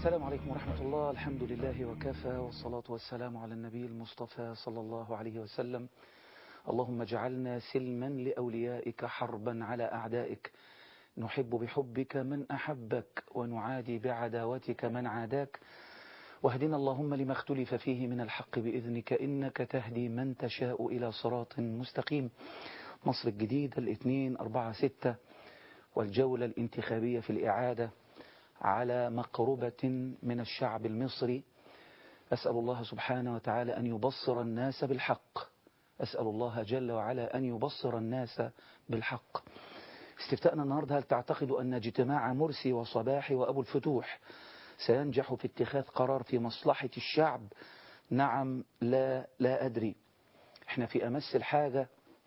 السلام عليكم ورحمة الله الحمد لله وكفى والصلاة والسلام على النبي المصطفى صلى الله عليه وسلم اللهم اجعلنا سلما لأوليائك حربا على أعدائك نحب بحبك من أحبك ونعادي بعداوتك من عاداك واهدنا اللهم لما اختلف فيه من الحق بإذنك إنك تهدي من تشاء إلى صراط مستقيم مصر الجديدة الاثنين أربعة ستة والجولة الانتخابية في الإعادة على مقربة من الشعب المصري أسأل الله سبحانه وتعالى أن يبصر الناس بالحق أسأل الله جل وعلا أن يبصر الناس بالحق استفتاءنا النهاردة هل تعتقد أن اجتماع مرسي وصباحي وأبو الفتوح سينجح في اتخاذ قرار في مصلحة الشعب نعم لا لا أدري احنا في أمس الحاجة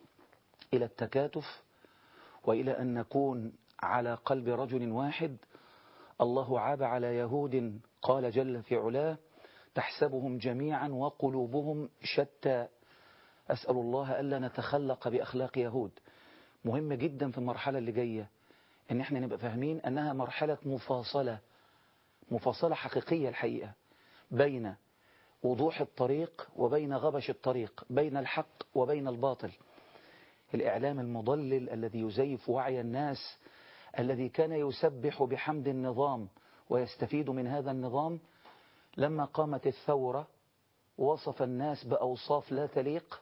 إلى التكاتف وإلى أن نكون على قلب رجل واحد الله عاب على يهود قال جل في علاه تحسبهم جميعا وقلوبهم شتى أسأل الله ألا نتخلق بأخلاق يهود مهم جدا في المرحلة اللي جاية ان احنا نبقى فاهمين انها مرحلة مفاصلة مفاصلة حقيقية الحقيقة بين وضوح الطريق وبين غبش الطريق بين الحق وبين الباطل الإعلام المضلل الذي يزيف وعي الناس الذي كان يسبح بحمد النظام ويستفيد من هذا النظام لما قامت الثورة وصف الناس بأوصاف لا تليق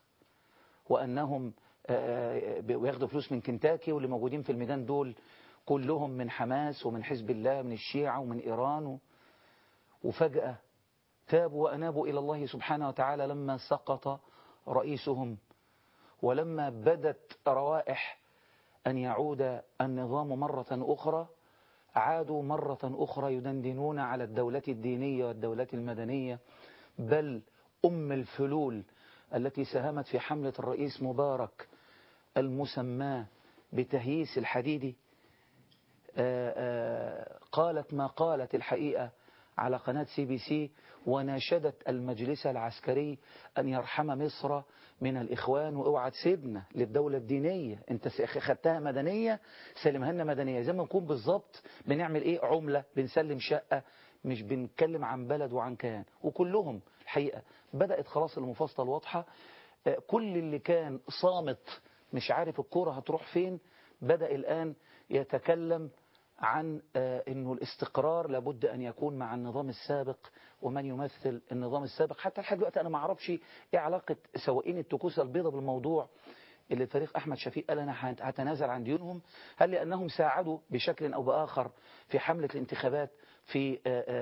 وأنهم وياخدوا فلوس من كنتاكي واللي موجودين في الميدان دول كلهم من حماس ومن حزب الله من الشيعة ومن إيران وفجأة تابوا وأنابوا إلى الله سبحانه وتعالى لما سقط رئيسهم ولما بدت روائح أن يعود النظام مرة أخرى عادوا مرة أخرى يدندنون على الدولة الدينية والدولة المدنية بل أم الفلول التي ساهمت في حملة الرئيس مبارك المسماة بتهييس الحديدي آآ آآ قالت ما قالت الحقيقة على قناة سي بي سي وناشدت المجلس العسكري أن يرحم مصر من الإخوان واوعى تسيبنا للدولة الدينية انت خدتها مدنية سلمها لنا مدنية زي ما نكون بالظبط بنعمل ايه عملة بنسلم شقة مش بنتكلم عن بلد وعن كيان وكلهم الحقيقة بدأت خلاص المفاصلة الواضحة كل اللي كان صامت مش عارف الكرة هتروح فين بدأ الآن يتكلم عن أنه الاستقرار لابد أن يكون مع النظام السابق ومن يمثل النظام السابق حتى لحد دلوقتي أنا ما أعرفش إيه علاقة سواقين التكوسة البيضة بالموضوع اللي الفريق أحمد شفيق قال أنا هتنازل عن ديونهم هل لأنهم ساعدوا بشكل أو بآخر في حملة الانتخابات في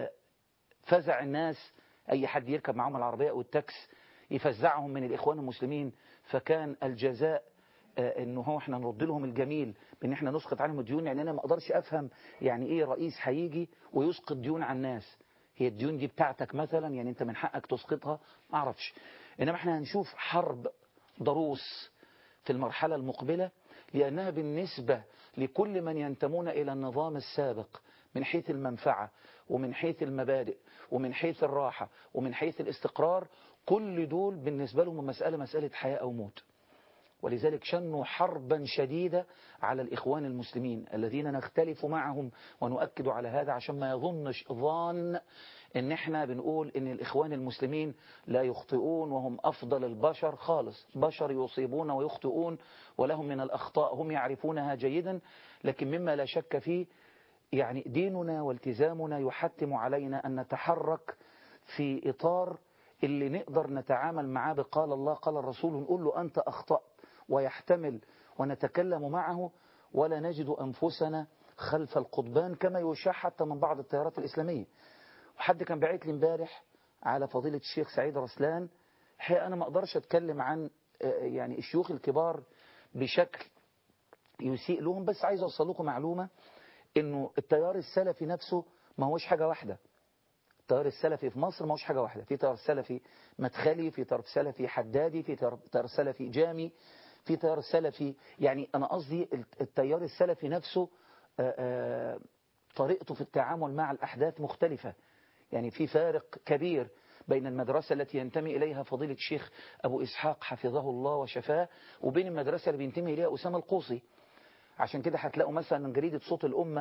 فزع الناس أي حد يركب معهم العربية أو التاكس يفزعهم من الإخوان المسلمين فكان الجزاء انه هو احنا نرد لهم الجميل بان احنا نسقط عنهم الديون يعني انا ما اقدرش افهم يعني ايه رئيس هيجي ويسقط ديون على الناس هي الديون دي بتاعتك مثلا يعني انت من حقك تسقطها ما اعرفش انما احنا هنشوف حرب ضروس في المرحلة المقبلة لأنها بالنسبة لكل من ينتمون إلى النظام السابق من حيث المنفعة ومن حيث المبادئ ومن حيث الراحة ومن حيث الاستقرار كل دول بالنسبة لهم مسألة مسألة حياة أو موت ولذلك شنوا حربا شديدة على الإخوان المسلمين الذين نختلف معهم ونؤكد على هذا عشان ما يظنش ظان ان احنا بنقول ان الإخوان المسلمين لا يخطئون وهم أفضل البشر خالص بشر يصيبون ويخطئون ولهم من الأخطاء هم يعرفونها جيدا لكن مما لا شك فيه يعني ديننا والتزامنا يحتم علينا أن نتحرك في إطار اللي نقدر نتعامل معاه بقال الله قال الرسول نقول له أنت أخطأت ويحتمل ونتكلم معه ولا نجد أنفسنا خلف القضبان كما يشاع حتى من بعض التيارات الإسلامية وحد كان بعت لي امبارح على فضيلة الشيخ سعيد رسلان الحقيقة أنا ما أقدرش أتكلم عن يعني الشيوخ الكبار بشكل يسيء لهم بس عايز أوصل لكم معلومة إنه التيار السلفي نفسه ما هوش حاجة واحدة التيار السلفي في مصر ما هوش حاجة واحدة في تيار سلفي مدخلي في تيار سلفي حدادي في تيار سلفي جامي في تيار سلفي يعني أنا قصدي التيار السلفي نفسه آآ آآ طريقته في التعامل مع الأحداث مختلفة يعني في فارق كبير بين المدرسة التي ينتمي إليها فضيلة الشيخ أبو إسحاق حفظه الله وشفاه وبين المدرسة اللي بينتمي إليها أسامة القوصي عشان كده هتلاقوا مثلا من جريدة صوت الأمة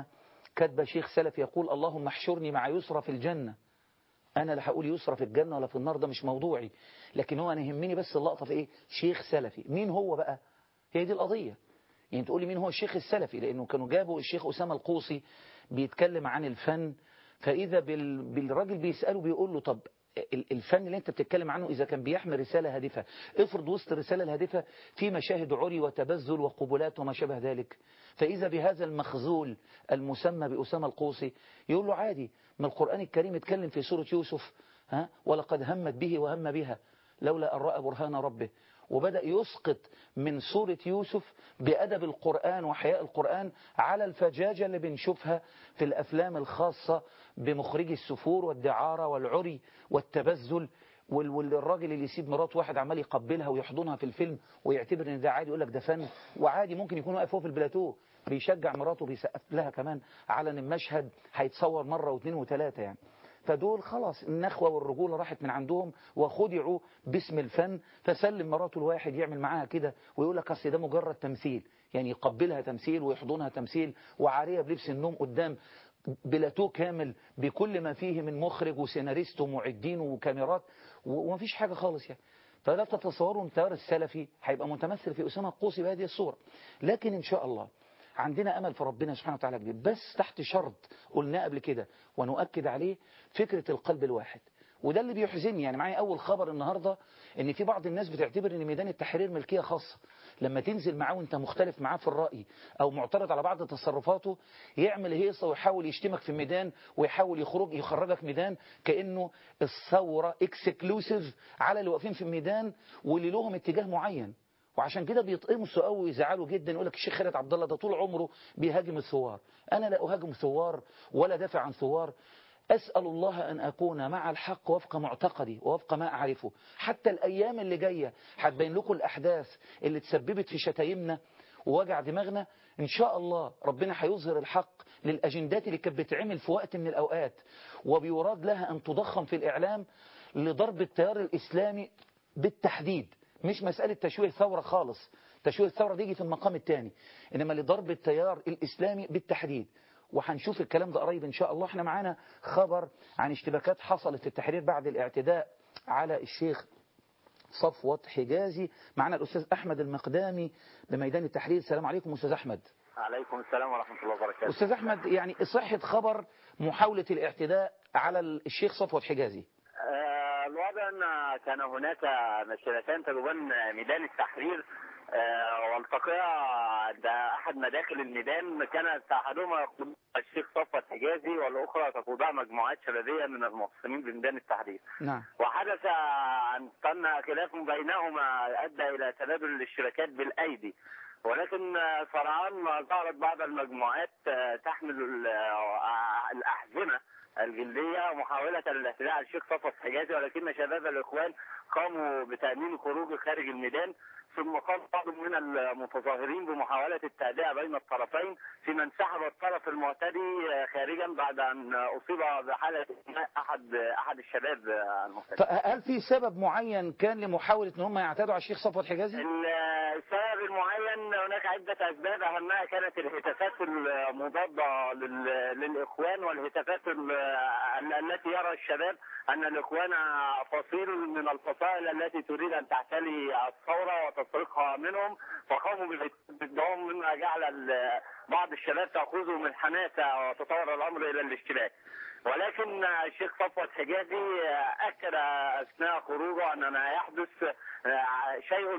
كاتبه شيخ سلفي يقول اللهم احشرني مع يسرى في الجنة أنا لا هقول يسرى في الجنة ولا في النار ده مش موضوعي لكن هو أنا يهمني بس اللقطة في إيه شيخ سلفي مين هو بقى هي دي القضية يعني تقولي مين هو الشيخ السلفي لأنه كانوا جابوا الشيخ أسامة القوصي بيتكلم عن الفن فإذا بال... بالراجل بيسأله بيقول له طب الفن اللي انت بتتكلم عنه إذا كان بيحمل رسالة هادفة افرض وسط الرسالة الهادفة في مشاهد عري وتبذل وقبلات وما شابه ذلك فإذا بهذا المخزول المسمى بأسامة القوصي يقول له عادي ما القرآن الكريم اتكلم في سورة يوسف ها ولقد همت به وهم بها لولا أن رأى برهان ربه وبدأ يسقط من سورة يوسف بأدب القرآن وحياء القرآن على الفجاجة اللي بنشوفها في الأفلام الخاصة بمخرجي السفور والدعارة والعري والتبذل والراجل اللي يسيب مرات واحد عمال يقبلها ويحضنها في الفيلم ويعتبر ان ده عادي يقول لك ده فن وعادي ممكن يكون واقف هو في البلاتو بيشجع مراته بيسقف لها كمان على ان المشهد هيتصور مرة واثنين وثلاثة يعني فدول خلاص النخوة والرجولة راحت من عندهم وخدعوا باسم الفن فسلم مراته الواحد يعمل معاها كده ويقول لك اصل ده مجرد تمثيل يعني يقبلها تمثيل ويحضنها تمثيل وعارية بلبس النوم قدام بلاتو كامل بكل ما فيه من مخرج وسيناريست ومعدين وكاميرات ومفيش حاجة خالص يعني فلا تتصوروا ان التيار السلفي هيبقى متمثل في أسامة القوسي بهذه الصورة لكن إن شاء الله عندنا أمل في ربنا سبحانه وتعالى كبير بس تحت شرط قلناه قبل كده ونؤكد عليه فكرة القلب الواحد وده اللي بيحزنني يعني معايا أول خبر النهاردة ان في بعض الناس بتعتبر ان ميدان التحرير ملكية خاصة لما تنزل معاه وانت مختلف معاه في الرأي او معترض على بعض تصرفاته يعمل هيصة ويحاول يشتمك في الميدان ويحاول يخرج يخرجك ميدان كأنه الثورة اكسكلوسيف على اللي واقفين في الميدان واللي لهم اتجاه معين وعشان كده بيتقمصوا قوي ويزعلوا جدا يقول لك الشيخ خالد عبد الله ده طول عمره بيهاجم الثوار انا لا اهاجم ثوار ولا دافع عن ثوار أسأل الله أن أكون مع الحق وفق معتقدي ووفق ما أعرفه حتى الأيام اللي جاية هتبين لكم الأحداث اللي تسببت في شتايمنا ووجع دماغنا إن شاء الله ربنا هيظهر الحق للأجندات اللي كانت بتعمل في وقت من الأوقات وبيراد لها أن تضخم في الإعلام لضرب التيار الإسلامي بالتحديد مش مسألة تشويه ثورة خالص تشويه الثورة دي يجي في المقام الثاني إنما لضرب التيار الإسلامي بالتحديد وهنشوف الكلام ده قريب إن شاء الله احنا معانا خبر عن اشتباكات حصلت في التحرير بعد الاعتداء على الشيخ صفوت حجازي معنا الأستاذ أحمد المقدامي بميدان التحرير السلام عليكم أستاذ أحمد عليكم السلام ورحمة الله وبركاته أستاذ أحمد يعني صحة خبر محاولة الاعتداء على الشيخ صفوت حجازي آه الوضع أن كان هناك مسيرتان تجوبان ميدان التحرير آه والتقيا عند أحد مداخل الميدان كانت أحدهما يقود الشيخ صفوت حجازي والأخرى تقودها مجموعات شبابية من المعتصمين بميدان التحرير نعم وحدث أن كان خلاف بينهما أدى إلى تبادل الاشتراكات بالأيدي ولكن سرعان ظهرت بعض المجموعات تحمل الأحزمة الجلدية محاولة الاعتداء على الشيخ صفوت حجازي ولكن شباب الإخوان قاموا بتأمين خروجه خارج الميدان ثم قام بعض من المتظاهرين بمحاولة التهدئة بين الطرفين فيما انسحب الطرف المعتدي خارجا بعد أن أصيب بحالة أحد أحد الشباب المعتدي. هل في سبب معين كان لمحاولة أن هم يعتدوا على الشيخ صفوت حجازي؟ السبب المعين هناك عدة أسباب أهمها كانت الهتافات المضادة للإخوان والهتافات التي يرى الشباب أن الإخوان فصيل من الفصائل التي تريد أن تعتلي الثورة وتسرقها منهم فقاموا ضدهم مما جعل بعض الشباب تأخذه من حماسة وتطور الأمر إلى الاشتباك ولكن الشيخ صفوت حجازي أكد أثناء خروجه أن ما يحدث شيء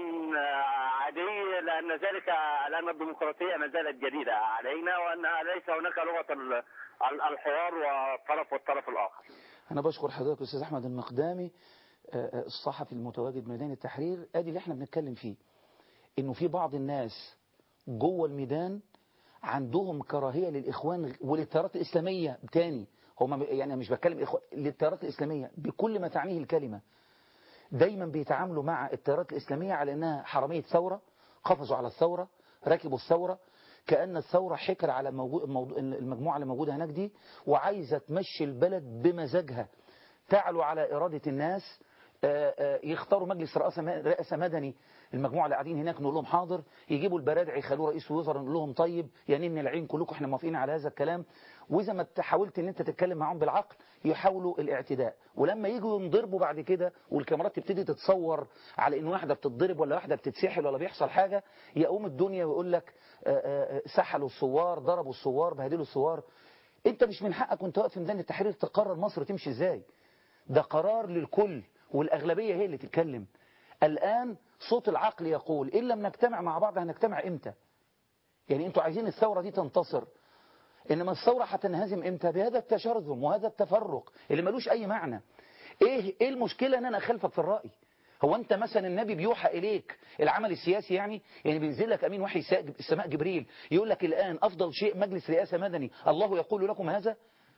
عادي لأن ذلك لأن الديمقراطية ما زالت جديدة علينا وأن ليس هناك لغة الحوار والطرف والطرف الآخر أنا بشكر حضرتك أستاذ أحمد المقدامي الصحفي المتواجد ميدان التحرير أدي اللي احنا بنتكلم فيه إنه في بعض الناس جوه الميدان عندهم كراهية للإخوان وللتيارات الإسلامية تاني هم يعني مش بتكلم إخوان للتيارات الإسلامية بكل ما تعنيه الكلمة دايما بيتعاملوا مع التيارات الإسلامية على أنها حرامية ثورة قفزوا على الثورة ركبوا الثورة كأن الثورة حكر على المجموعة اللي موجودة هناك دي وعايزة تمشي البلد بمزاجها تعلو على إرادة الناس يختاروا مجلس رئاسة مدني المجموعة اللي قاعدين هناك نقول لهم حاضر يجيبوا البرادعي يخلوه رئيس وزراء نقول لهم طيب يا نن العين كلكم احنا موافقين على هذا الكلام واذا ما حاولت ان انت تتكلم معاهم بالعقل يحاولوا الاعتداء ولما يجوا ينضربوا بعد كده والكاميرات تبتدي تتصور على ان واحده بتتضرب ولا واحده بتتسحل ولا بيحصل حاجه يقوم الدنيا ويقول لك سحلوا الثوار ضربوا الثوار بهدلوا الثوار انت مش من حقك وانت واقف في ميدان التحرير تقرر مصر تمشي ازاي ده قرار للكل والاغلبيه هي اللي تتكلم الان صوت العقل يقول ان لم نجتمع مع بعض هنجتمع امتى يعني انتوا عايزين الثوره دي تنتصر انما الثوره هتنهزم امتى بهذا التشرذم وهذا التفرق اللي ملوش اي معنى ايه ايه المشكله ان انا اخالفك في الراي هو انت مثلا النبي بيوحى اليك العمل السياسي يعني يعني بينزل لك امين وحي السماء جبريل يقول لك الان افضل شيء مجلس رئاسه مدني الله يقول لكم هذا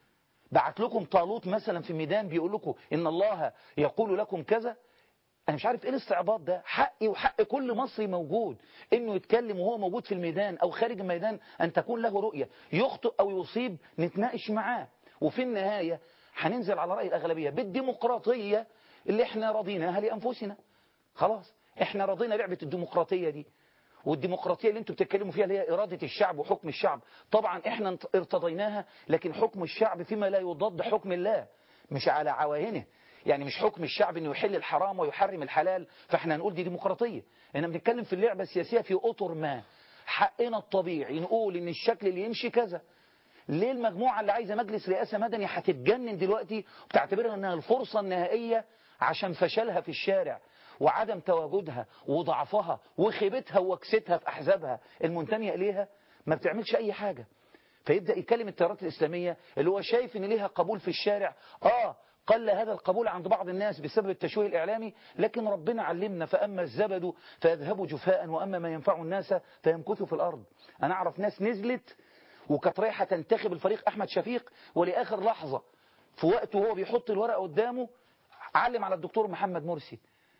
بعت لكم طالوت مثلا في ميدان بيقول لكم ان الله يقول لكم كذا انا مش عارف ايه الاستعباط ده حقي وحق كل مصري موجود انه يتكلم وهو موجود في الميدان او خارج الميدان ان تكون له رؤية يخطئ او يصيب نتناقش معاه وفي النهاية هننزل على رأي الأغلبية بالديمقراطية اللي احنا رضيناها لأنفسنا خلاص احنا رضينا لعبة الديمقراطية دي والديمقراطية اللي انتوا بتتكلموا فيها اللي هي إرادة الشعب وحكم الشعب طبعا احنا ارتضيناها لكن حكم الشعب فيما لا يضاد حكم الله مش على عواهنه يعني مش حكم الشعب انه يحل الحرام ويحرم الحلال فاحنا هنقول دي ديمقراطية احنا بنتكلم في اللعبة السياسية في اطر ما حقنا الطبيعي نقول ان الشكل اللي يمشي كذا ليه المجموعة اللي عايزة مجلس رئاسة مدني هتتجنن دلوقتي وبتعتبرها انها الفرصة النهائية عشان فشلها في الشارع وعدم تواجدها وضعفها وخيبتها ووكستها في أحزابها المنتمية إليها ما بتعملش أي حاجة فيبدأ يتكلم التيارات الإسلامية اللي هو شايف ان ليها قبول في الشارع آه قل هذا القبول عند بعض الناس بسبب التشويه الإعلامي لكن ربنا علمنا فأما الزبد فيذهب جفاء وأما ما ينفع الناس فيمكث في الأرض أنا أعرف ناس نزلت وكانت رايحة تنتخب الفريق أحمد شفيق ولآخر لحظة في وقته وهو بيحط الورقة قدامه علم على الدكتور محمد مرسي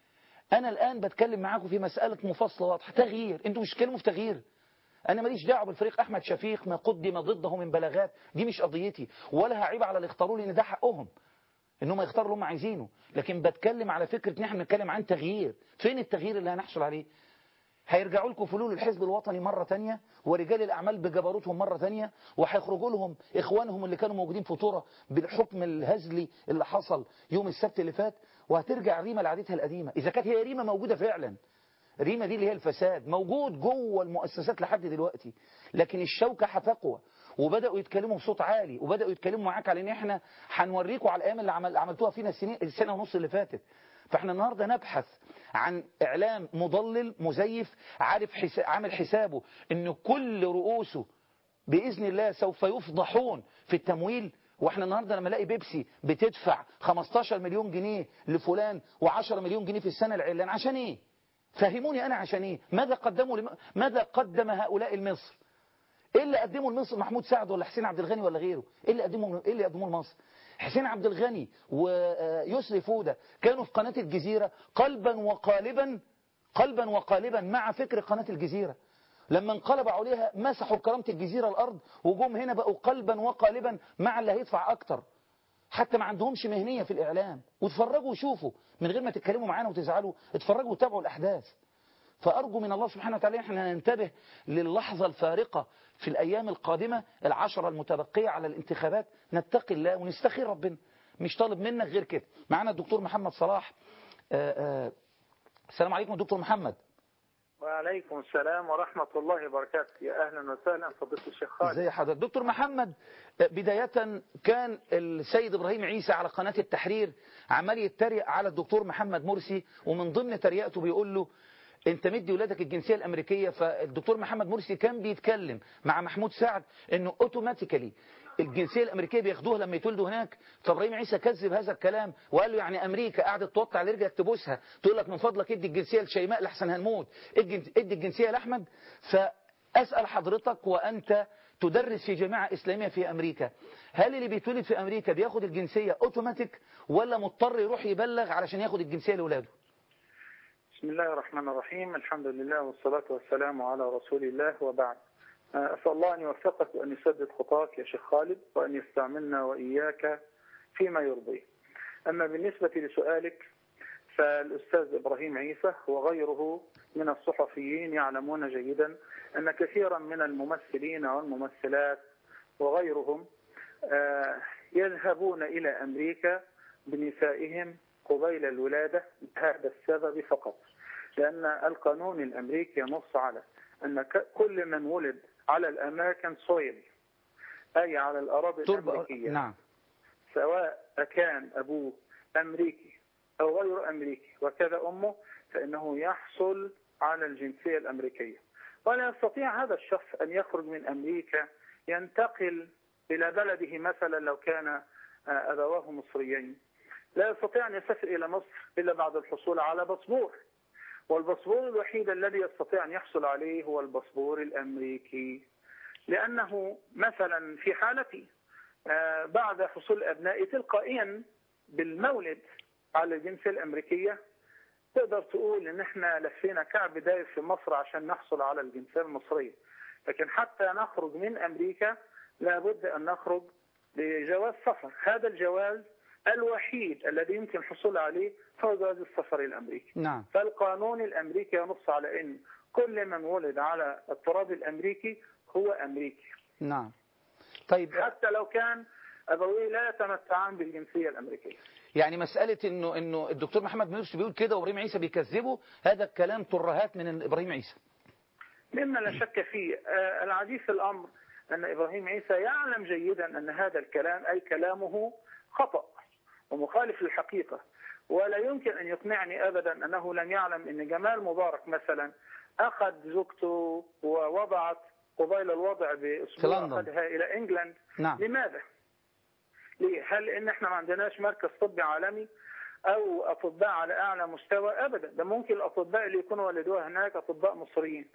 أنا الآن بتكلم معاكم في مسألة مفاصلة واضحة تغيير أنتوا مش تكلموا في تغيير أنا ماليش دعوه بالفريق أحمد شفيق ما قدم ضده من بلاغات دي مش قضيتي ولا هعيب على اللي اختاروا لي إن ده حقهم إنهم يختاروا اللي هم عايزينه لكن بتكلم على فكرة إن احنا بنتكلم عن تغيير فين التغيير اللي هنحصل عليه هيرجعوا لكم فلول الحزب الوطني مرة تانية ورجال الأعمال بجبروتهم مرة تانية وهيخرجوا لهم إخوانهم اللي كانوا موجودين في طورة بالحكم الهزلي اللي حصل يوم السبت اللي فات وهترجع ريما لعادتها القديمة إذا كانت هي ريما موجودة فعلا ريما دي اللي هي الفساد موجود جوه المؤسسات لحد دلوقتي لكن الشوكة هتقوى وبدأوا يتكلموا بصوت عالي وبدأوا يتكلموا معاك على ان احنا هنوريكم على الايام اللي عمل عملتوها فينا السنين السنة ونص اللي فاتت فاحنا النهاردة نبحث عن اعلام مضلل مزيف عارف حساب عامل حسابه ان كل رؤوسه بإذن الله سوف يفضحون في التمويل واحنا النهاردة لما الاقي بيبسي بتدفع 15 مليون جنيه لفلان و10 مليون جنيه في السنة العلان عشان ايه فهموني انا عشان ايه ماذا قدموا لم... ماذا قدم هؤلاء لمصر ايه اللي قدمه لمصر محمود سعد ولا حسين عبد الغني ولا غيره ايه اللي قدمه ايه اللي قدموه لمصر حسين عبد الغني ويسري فودة كانوا في قناة الجزيرة قلبا وقالبا قلبا وقالبا مع فكر قناة الجزيرة لما انقلب عليها مسحوا كرامة الجزيرة الأرض وجم هنا بقوا قلبا وقالبا مع اللي هيدفع أكتر حتى ما عندهمش مهنية في الإعلام وتفرجوا وشوفوا من غير ما تتكلموا معانا وتزعلوا اتفرجوا وتابعوا الأحداث فأرجو من الله سبحانه وتعالى احنا ننتبه للحظة الفارقة في الأيام القادمة العشرة المتبقية على الانتخابات نتقي الله ونستخير ربنا مش طالب منك غير كده معنا الدكتور محمد صلاح آآ آآ السلام عليكم دكتور محمد وعليكم السلام ورحمة الله وبركاته يا أهلا وسهلا فضيلة الشيخ خالد ازي حضرتك دكتور محمد بداية كان السيد إبراهيم عيسى على قناة التحرير عمال يتريق على الدكتور محمد مرسي ومن ضمن تريقته بيقول له انت مدي ولادك الجنسية الامريكية فالدكتور محمد مرسي كان بيتكلم مع محمود سعد انه اوتوماتيكالي الجنسية الامريكية بياخدوها لما يتولدوا هناك فابراهيم عيسى كذب هذا الكلام وقال له يعني امريكا قاعدة توطي على رجلك تبوسها تقول لك من فضلك ادي الجنسية لشيماء لحسن هنموت ادي الجنسية لاحمد فاسأل حضرتك وانت تدرس في جامعة إسلامية في أمريكا هل اللي بيتولد في أمريكا بياخد الجنسية أوتوماتيك ولا مضطر يروح يبلغ علشان ياخد الجنسية لأولاده بسم الله الرحمن الرحيم الحمد لله والصلاة والسلام على رسول الله وبعد أسأل الله أن يوفقك وأن يسدد خطاك يا شيخ خالد وأن يستعملنا وإياك فيما يرضيه أما بالنسبة لسؤالك فالأستاذ إبراهيم عيسى وغيره من الصحفيين يعلمون جيدا أن كثيرا من الممثلين والممثلات وغيرهم آه، يذهبون إلى أمريكا بنسائهم قبيل الولادة لهذا السبب فقط لأن القانون الأمريكي ينص على أن ك- كل من ولد على الأمريكان سويل أي على الأراضي تربة الأمريكية نعم سواء كان أبوه أمريكي أو غير أمريكي وكذا أمه فإنه يحصل على الجنسية الأمريكية ولا يستطيع هذا الشخص أن يخرج من أمريكا ينتقل إلى بلده مثلا لو كان آه، أبواه مصريين لا يستطيع أن يسافر إلى مصر إلا بعد الحصول على باسبور والباسبور الوحيد الذي يستطيع أن يحصل عليه هو الباسبور الأمريكي لأنه مثلا في حالتي آه، بعد حصول أبنائي تلقائيا بالمولد على الجنسية الأمريكية تقدر تقول إن إحنا لفينا كعب داير في مصر عشان نحصل على الجنسية المصرية لكن حتى نخرج من أمريكا لابد أن نخرج بجواز سفر هذا الجواز الوحيد الذي يمكن الحصول عليه هو جواز السفر الأمريكي نعم فالقانون الأمريكي ينص على أن كل من ولد على التراب الأمريكي هو أمريكي نعم طيب حتى لو كان أبويه لا يتمتعان بالجنسية الأمريكية يعني مسألة انه انه الدكتور محمد مرسي بيقول كده وابراهيم عيسى بيكذبه هذا الكلام ترهات من ابراهيم عيسى مما لا شك فيه آه، العجيب في الأمر أن إبراهيم عيسى يعلم جيدا أن هذا الكلام أي كلامه خطأ ومخالف للحقيقة ولا يمكن أن يقنعني أبدا أنه لم يعلم أن جمال مبارك مثلا أخذ زوجته ووضعت قبيل الوضع في بأسبوع لندن. أخذها إلى إنجلاند نعم لماذا؟ ليه؟ هل ان احنا ما عندناش مركز طبي عالمي او اطباء على اعلى مستوى؟ ابدا، ده ممكن الاطباء اللي يكونوا ولدوها هناك اطباء مصريين.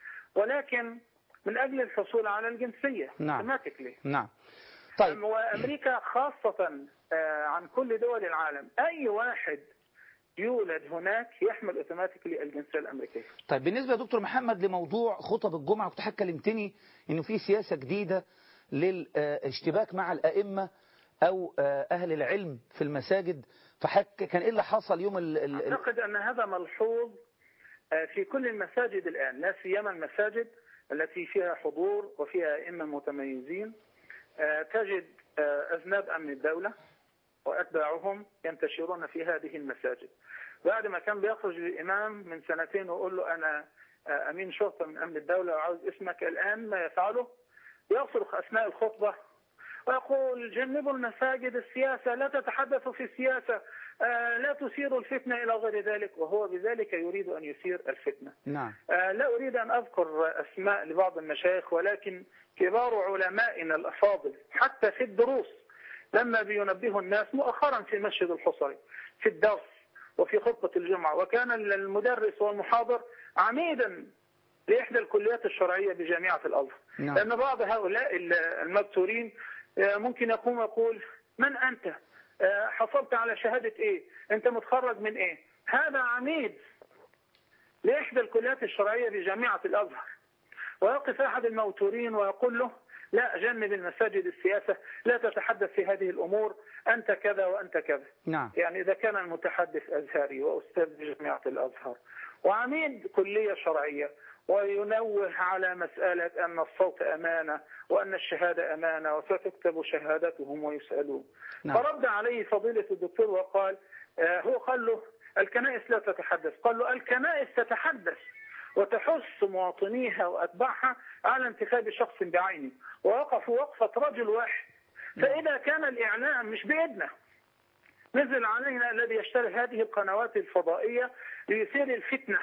ولكن من اجل الحصول على الجنسيه نعم. automatically. نعم طيب وامريكا خاصه آه، عن كل دول العالم، اي واحد يولد هناك يحمل اوتوماتيكلي الجنسيه الامريكيه. طيب بالنسبة يا دكتور محمد لموضوع خطب الجمعة كنت حضرتك كلمتني انه في سياسة جديدة للاشتباك مع الأئمة أو آه، أهل العلم في المساجد فحك كان إيه اللي حصل يوم ال ال ال- أعتقد أن هذا ملحوظ آه، في كل المساجد الآن لا سيما المساجد التي فيها حضور وفيها أئمة متميزين آه، تجد آه، أذناب أمن الدولة وأتباعهم ينتشرون في هذه المساجد بعد ما كان بيخرج الإمام من سنتين ويقول له أنا آه، أمين شرطة من أمن الدولة وعاوز اسمك الآن ما يفعله يصرخ أثناء الخطبة ويقول جنبوا المساجد السياسة لا تتحدثوا في السياسة آه، لا تثيروا الفتنة إلى غير ذلك وهو بذلك يريد أن يثير الفتنة نعم آه، لا أريد أن أذكر أسماء لبعض المشايخ ولكن كبار علمائنا الأفاضل حتى في الدروس لما بينبهوا الناس مؤخرا في مسجد الحصري في الدرس وفي خطبة الجمعة وكان المدرس والمحاضر عميدا لإحدى الكليات الشرعية بجامعة الأزهر نعم. لأن بعض هؤلاء المبتورين آه، ممكن يقوم يقول من أنت آه، حصلت على شهادة إيه أنت متخرج من إيه هذا عميد لإحدى الكليات الشرعية بجامعة الأزهر ويقف أحد الموتورين ويقول له لا جنب المساجد السياسة لا تتحدث في هذه الأمور أنت كذا وأنت كذا نعم يعني إذا كان المتحدث أزهري وأستاذ بجامعة الأزهر وعميد كلية شرعية وينوه على مسألة أن الصوت أمانة وأن الشهادة أمانة وستكتب شهادتهم ويسألون نعم. فرد عليه فضيلة الدكتور وقال آه، هو قال له الكنائس لا تتحدث قال له الكنائس تتحدث وتحث مواطنيها وأتباعها على انتخاب شخص بعينه ووقفوا وقفة رجل واحد فإذا كان الإعلام مش بإيدنا نزل علينا الذي يشتري هذه القنوات الفضائية ليثير الفتنة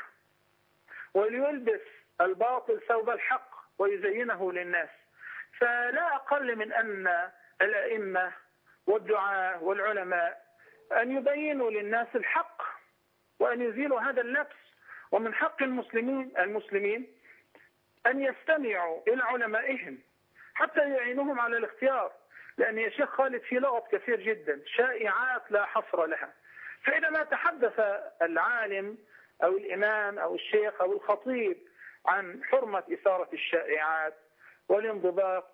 وليلبس الباطل ثوب الحق ويزينه للناس فلا أقل من أن الأئمة والدعاة والعلماء أن يبينوا للناس الحق وأن يزيلوا هذا اللبس ومن حق المسلمين المسلمين أن يستمعوا إلى علمائهم حتى يعينهم على الاختيار لأن يا شيخ خالد في لغط كثير جدا شائعات لا حصر لها فإذا ما تحدث العالم أو الإمام أو الشيخ أو الخطيب عن حرمة إثارة الشائعات والانضباط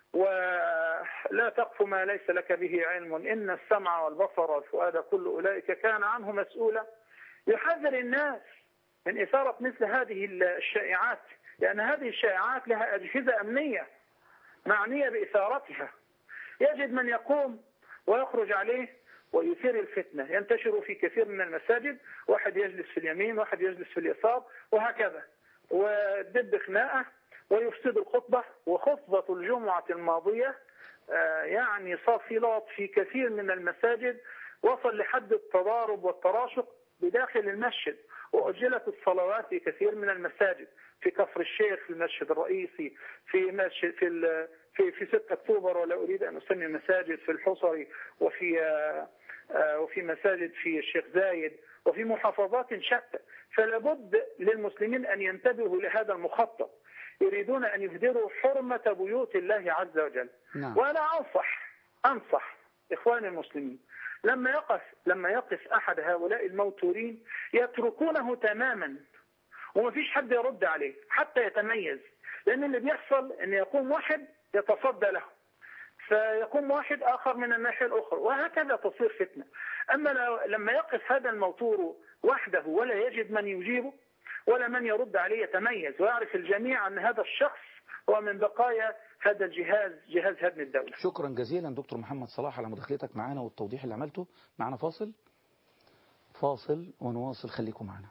ولا تقف ما ليس لك به علم إن السمع والبصر والفؤاد كل أولئك كان عنه مسؤولا يحذر الناس من إثارة مثل هذه الشائعات لأن هذه الشائعات لها أجهزة أمنية معنية بإثارتها يجد من يقوم ويخرج عليه ويثير الفتنة ينتشر في كثير من المساجد واحد يجلس في اليمين واحد يجلس في اليسار وهكذا ودب خناقة ويفسد الخطبة وخطبة الجمعة الماضية يعني صار في لغط في كثير من المساجد وصل لحد التضارب والتراشق بداخل المسجد وأجلت الصلوات في كثير من المساجد في كفر الشيخ في المسجد الرئيسي في مسجد في في في 6 اكتوبر ولا اريد ان اسمي مساجد في الحصري وفي وفي مساجد في الشيخ زايد وفي محافظات شتى فلابد للمسلمين ان ينتبهوا لهذا المخطط يريدون ان يهدروا حرمه بيوت الله عز وجل نعم. وانا انصح انصح اخواني المسلمين لما يقف لما يقف احد هؤلاء الموتورين يتركونه تماما وما فيش حد يرد عليه حتى يتميز لان اللي بيحصل ان يقوم واحد يتصدى له فيقوم واحد اخر من الناحيه الاخرى وهكذا تصير فتنه اما لو لما يقف هذا الموتور وحده ولا يجد من يجيبه ولا من يرد عليه يتميز ويعرف الجميع ان هذا الشخص هو من بقايا هذا الجهاز جهاز هدم الدوله شكرا جزيلا دكتور محمد صلاح على مداخلتك معنا والتوضيح اللي عملته معنا فاصل فاصل ونواصل خليكم معنا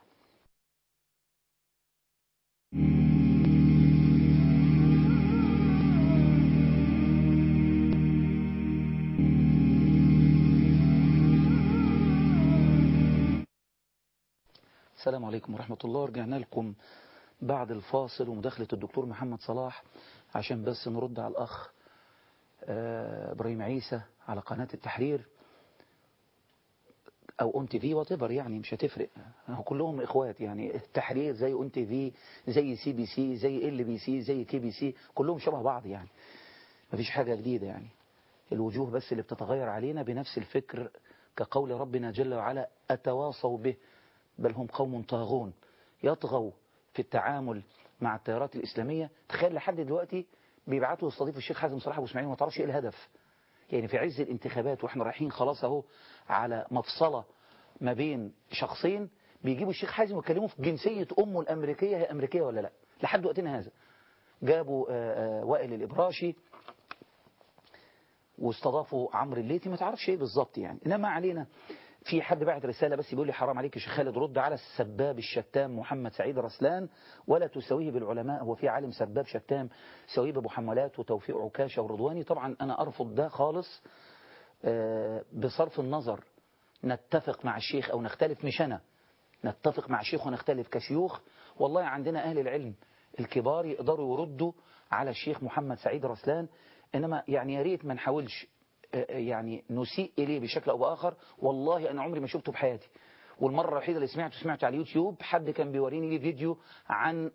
السلام عليكم ورحمة الله رجعنا لكم بعد الفاصل ومداخلة الدكتور محمد صلاح عشان بس نرد على الأخ إبراهيم عيسى على قناة التحرير أو أون تي في واتيفر يعني مش هتفرق هو كلهم إخوات يعني التحرير زي أون تي في زي سي بي سي زي ال بي سي زي كي بي سي كلهم شبه بعض يعني مفيش حاجة جديدة يعني الوجوه بس اللي بتتغير علينا بنفس الفكر كقول ربنا جل وعلا أتواصوا به بل هم قوم طاغون يطغوا في التعامل مع التيارات الإسلامية تخيل لحد دلوقتي بيبعتوا يستضيفوا الشيخ حازم صلاح أبو اسماعيل وما تعرفش إيه الهدف يعني في عز الانتخابات وإحنا رايحين خلاص أهو على مفصلة ما بين شخصين بيجيبوا الشيخ حازم ويكلموا في جنسية أمه الأمريكية هي أمريكية ولا لا لحد وقتنا هذا جابوا آآ آآ وائل الإبراشي واستضافوا عمرو الليثي ما تعرفش ايه بالظبط يعني انما علينا في حد بعت رسالة بس بيقول لي حرام عليك يا شيخ خالد رد على السباب الشتام محمد سعيد رسلان ولا تسويه بالعلماء هو في عالم سباب شتام سويه بابو حمولات وتوفيق عكاشة ورضواني طبعا أنا أرفض ده خالص بصرف النظر نتفق مع الشيخ أو نختلف مش أنا نتفق مع الشيخ ونختلف كشيوخ والله عندنا أهل العلم الكبار يقدروا يردوا على الشيخ محمد سعيد رسلان إنما يعني يا ريت ما نحاولش يعني نسيء إليه بشكل أو بآخر والله أنا عمري ما شفته بحياتي والمرة الوحيدة اللي سمعته سمعته على اليوتيوب حد كان بيوريني لي فيديو عن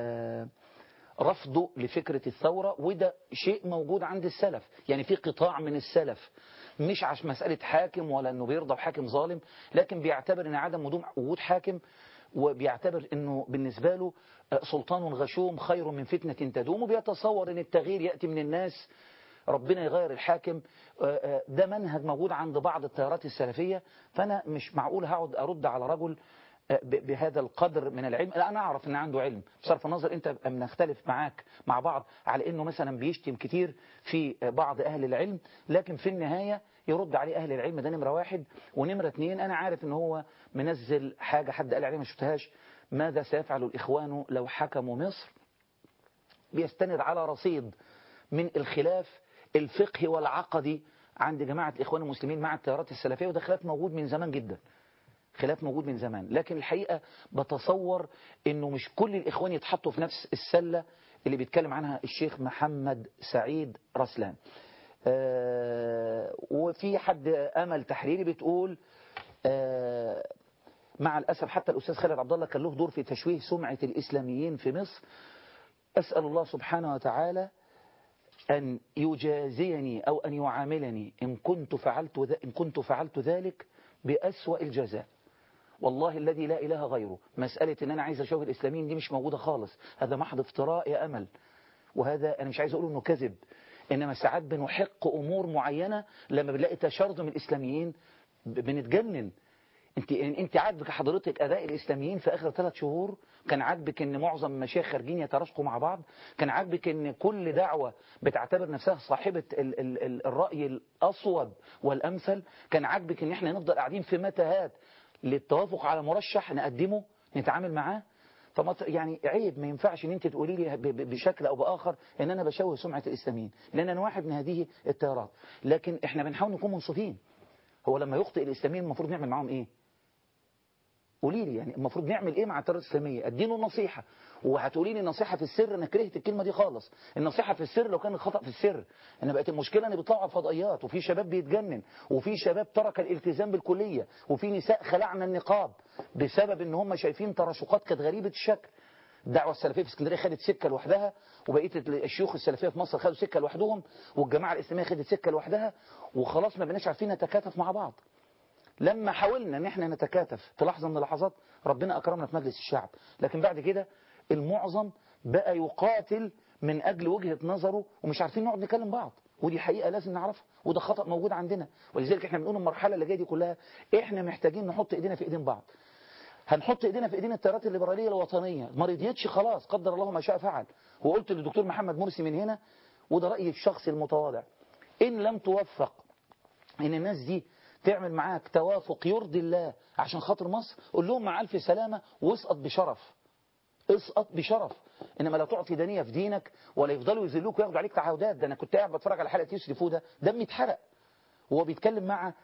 رفضه لفكرة الثورة وده شيء موجود عند السلف يعني في قطاع من السلف مش عشان مسألة حاكم ولا أنه بيرضى بحاكم ظالم لكن بيعتبر أن عدم وجود حاكم وبيعتبر أنه بالنسبة له سلطان غشوم خير من فتنة تدوم وبيتصور أن التغيير يأتي من الناس ربنا يغير الحاكم ده منهج موجود عند بعض التيارات السلفية فأنا مش معقول هقعد أرد على رجل بهذا القدر من العلم لا أنا أعرف أن عنده علم بصرف النظر أنت بنختلف معاك مع بعض على أنه مثلا بيشتم كتير في بعض أهل العلم لكن في النهاية يرد عليه أهل العلم ده نمرة واحد ونمرة اتنين أنا عارف أنه هو منزل حاجة حد قال عليها ما شفتهاش ماذا سيفعل الإخوان لو حكموا مصر بيستند على رصيد من الخلاف الفقهي والعقدي عند جماعة الإخوان المسلمين مع التيارات السلفية وده خلاف موجود من زمان جدا خلاف موجود من زمان لكن الحقيقة بتصور انه مش كل الإخوان يتحطوا في نفس السلة اللي بيتكلم عنها الشيخ محمد سعيد رسلان آه وفي حد أمل تحريري بتقول آه مع الأسف حتى الأستاذ خالد عبد الله كان له دور في تشويه سمعة الإسلاميين في مصر أسأل الله سبحانه وتعالى أن يجازيني أو أن يعاملني إن كنت فعلت إن كنت فعلت ذلك بأسوأ الجزاء والله الذي لا إله غيره مسألة إن أنا عايز أشوه الإسلاميين دي مش موجودة خالص هذا محض افتراء يا أمل وهذا أنا مش عايز أقول إنه كذب إنما ساعات بنحق أمور معينة لما بنلاقي تشرذم الإسلاميين بنتجنن انت انت عاجبك حضرتك اداء الاسلاميين في اخر ثلاث شهور كان عاجبك ان معظم المشايخ خارجين يتراشقوا مع بعض كان عاجبك ان كل دعوه بتعتبر نفسها صاحبه ال ال ال الراي الاصوب والامثل كان عاجبك ان احنا نفضل قاعدين في متاهات للتوافق على مرشح نقدمه نتعامل معاه فما يعني عيب ما ينفعش ان انت تقولي لي بشكل او باخر ان انا بشوه سمعه الاسلاميين لان انا واحد من هذه التيارات لكن احنا بنحاول نكون منصفين هو لما يخطئ الاسلاميين المفروض نعمل معاهم ايه قولي لي يعني المفروض نعمل ايه مع التيار الاسلاميه اديله النصيحه وهتقولي لي النصيحه في السر انا كرهت الكلمه دي خالص النصيحه في السر لو كان الخطا في السر انا بقت المشكله ان بيطلعوا على الفضائيات وفي شباب بيتجنن وفي شباب ترك الالتزام بالكليه وفي نساء خلعنا النقاب بسبب ان هم شايفين تراشقات كانت غريبه الشكل الدعوة السلفية في اسكندرية خدت سكة لوحدها وبقية الشيوخ السلفية في مصر خدوا سكة لوحدهم والجماعة الإسلامية خدت سكة لوحدها وخلاص ما بقناش عارفين نتكاتف مع بعض لما حاولنا ان احنا نتكاتف في لحظة من اللحظات ربنا أكرمنا في مجلس الشعب لكن بعد كده المعظم بقى يقاتل من أجل وجهة نظره ومش عارفين نقعد نكلم بعض ودي حقيقة لازم نعرفها وده خطأ موجود عندنا ولذلك احنا بنقول المرحلة اللي جايه دي كلها احنا محتاجين نحط ايدينا في ايدين بعض هنحط ايدينا في ايدين التيارات الليبراليه الوطنيه ما رضيتش خلاص قدر الله ما شاء فعل وقلت للدكتور محمد مرسي من هنا وده رايي الشخصي المتواضع ان لم توفق ان الناس دي تعمل معاك توافق يرضي الله عشان خاطر مصر قول لهم مع الف سلامه واسقط بشرف اسقط بشرف انما لا تعطي دنيه في دينك ولا يفضلوا يذلوك وياخدوا عليك تعهدات ده انا كنت قاعد بتفرج على حلقه يوسف فوده دمي اتحرق وهو بيتكلم مع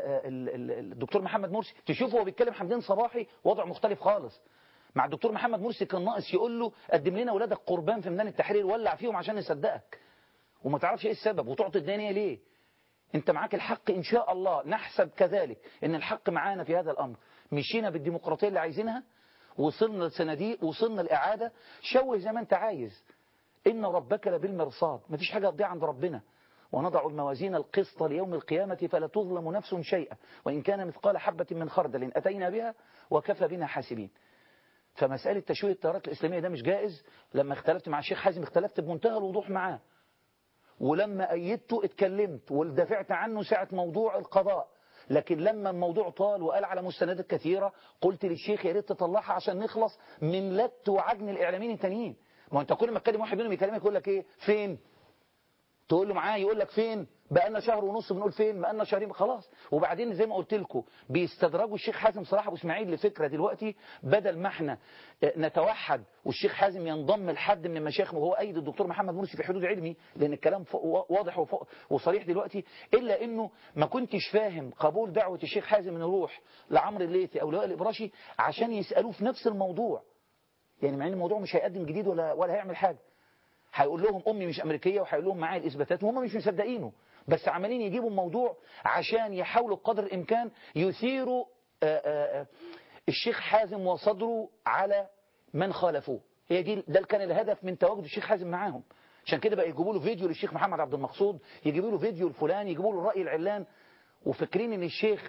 الدكتور محمد مرسي تشوف هو بيتكلم حمدين صباحي وضع مختلف خالص مع الدكتور محمد مرسي كان ناقص يقول له قدم لنا ولادك قربان في ميدان التحرير ولع فيهم عشان نصدقك وما تعرفش ايه السبب وتعطي الدنيا ليه انت معاك الحق ان شاء الله نحسب كذلك ان الحق معانا في هذا الامر مشينا بالديمقراطيه اللي عايزينها وصلنا للصناديق وصلنا الاعاده شوه زي ما انت عايز ان ربك لبالمرصاد مفيش حاجه تضيع عند ربنا ونضع الموازين القسط ليوم القيامة فلا تظلم نفس شيئا وإن كان مثقال حبة من خردل أتينا بها وكفى بنا حاسبين فمسألة تشويه التيارات الإسلامية ده مش جائز لما اختلفت مع الشيخ حازم اختلفت بمنتهى الوضوح معاه ولما أيدته اتكلمت ودافعت عنه ساعة موضوع القضاء لكن لما الموضوع طال وقال على مستندات كثيرة قلت للشيخ يا ريت تطلعها عشان نخلص من لت وعجن الإعلاميين التانيين ما انت كل ما تكلم واحد منهم يكلمك يقول لك ايه فين تقول له معاه يقول لك فين بقالنا شهر ونص بنقول فين بقالنا شهرين خلاص وبعدين زي ما قلت لكم بيستدرجوا الشيخ حازم صلاح ابو اسماعيل لفكره دلوقتي بدل ما احنا نتوحد والشيخ حازم ينضم لحد من المشايخ وهو ايد الدكتور محمد مرسي في حدود علمي لان الكلام واضح وصريح دلوقتي الا انه ما كنتش فاهم قبول دعوه الشيخ حازم انه يروح لعمرو الليثي او لوائل الابراشي عشان يسالوه في نفس الموضوع يعني مع ان الموضوع مش هيقدم جديد ولا ولا هيعمل حاجه هيقول لهم امي مش امريكيه وهيقول لهم معايا الاثباتات وهم مش مصدقينه بس عمالين يجيبوا الموضوع عشان يحاولوا بقدر الامكان يثيروا آآ آآ الشيخ حازم وصدره على من خالفوه هي دي ده كان الهدف من تواجد الشيخ حازم معاهم عشان كده بقى يجيبوا له فيديو للشيخ محمد عبد المقصود يجيبوا له فيديو الفلاني يجيبوا له الراي العلان وفاكرين ان الشيخ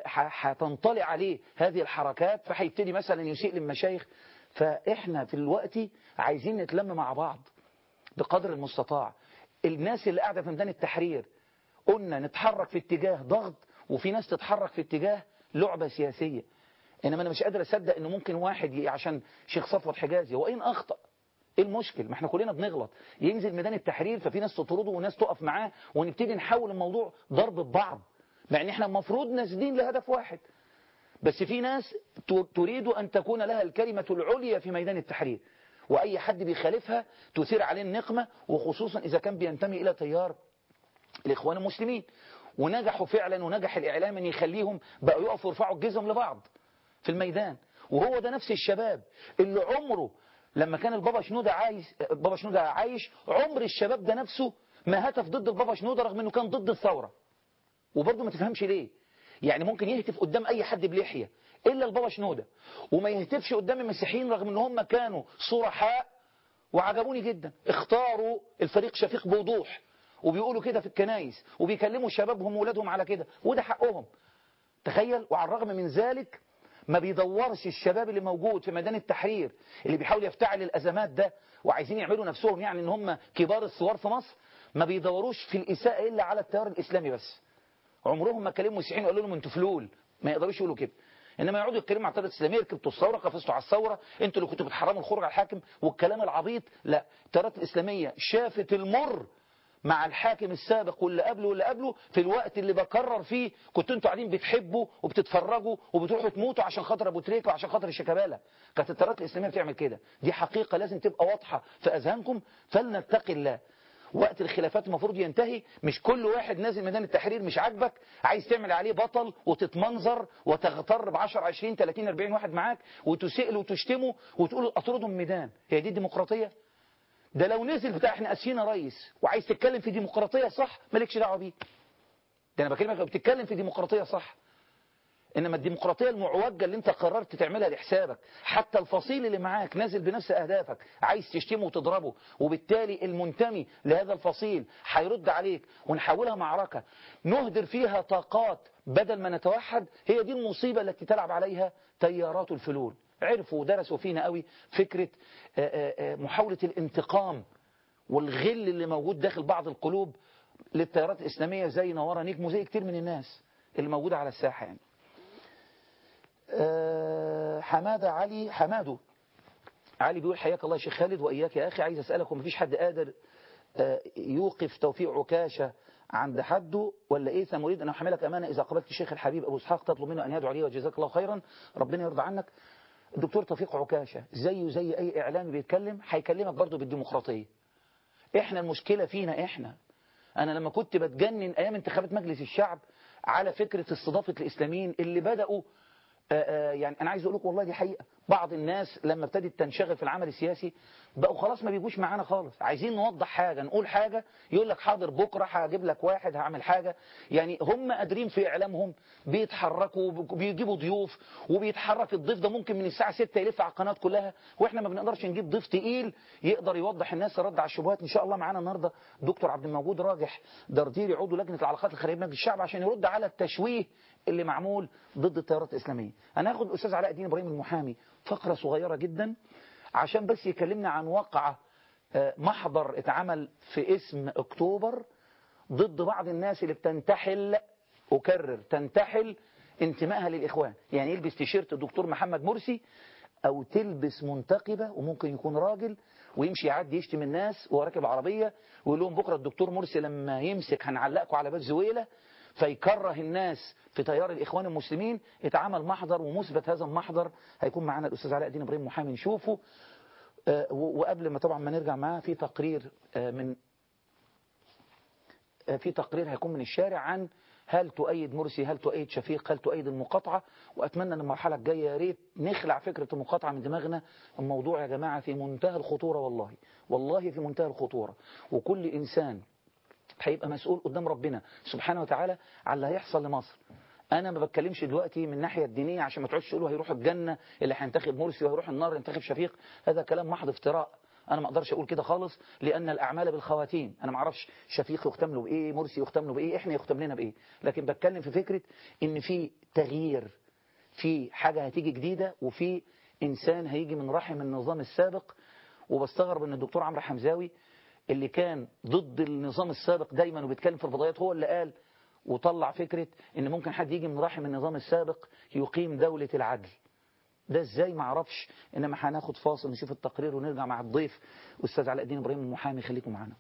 هتنطلع عليه هذه الحركات فهيبتدي مثلا يسيء للمشايخ فاحنا في الوقت عايزين نتلم مع بعض بقدر المستطاع الناس اللي قاعدة في ميدان التحرير قلنا نتحرك في اتجاه ضغط وفي ناس تتحرك في اتجاه لعبة سياسية انما انا مش قادر اصدق ان ممكن واحد عشان شيخ صفوت حجازي وان اخطأ ايه المشكل ما احنا كلنا بنغلط ينزل ميدان التحرير ففي ناس تطرده وناس تقف معاه ونبتدي نحول الموضوع ضرب ببعض مع ان احنا المفروض نازلين لهدف واحد بس في ناس تريد ان تكون لها الكلمة العليا في ميدان التحرير وأي حد بيخالفها تثير عليه النقمة وخصوصا إذا كان بينتمي إلى تيار الإخوان المسلمين ونجحوا فعلا ونجح الإعلام أن يخليهم بقوا يقفوا يرفعوا الجزم لبعض في الميدان وهو ده نفس الشباب اللي عمره لما كان البابا شنودة عايش بابا شنودة عايش عمر الشباب ده نفسه ما هتف ضد البابا شنودة رغم انه كان ضد الثورة وبرضه ما تفهمش ليه يعني ممكن يهتف قدام اي حد بلحية الا البابا شنودة وما يهتفش قدام المسيحيين رغم ان هم كانوا صرحاء وعجبوني جدا اختاروا الفريق شفيق بوضوح وبيقولوا كده في الكنايس وبيكلموا شبابهم وولادهم على كده وده حقهم تخيل وعلى الرغم من ذلك ما بيدورش الشباب اللي موجود في ميدان التحرير اللي بيحاول يفتعل الأزمات ده وعايزين يعملوا نفسهم يعني ان هم كبار الثوار في مصر ما بيدوروش في الإساءة إلا على التيار الإسلامي بس عمرهم ما كلموا مسيحيين وقالوا لهم انتوا فلول ما يقدروش يقولوا كده انما يقعدوا يتكلموا عن التيارات الاسلاميه ركبتوا الثوره قفزتوا على الثوره انتوا اللي كنتوا بتحرموا الخروج على الحاكم والكلام العبيط لا التيارات الاسلاميه شافت المر مع الحاكم السابق واللي قبله واللي قبله في الوقت اللي بكرر فيه كنتوا انتوا قاعدين بتحبوا وبتتفرجوا وبتروحوا تموتوا عشان خاطر ابو تريكه وعشان خاطر الشيكابالا كانت التيارات الاسلاميه بتعمل كده دي حقيقه لازم تبقى واضحه في اذهانكم فلنتقي الله وقت الخلافات المفروض ينتهي مش كل واحد نازل ميدان التحرير مش عاجبك عايز تعمل عليه بطل وتتمنظر وتغتر ب 10 20 30 40 واحد معاك وتسئل وتشتمه وتقول اطردهم ميدان هي دي الديمقراطيه ده لو نزل بتاع احنا اسفين يا ريس وعايز تتكلم في ديمقراطيه صح مالكش دعوه بيه ده انا بكلمك لو بتتكلم في ديمقراطيه صح انما الديمقراطيه المعوجه اللي انت قررت تعملها لحسابك حتى الفصيل اللي معاك نازل بنفس اهدافك عايز تشتمه وتضربه وبالتالي المنتمي لهذا الفصيل هيرد عليك ونحولها معركه نهدر فيها طاقات بدل ما نتوحد هي دي المصيبه التي تلعب عليها تيارات الفلول عرفوا ودرسوا فينا قوي فكره آآ آآ محاوله الانتقام والغل اللي موجود داخل بعض القلوب للتيارات الاسلاميه زي نواره نجم وزي كتير من الناس اللي موجوده على الساحه يعني أه حمادة علي حماده علي بيقول حياك الله يا شيخ خالد وإياك يا أخي عايز أسألك ومفيش حد قادر أه يوقف توفيق عكاشة عند حده ولا إيه ثم أريد أن أحملك أمانة إذا قابلت الشيخ الحبيب أبو إسحاق تطلب منه أن يدعو لي وجزاك الله خيرا ربنا يرضى عنك الدكتور توفيق عكاشة زيه زي أي إعلامي بيتكلم هيكلمك برضه بالديمقراطية إحنا المشكلة فينا إحنا أنا لما كنت بتجنن أيام انتخابات مجلس الشعب على فكرة استضافة الإسلاميين اللي بدأوا يعني أنا عايز أقول لكم والله دي حقيقة بعض الناس لما ابتدت تنشغل في العمل السياسي بقوا خلاص ما بيجوش معانا خالص عايزين نوضح حاجة نقول حاجة يقول لك حاضر بكرة هجيب لك واحد هعمل حاجة يعني هم قادرين في إعلامهم بيتحركوا بيجيبوا ضيوف وبيتحرك الضيف ده ممكن من الساعة 6 يلف على القناة كلها وإحنا ما بنقدرش نجيب ضيف تقيل يقدر يوضح الناس يرد على الشبهات إن شاء الله معانا النهاردة دكتور عبد الموجود راجح درديري عضو لجنة العلاقات الخارجية بمجلس الشعب عشان يرد على التشويه اللي معمول ضد التيارات الإسلامية أنا هاخد الأستاذ علاء الدين إبراهيم المحامي فقرة صغيرة جدا عشان بس يكلمنا عن واقعة محضر اتعمل في اسم اكتوبر ضد بعض الناس اللي بتنتحل أكرر تنتحل انتمائها للإخوان يعني يلبس تيشيرت الدكتور محمد مرسي أو تلبس منتقبة وممكن يكون راجل ويمشي يعدي يشتم الناس وهو راكب عربية ويقول لهم بكرة الدكتور مرسي لما يمسك هنعلقكم على باب زويلة فيكره الناس في تيار الإخوان المسلمين اتعمل محضر ومثبت هذا المحضر هيكون معنا الأستاذ علاء الدين إبراهيم محامي نشوفه وقبل ما طبعا ما نرجع معاه في تقرير من في تقرير هيكون من الشارع عن هل تؤيد مرسي هل تؤيد شفيق هل تؤيد المقاطعة وأتمنى أن المرحلة الجاية يا ريت نخلع فكرة المقاطعة من دماغنا الموضوع يا جماعة في منتهى الخطورة والله والله في منتهى الخطورة وكل إنسان هيبقى مسؤول قدام ربنا سبحانه وتعالى على اللي هيحصل لمصر انا ما بتكلمش دلوقتي من الناحيه الدينيه عشان ما تقعدش تقولوا هيروح الجنه اللي هينتخب مرسي وهيروح النار اللي ينتخب شفيق هذا كلام محض افتراء انا ما اقدرش اقول كده خالص لان الاعمال بالخواتيم انا ما اعرفش شفيق يختم له بايه مرسي يختم له بايه احنا يختم لنا بايه لكن بتكلم في فكره ان في تغيير في حاجه هتيجي جديده وفي انسان هيجي من رحم النظام السابق وبستغرب ان الدكتور عمرو حمزاوي اللي كان ضد النظام السابق دايما وبيتكلم في الفضائيات هو اللي قال وطلع فكرة ان ممكن حد يجي من رحم النظام السابق يقيم دولة العدل ده ازاي ما اعرفش انما هناخد فاصل نشوف التقرير ونرجع مع الضيف استاذ علاء الدين ابراهيم المحامي خليكم معانا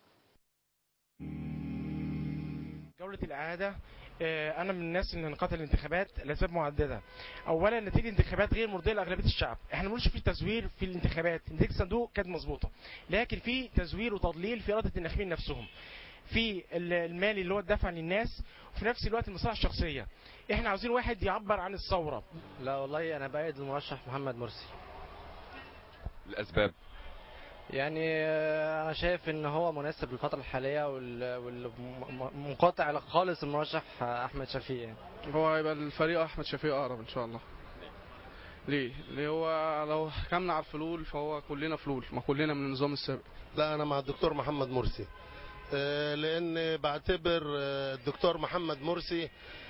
جولة الإعادة أنا من الناس اللي نقاط الانتخابات لأسباب معددة. أولا نتيجة انتخابات غير مرضية لأغلبية الشعب، إحنا ما في تزوير في الانتخابات، نتيجة الصندوق كانت مظبوطة. لكن في تزوير وتضليل في إرادة الناخبين نفسهم. في المال اللي هو الدفع للناس وفي نفس الوقت المصالح الشخصية. إحنا عاوزين واحد يعبر عن الثورة. لا والله أنا بأيد المرشح محمد مرسي. الأسباب يعني انا شايف ان هو مناسب للفتره الحاليه والمنقطع خالص المرشح احمد شفيق يعني. هو هيبقى الفريق احمد شفيق اقرب ان شاء الله ليه؟ ليه هو لو حكمنا على الفلول فهو كلنا فلول ما كلنا من النظام السابق لا انا مع الدكتور محمد مرسي لان بعتبر الدكتور محمد مرسي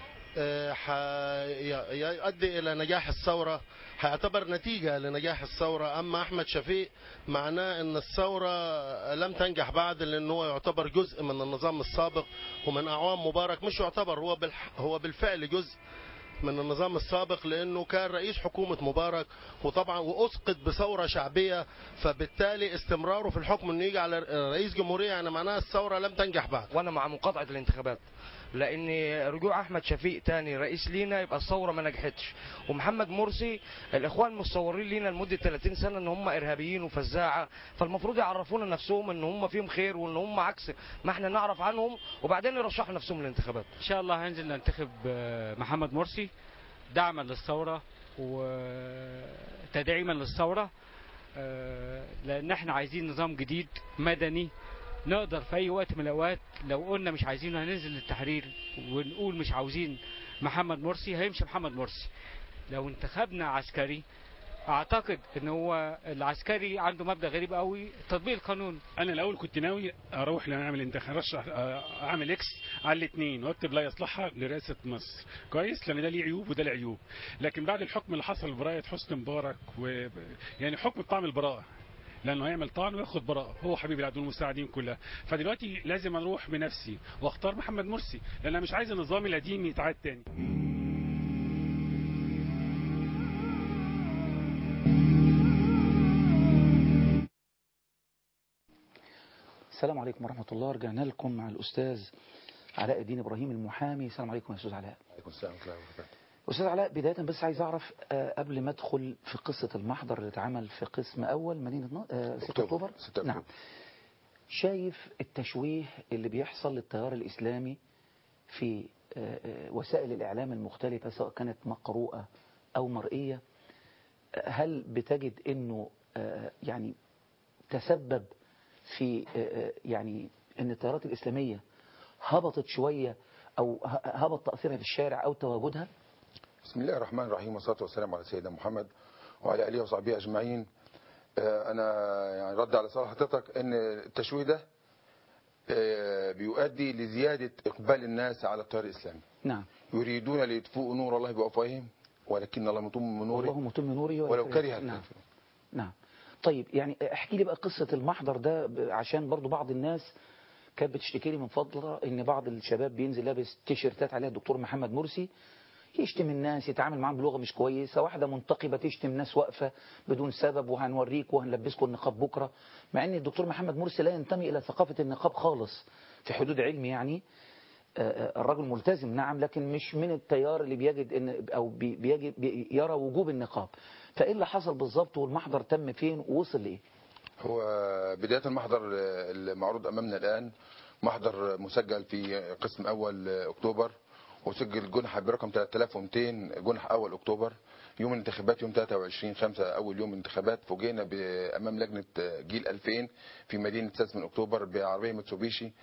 يؤدي الى نجاح الثوره هيعتبر نتيجه لنجاح الثوره اما احمد شفيق معناه ان الثوره لم تنجح بعد لان هو يعتبر جزء من النظام السابق ومن اعوام مبارك مش يعتبر هو هو بالفعل جزء من النظام السابق لانه كان رئيس حكومه مبارك وطبعا واسقط بثوره شعبيه فبالتالي استمراره في الحكم انه يجي على رئيس جمهوريه يعني معناها الثوره لم تنجح بعد وانا مع مقاطعه الانتخابات لان رجوع احمد شفيق تاني رئيس لينا يبقى الثوره ما نجحتش ومحمد مرسي الاخوان مصورين لينا لمده 30 سنه ان هم ارهابيين وفزاعه فالمفروض يعرفونا نفسهم ان هم فيهم خير وان هم عكس ما احنا نعرف عنهم وبعدين يرشحوا نفسهم للانتخابات ان شاء الله هننزل ننتخب آه، محمد مرسي دعما للثوره وتدعيما للثوره آه، لان احنا عايزين نظام جديد مدني نقدر في اي وقت من الاوقات لو قلنا مش عايزينه هننزل للتحرير ونقول مش عاوزين محمد مرسي هيمشي محمد مرسي لو انتخبنا عسكري اعتقد ان هو العسكري عنده مبدا غريب قوي تطبيق القانون انا الاول كنت ناوي اروح اعمل انتخاب ارشح اعمل اكس على الاثنين واكتب لا يصلحها لرئاسه مصر كويس لان ده ليه عيوب وده ليه عيوب لكن بعد الحكم اللي حصل برايه حسني مبارك و يعني حكم بطعم البراءه لانه هيعمل طعن وياخد براءه هو حبيب العدو المساعدين كلها فدلوقتي لازم اروح بنفسي واختار محمد مرسي لان انا مش عايز النظام القديم يتعاد تاني السلام عليكم ورحمة الله رجعنا لكم مع الأستاذ علاء الدين إبراهيم المحامي السلام عليكم يا أستاذ علاء عليكم السلام ورحمة الله وبركاته أستاذ علاء بداية بس عايز أعرف آه، قبل ما أدخل في قصة المحضر اللي اتعمل في قسم أول مدينة نا- آه، 6 أكتوبر. أكتوبر 6 أكتوبر. نعم شايف التشويه اللي بيحصل للتيار الإسلامي في آه، آه، وسائل الإعلام المختلفة سواء كانت مقروءة أو مرئية آه، هل بتجد أنه آه، يعني تسبب في آه، آه، يعني أن التيارات الإسلامية هبطت شوية أو ه- هبط تأثيرها في الشارع أو تواجدها بسم الله الرحمن الرحيم والصلاة والسلام على سيدنا محمد وعلى آله وصحبه أجمعين آه، أنا يعني رد على سؤال حضرتك أن التشويه ده آه، بيؤدي لزيادة إقبال الناس على التيار الإسلامي نعم يريدون ليطفئوا نور الله بأفواههم ولكن الله متم من والله نوره متم نوره ولو كره نعم الكافرون نعم طيب يعني احكي لي بقى قصة المحضر ده ب- عشان برضو بعض الناس كانت بتشتكي لي من فترة ان بعض الشباب بينزل لابس تيشيرتات عليها الدكتور محمد مرسي يشتم الناس يتعامل معاهم بلغة مش كويسة واحدة منتقبة تشتم ناس واقفة بدون سبب وهنوريك وهنلبسكم النقاب بكرة مع ان الدكتور محمد مرسي لا ينتمي الى ثقافة النقاب خالص في حدود علمي يعني آه، آه، الرجل ملتزم نعم لكن مش من التيار اللي بيجد ان او بي- بيجد بي- يرى وجوب النقاب فايه اللي حصل بالظبط والمحضر تم فين ووصل لايه هو بداية المحضر المعروض أمامنا الآن محضر مسجل في قسم أول أكتوبر وسجل جنحة برقم 3200 جنح أول أكتوبر يوم الانتخابات يوم 23 5 أول يوم انتخابات فوجئنا أمام لجنة جيل 2000 في مدينة 6 من أكتوبر بعربية متسوبيشي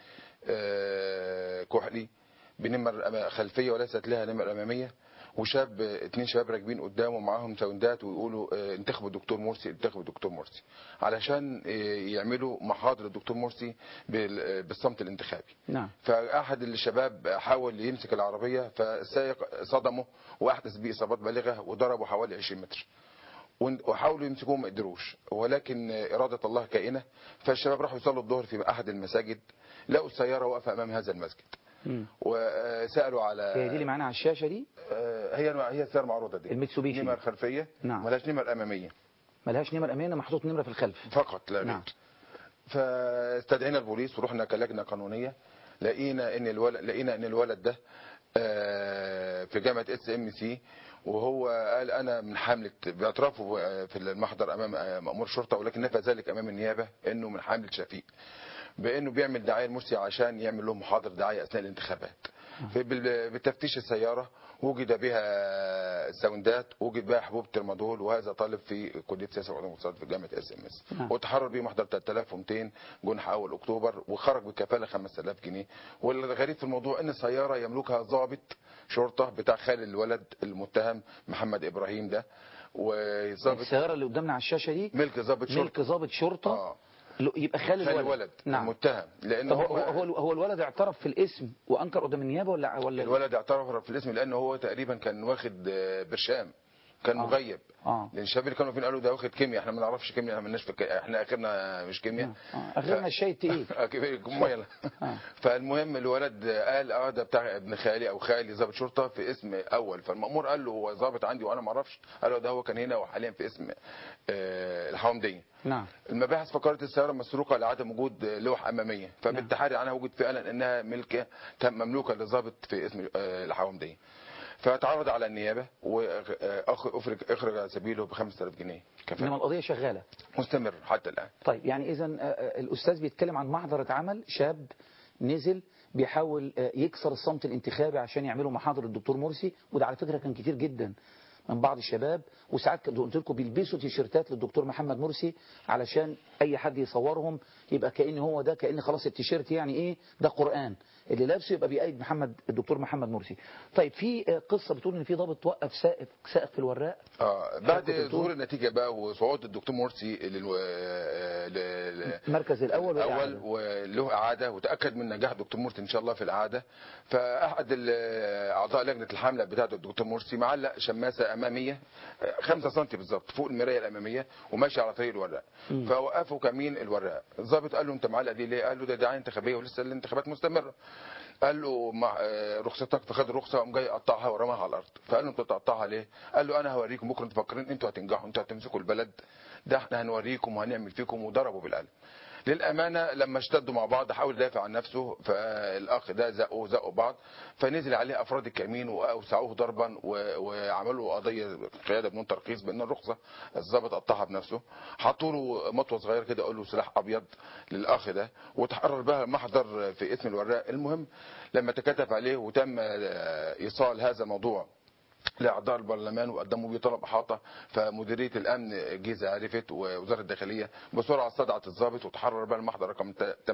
آه، كحلي بنمر أما- خلفية وليست لها نمر أمامية وشاب اتنين شباب راكبين قدامه معاهم ساوندات ويقولوا اه، انتخبوا الدكتور مرسي انتخبوا الدكتور مرسي علشان اه، يعملوا محاضرة الدكتور مرسي بال- اه، بالصمت الانتخابي نعم فأحد الشباب حاول يمسك العربية فالسائق صدمه وأحدث به إصابات بالغة وضربه حوالي 20 متر ون- وحاولوا يمسكوه ما قدروش ولكن إرادة الله كائنة فالشباب راحوا يصلوا الظهر في أحد المساجد لقوا السيارة واقفة أمام هذا المسجد مم. وسألوا على هي دي اللي معانا على الشاشة دي آه، هي هي السيارة المعروضة دي الميتسوبيشي نمر خلفية نعم. ملهاش نمر أمامية ملهاش نمر أمانة محطوط نمرة في الخلف فقط لا نعم. غير فاستدعينا البوليس ورحنا كلجنة قانونية لقينا ان الولد لقينا ان الولد ده آه، في جامعة اس ام سي وهو قال انا من حملة باعترافه آه، في المحضر امام آه، مأمور شرطة ولكن نفى ذلك امام النيابة انه من حملة شفيق بانه بيعمل دعايه لمرسي عشان يعمل لهم محاضر دعايه اثناء الانتخابات فبال- بتفتيش السياره وجد بها ساوندات وجد بها حبوب ترمادول وهذا طالب في كليه سياسه وعلوم الاقتصاد في جامعه اس ام اس نعم. وتحرر به محضر 3200 جنح اول اكتوبر وخرج بكفاله 5000 جنيه والغريب في الموضوع ان السياره يملكها ضابط شرطه بتاع خال الولد المتهم محمد ابراهيم ده وضابط السيارة اللي قدامنا على الشاشة دي ملك ضابط شرطه ملك ضابط شرطة اه له- يبقى خال خال الولد الولد نعم المتهم لان طب هو, هو هو, هو الولد اعترف في الاسم وانكر قدام النيابة ولا ولا الولد اعترف في الاسم لانه هو تقريبا كان واخد آه، برشام كان آه. مغيب اه لان الشباب اللي كانوا فين قالوا ده واخد كيمياء احنا ما نعرفش كيمياء احنا مالناش في الك- احنا اخرنا مش كيمياء آه. غيرنا الشاي التقيل ميه آه. فالمهم الولد قال اه ده بتاع ابن خالي او خالي ضابط شرطه في اسم اول فالمامور قال له هو ضابط عندي وانا ما اعرفش قال له ده هو كان هنا وحاليا في اسم آه، الحومديه نعم المباحث فكرت السياره مسروقه لعدم وجود لوح اماميه فبالتحري عنها وجد فعلا انها ملكه تم مملوكه لضابط في اسم آه، الحومديه فتعرض على النيابه واخرج اخرج على سبيله ب 5000 جنيه انما كفاله القضيه شغاله مستمر حتى الان طيب يعني اذا الاستاذ بيتكلم عن محضر اتعمل شاب نزل بيحاول آه، يكسر الصمت الانتخابي عشان يعملوا محاضر الدكتور مرسي وده على فكره كان كتير جدا من بعض الشباب وساعات كنت قلت لكم بيلبسوا تيشيرتات للدكتور محمد مرسي علشان اي حد يصورهم يبقى كأن هو ده كأن خلاص التيشيرت يعني ايه ده قرآن اللي لابسه يبقى بيأيد محمد الدكتور محمد مرسي طيب في آه، قصة بتقول ان في ضابط وقف سائق سائق في الوراق اه بعد كنت بتقول؟ ظهور النتيجه بقى وصعود الدكتور مرسي للو... آه، ل- ل- المركز الاول الاول والإعادة. وله اعاده وتاكد من نجاح الدكتور مرسي ان شاء الله في الاعاده فاحد ال- اعضاء لجنه الحمله بتاعه الدكتور مرسي معلق شماسه اماميه 5 سم بالظبط فوق المرايه الاماميه وماشي على طريق الوراق مم. فوقفوا كمين الوراق الضابط قال له انت معلق دي ليه قال له ده دعايه انتخابيه ولسه الانتخابات مستمره قال له مع آه، رخصتك فخد الرخصه وقام جاي قطعها ورماها على الارض فقال له انت بتقطعها ليه قال له انا هوريكم بكره انتوا فاكرين انتوا هتنجحوا انتوا هتمسكوا البلد ده احنا هنوريكم وهنعمل فيكم وضربوا بالقلم للامانه لما اشتدوا مع بعض حاول يدافع عن نفسه فالاخ ده زقوا زقوا بعض فنزل عليه افراد الكمين واوسعوه ضربا و- وعملوا قضيه قياده بدون ترخيص بان الرخصه الضابط قطعها بنفسه حطوا له مطوه صغيره كده قالوا له سلاح ابيض للاخ ده وتحرر بقى محضر في اسم الوراق المهم لما تكتب عليه وتم آه، ايصال هذا الموضوع لاعضاء البرلمان وقدموا بيه طلب احاطه فمديريه الامن الجيزه عرفت ووزاره الداخليه بسرعه استدعت الضابط وتحرر بقى المحضر رقم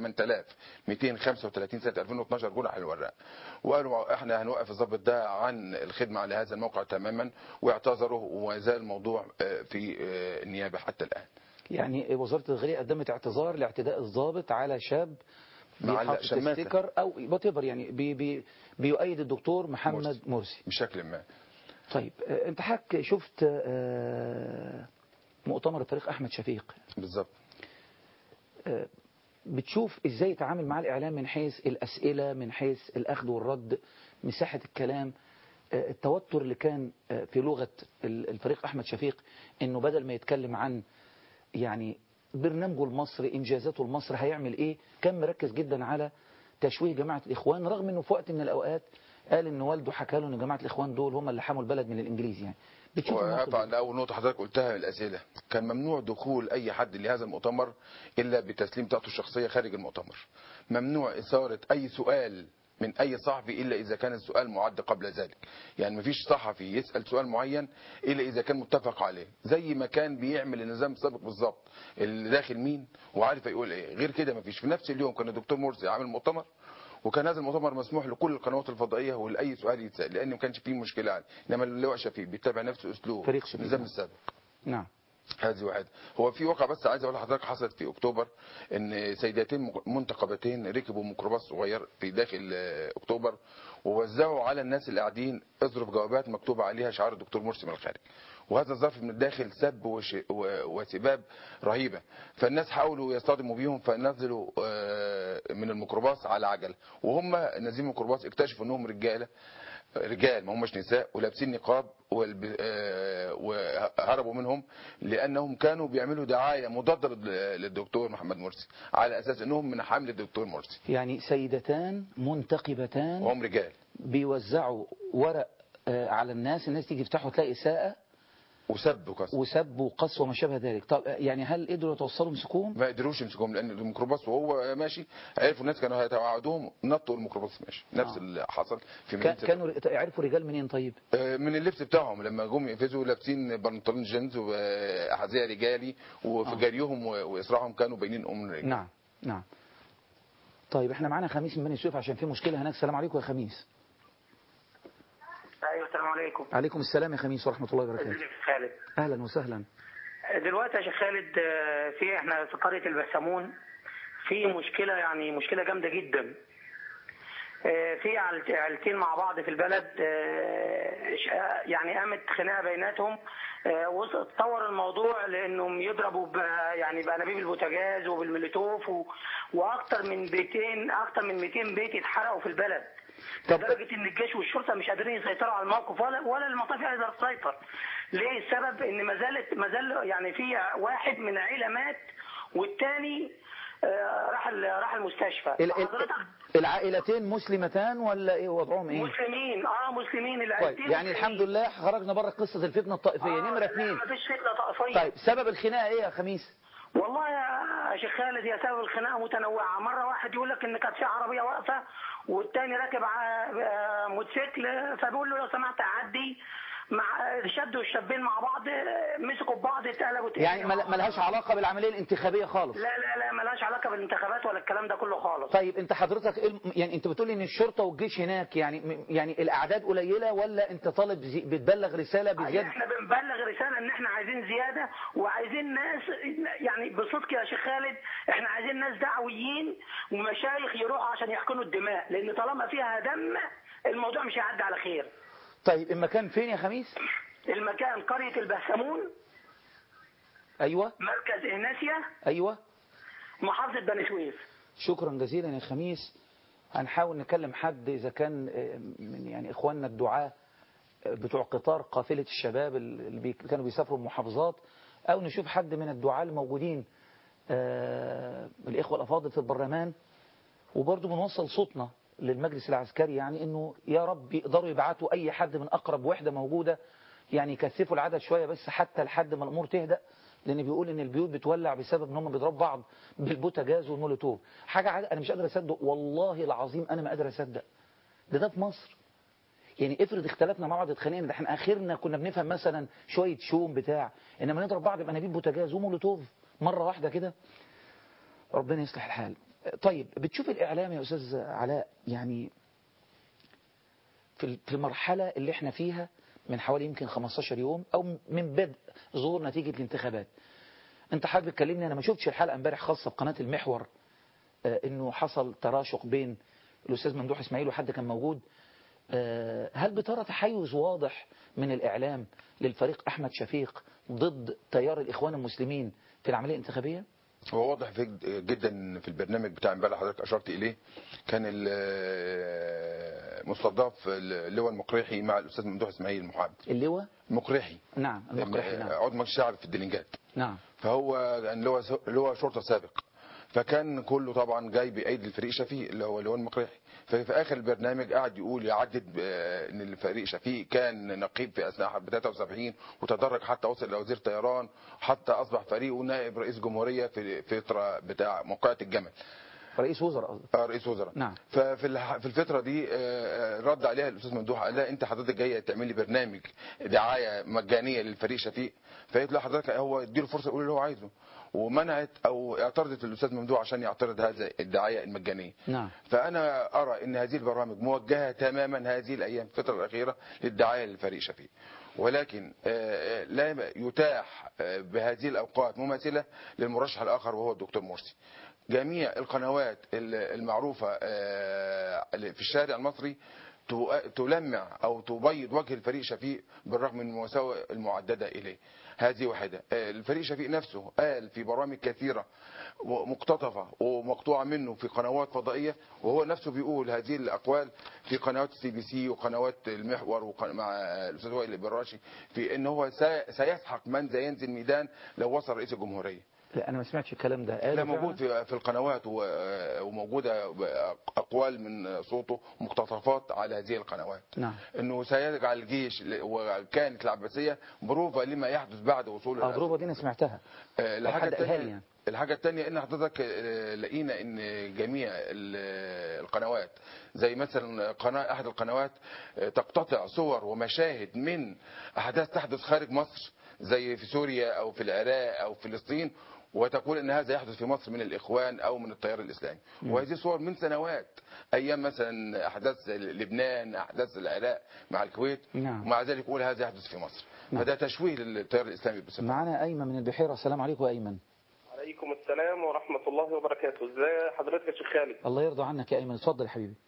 8235 سنه 2012 جنح الوراق وقالوا احنا هنوقف الضابط ده عن الخدمه على هذا الموقع تماما واعتذروا وما زال الموضوع آه، في آه، النيابه حتى الان يعني وزارة الداخلية قدمت اعتذار لاعتداء الضابط على شاب معلق بيحط شماسة. ستيكر او whatever يعني بي بي بيؤيد الدكتور محمد مرسي, مرسي. بشكل ما طيب آه، انت حضرتك شفت آه، مؤتمر الطريق احمد شفيق بالظبط آه، بتشوف ازاي يتعامل مع الاعلام من حيث الاسئله من حيث الاخذ والرد مساحه الكلام آه، التوتر اللي كان آه، في لغه ال- الفريق احمد شفيق انه بدل ما يتكلم عن يعني برنامجه المصري انجازاته المصري هيعمل ايه كان مركز جدا على تشويه جماعه الاخوان رغم انه في وقت من الاوقات قال ان والده حكى له ان جماعه الاخوان دول هم اللي حموا البلد من الانجليز يعني بتشوف الموقف وهقف على اول نقطه حضرتك قلتها من الاسئله كان ممنوع دخول اي حد لهذا المؤتمر الا بتسليم بتاعته الشخصيه خارج المؤتمر ممنوع اثاره اي سؤال من اي صحفي الا اذا كان السؤال معد قبل ذلك يعني مفيش صحفي يسال سؤال معين الا اذا كان متفق عليه زي ما كان بيعمل النظام السابق بالظبط اللي داخل مين وعارف هيقول ايه غير كده مفيش في نفس اليوم كان الدكتور مرسي عامل مؤتمر وكان هذا المؤتمر مسموح لكل القنوات الفضائيه ولاي سؤال يتسال لان ما كانش فيه مشكله يعني انما اللواء شفيق بيتبع نفس اسلوب فريق شفيق. النظام السابق نعم هذه واحد هو في واقع بس عايز اقول لحضرتك حصلت في اكتوبر ان سيدتين منتقبتين ركبوا ميكروباص صغير في داخل آه، اكتوبر ووزعوا على الناس اللي قاعدين اظرف جوابات مكتوب عليها شعار الدكتور مرسي من الخارج وهذا الظرف من الداخل سب وش- و- وسباب رهيبه فالناس حاولوا يصطدموا بيهم فنزلوا آه، من الميكروباص على عجل وهم نازلين من الميكروباص اكتشفوا انهم رجاله رجال ما همش نساء ولابسين نقاب والب- آه، وهربوا منهم لانهم كانوا بيعملوا دعايه مضاده لل- للدكتور محمد مرسي على اساس انهم من حمل الدكتور مرسي يعني سيدتان منتقبتان وهم رجال بيوزعوا ورق آه، على الناس الناس تيجي تفتحه تلاقي إساءة وسب وكسر وسب وقص وما شابه ذلك طب آه، يعني هل قدروا يتوصلوا يمسكوهم ما قدروش يمسكوهم لان الميكروباص وهو ماشي عرفوا الناس كانوا هيتوعدوهم نطوا الميكروباص ماشي نفس آه. اللي حصل في كا- مدينه كانوا يعرفوا رجال منين طيب آه، من اللبس بتاعهم لما جم ينفذوا لابسين بنطلون جينز واحذيه رجالي وفي آه. جريهم و- واسراعهم كانوا باينين ام الرجال نعم نعم طيب احنا معانا خميس من بني سويف عشان في مشكلة هناك السلام عليكم يا خميس ايوه السلام عليكم عليكم السلام يا خميس ورحمة الله وبركاته ازيك يا خالد أهلا وسهلا دلوقتي يا شيخ خالد آه، في احنا في قريه البسامون في مشكله يعني مشكله جامده جدا آه، في عيلت- عيلتين مع بعض في البلد آه، ش- آه، يعني قامت خناقه بيناتهم آه، وص- اتطور الموضوع لانهم يضربوا ب- يعني بانابيب البوتاجاز وبالمولوتوف و- واكتر من بيتين اكتر من 200 بيت اتحرقوا في البلد لدرجه ان الجيش والشرطه مش قادرين يسيطروا على الموقف ولا ولا المطافي قادره تسيطر ليه السبب ان ما زالت ما زال يعني في واحد من عيله مات والتاني آه، راح ال- راح المستشفى ال- ال- حضرتك العائلتين مسلمتان ولا ايه وضعهم ايه مسلمين اه مسلمين طيب العيلتين يعني الحمد لله خرجنا بره قصة الفتنة الطائفية نمرة اثنين ما فيش فتنه طائفيه طيب سبب الخناقة ايه يا خميس والله يا شيخ خالد يا سبب الخناقه متنوعه مره واحد يقول لك ان كانت في عربيه واقفه والتاني راكب ع- آه، موتوسيكل فبيقول له لو سمحت عدي مع شدوا الشابين مع بعض آه، مسكوا ببعض اتقلبوا يعني مل- ملهاش علاقة بالعملية الانتخابية خالص لا لا لا ملهاش علاقه بالانتخابات ولا الكلام ده كله خالص طيب انت حضرتك إيه الم- يعني انت بتقول ان الشرطة والجيش هناك يعني م- يعني الاعداد قليلة ولا انت طالب زي بتبلغ رسالة بزيادة احنا بنبلغ رساله ان احنا عايزين زياده وعايزين ناس يعني بصدق يا شيخ خالد احنا عايزين ناس دعويين ومشايخ يروحوا عشان يحقنوا الدماء لان طالما فيها دم الموضوع مش هيعدي على خير طيب المكان فين يا خميس المكان قريه البهسمون ايوه مركز إهناسيا ايوه محافظه بني سويف شكرا جزيلا يا خميس هنحاول نكلم حد إذا كان آه، من يعني إخواننا الدعاة آه، بتوع قطار قافلة الشباب اللي بي- كانوا بيسافروا المحافظات أو نشوف حد من الدعاة الموجودين آه، الإخوة الأفاضل في البرلمان وبرضه بنوصل صوتنا للمجلس العسكري يعني إنه يا رب يقدروا يبعتوا أي حد من أقرب وحدة موجودة يعني يكثفوا العدد شوية بس حتى لحد ما الأمور تهدأ لان بيقول ان البيوت بتولع بسبب ان هم بيضربوا بعض بالبوتاجاز والمولوتوف حاجه عاد انا مش قادر اصدق والله العظيم انا ما قادر اصدق ده ده في مصر يعني افرض اختلفنا مع بعض اتخانقنا ده احنا اخرنا كنا بنفهم مثلا شويه شوم بتاع انما نضرب بعض بانابيب بوتاجاز ومولوتوف مره واحده كده ربنا يصلح الحال طيب بتشوف الاعلام يا استاذ علاء يعني في في المرحله اللي احنا فيها من حوالي يمكن 15 يوم او من بدء ظهور نتيجه الانتخابات انت حابب تكلمني انا ما شفتش الحلقه امبارح خاصه بقناه المحور آه، انه حصل تراشق بين الاستاذ ممدوح اسماعيل وحد كان موجود آه، هل بترى تحيز واضح من الاعلام للفريق احمد شفيق ضد تيار الاخوان المسلمين في العمليه الانتخابيه هو واضح في جدا في البرنامج بتاع امبارح حضرتك اشرت اليه كان ال- مستضاف اللواء المقريحي مع الاستاذ ممدوح اسماعيل المحامي اللواء المقريحي نعم المقرحي نعم عضو مجلس الشعب في الدلنجات نعم فهو كان لواء لواء شرطه سابق فكان كله طبعا جاي بايدي الفريق شفيق اللي هو اللواء المقريحي ففي اخر البرنامج قعد يقول يعدد آه، ان الفريق شفيق كان نقيب في اثناء حرب 73 وتدرج حتى وصل الى وزير طيران حتى اصبح فريقه نائب رئيس جمهوريه في فتره بتاع موقعه الجمل رئيس وزراء قصدي اه رئيس وزراء نعم ففي الح- في الفتره دي آه، آه، رد عليها الاستاذ ممدوح قال لها انت حضرتك جايه تعملي برنامج دعايه مجانيه للفريق شفيق فقالت له حضرتك هو اديله فرصه يقول اللي هو عايزه ومنعت او اعترضت الاستاذ ممدوح عشان يعترض هذا الدعايه المجانيه نعم فانا ارى ان هذه البرامج موجهه تماما هذه الايام الفتره الاخيره للدعايه للفريق شفيق ولكن آه، آه، لا يتاح آه، بهذه الاوقات مماثله للمرشح الاخر وهو الدكتور مرسي جميع القنوات ال- المعروفه آه، في الشارع المصري تو- تلمع او تبيض وجه الفريق شفيق بالرغم من المساوئ المعدده اليه هذه واحده آه، الفريق شفيق نفسه قال في برامج كثيره مقتطفه ومقطوعه منه في قنوات فضائيه وهو نفسه بيقول هذه الاقوال في قنوات السي بي سي وقنوات المحور وقن- مع الاستاذ وائل البراشي في ان هو سي- سيسحق من ذا ينزل ميدان لو وصل رئيس الجمهوريه لا انا ما سمعتش الكلام ده قالوا لا فعلا؟ موجود في في القنوات و- وموجوده اقوال من صوته مقتطفات على هذه القنوات نعم انه سيجعل الجيش ل- وكانت العباسيه بروفه لما يحدث بعد وصول اه البروفه دي انا سمعتها آه، الحاجه حد قالها لي الثانيه يعني. الحاجه الثانيه ان حضرتك آه، لقينا ان جميع ال- القنوات زي مثلا قناه احد القنوات آه، تقتطع صور ومشاهد من احداث تحدث خارج مصر زي في سوريا او في العراق او فلسطين وتقول ان هذا يحدث في مصر من الاخوان او من التيار الاسلامي مم. وهذه صور من سنوات ايام مثلا احداث لبنان احداث العراق مع الكويت نعم. ومع ذلك يقول هذا يحدث في مصر نعم. فده تشويه للتيار الاسلامي بصفه معانا ايمن من البحيره السلام عليكم يا ايمن عليكم السلام ورحمة الله وبركاته ازي حضرتك يا شيخ خالد الله يرضى عنك يا ايمن اتفضل يا حبيبي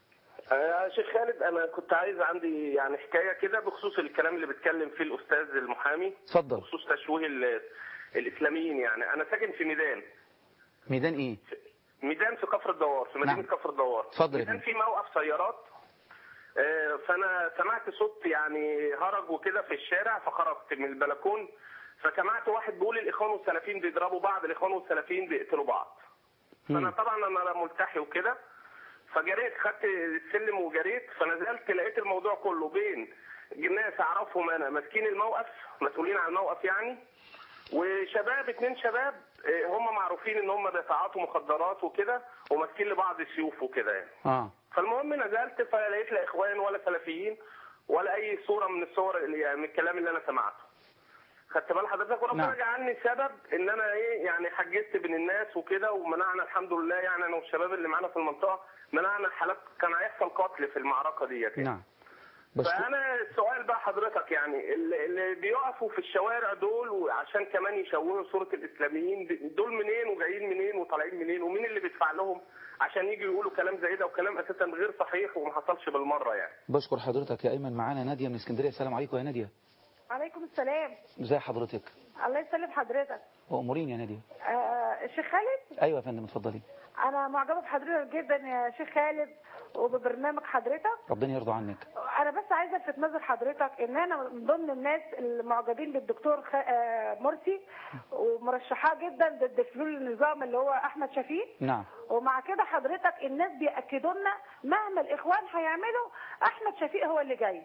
يا شيخ خالد انا كنت عايز عندي يعني حكايه كده بخصوص الكلام اللي بيتكلم فيه الاستاذ المحامي اتفضل بخصوص تشويه ال- الاسلاميين يعني انا ساكن في ميدان ميدان ايه ميدان في كفر الدوار في مدينه نعم. كفر الدوار اتفضل يا ميدان فندم. في موقف سيارات آه، فانا سمعت صوت يعني هرج وكده في الشارع فخرجت من البلكون فسمعت واحد بيقول الاخوان والسلفيين بيضربوا بعض الاخوان والسلفيين بيقتلوا بعض فانا طبعا انا ملتحي وكده فجريت خدت السلم وجريت فنزلت لقيت الموضوع كله بين ناس اعرفهم انا ماسكين الموقف مسؤولين عن الموقف يعني وشباب اتنين شباب آه، هم معروفين ان هم بيتعاطوا مخدرات وكده وماسكين لبعض سيوف وكده يعني اه فالمهم نزلت فلقيت لا اخوان ولا سلفيين ولا اي صوره من الصور اللي يعني من الكلام اللي انا سمعته خدت بال حضرتك وربنا نعم. جعلني سبب ان انا ايه يعني حجزت بين الناس وكده ومنعنا الحمد لله يعني انا والشباب اللي معانا في المنطقه منعنا حالات كان هيحصل قتل في المعركه ديت يعني. نعم بس فانا السؤال بقى حضرتك يعني اللي اللي بيقفوا في الشوارع دول وعشان كمان يشوهوا صوره الاسلاميين دول منين وجايين منين وطالعين منين ومين اللي بيدفع لهم عشان يجوا يقولوا كلام زي ده وكلام اساسا غير صحيح وما حصلش بالمره يعني بشكر حضرتك يا ايمن معانا ناديه من اسكندريه السلام عليكم يا ناديه عليكم السلام ازي حضرتك الله يسلم حضرتك وامورين يا ناديه آه الشيخ خالد ايوه يا فندم اتفضلي انا معجبه بحضرتك جدا يا شيخ خالد وببرنامج حضرتك ربنا يرضى عنك انا بس عايزه الفت نظر حضرتك ان انا من ضمن الناس المعجبين بالدكتور خ... آه مرسي ومرشحاه جدا ضد فلول النظام اللي هو احمد شفيق نعم ومع كده حضرتك الناس بياكدوا لنا مهما الاخوان هيعملوا احمد شفيق هو اللي جاي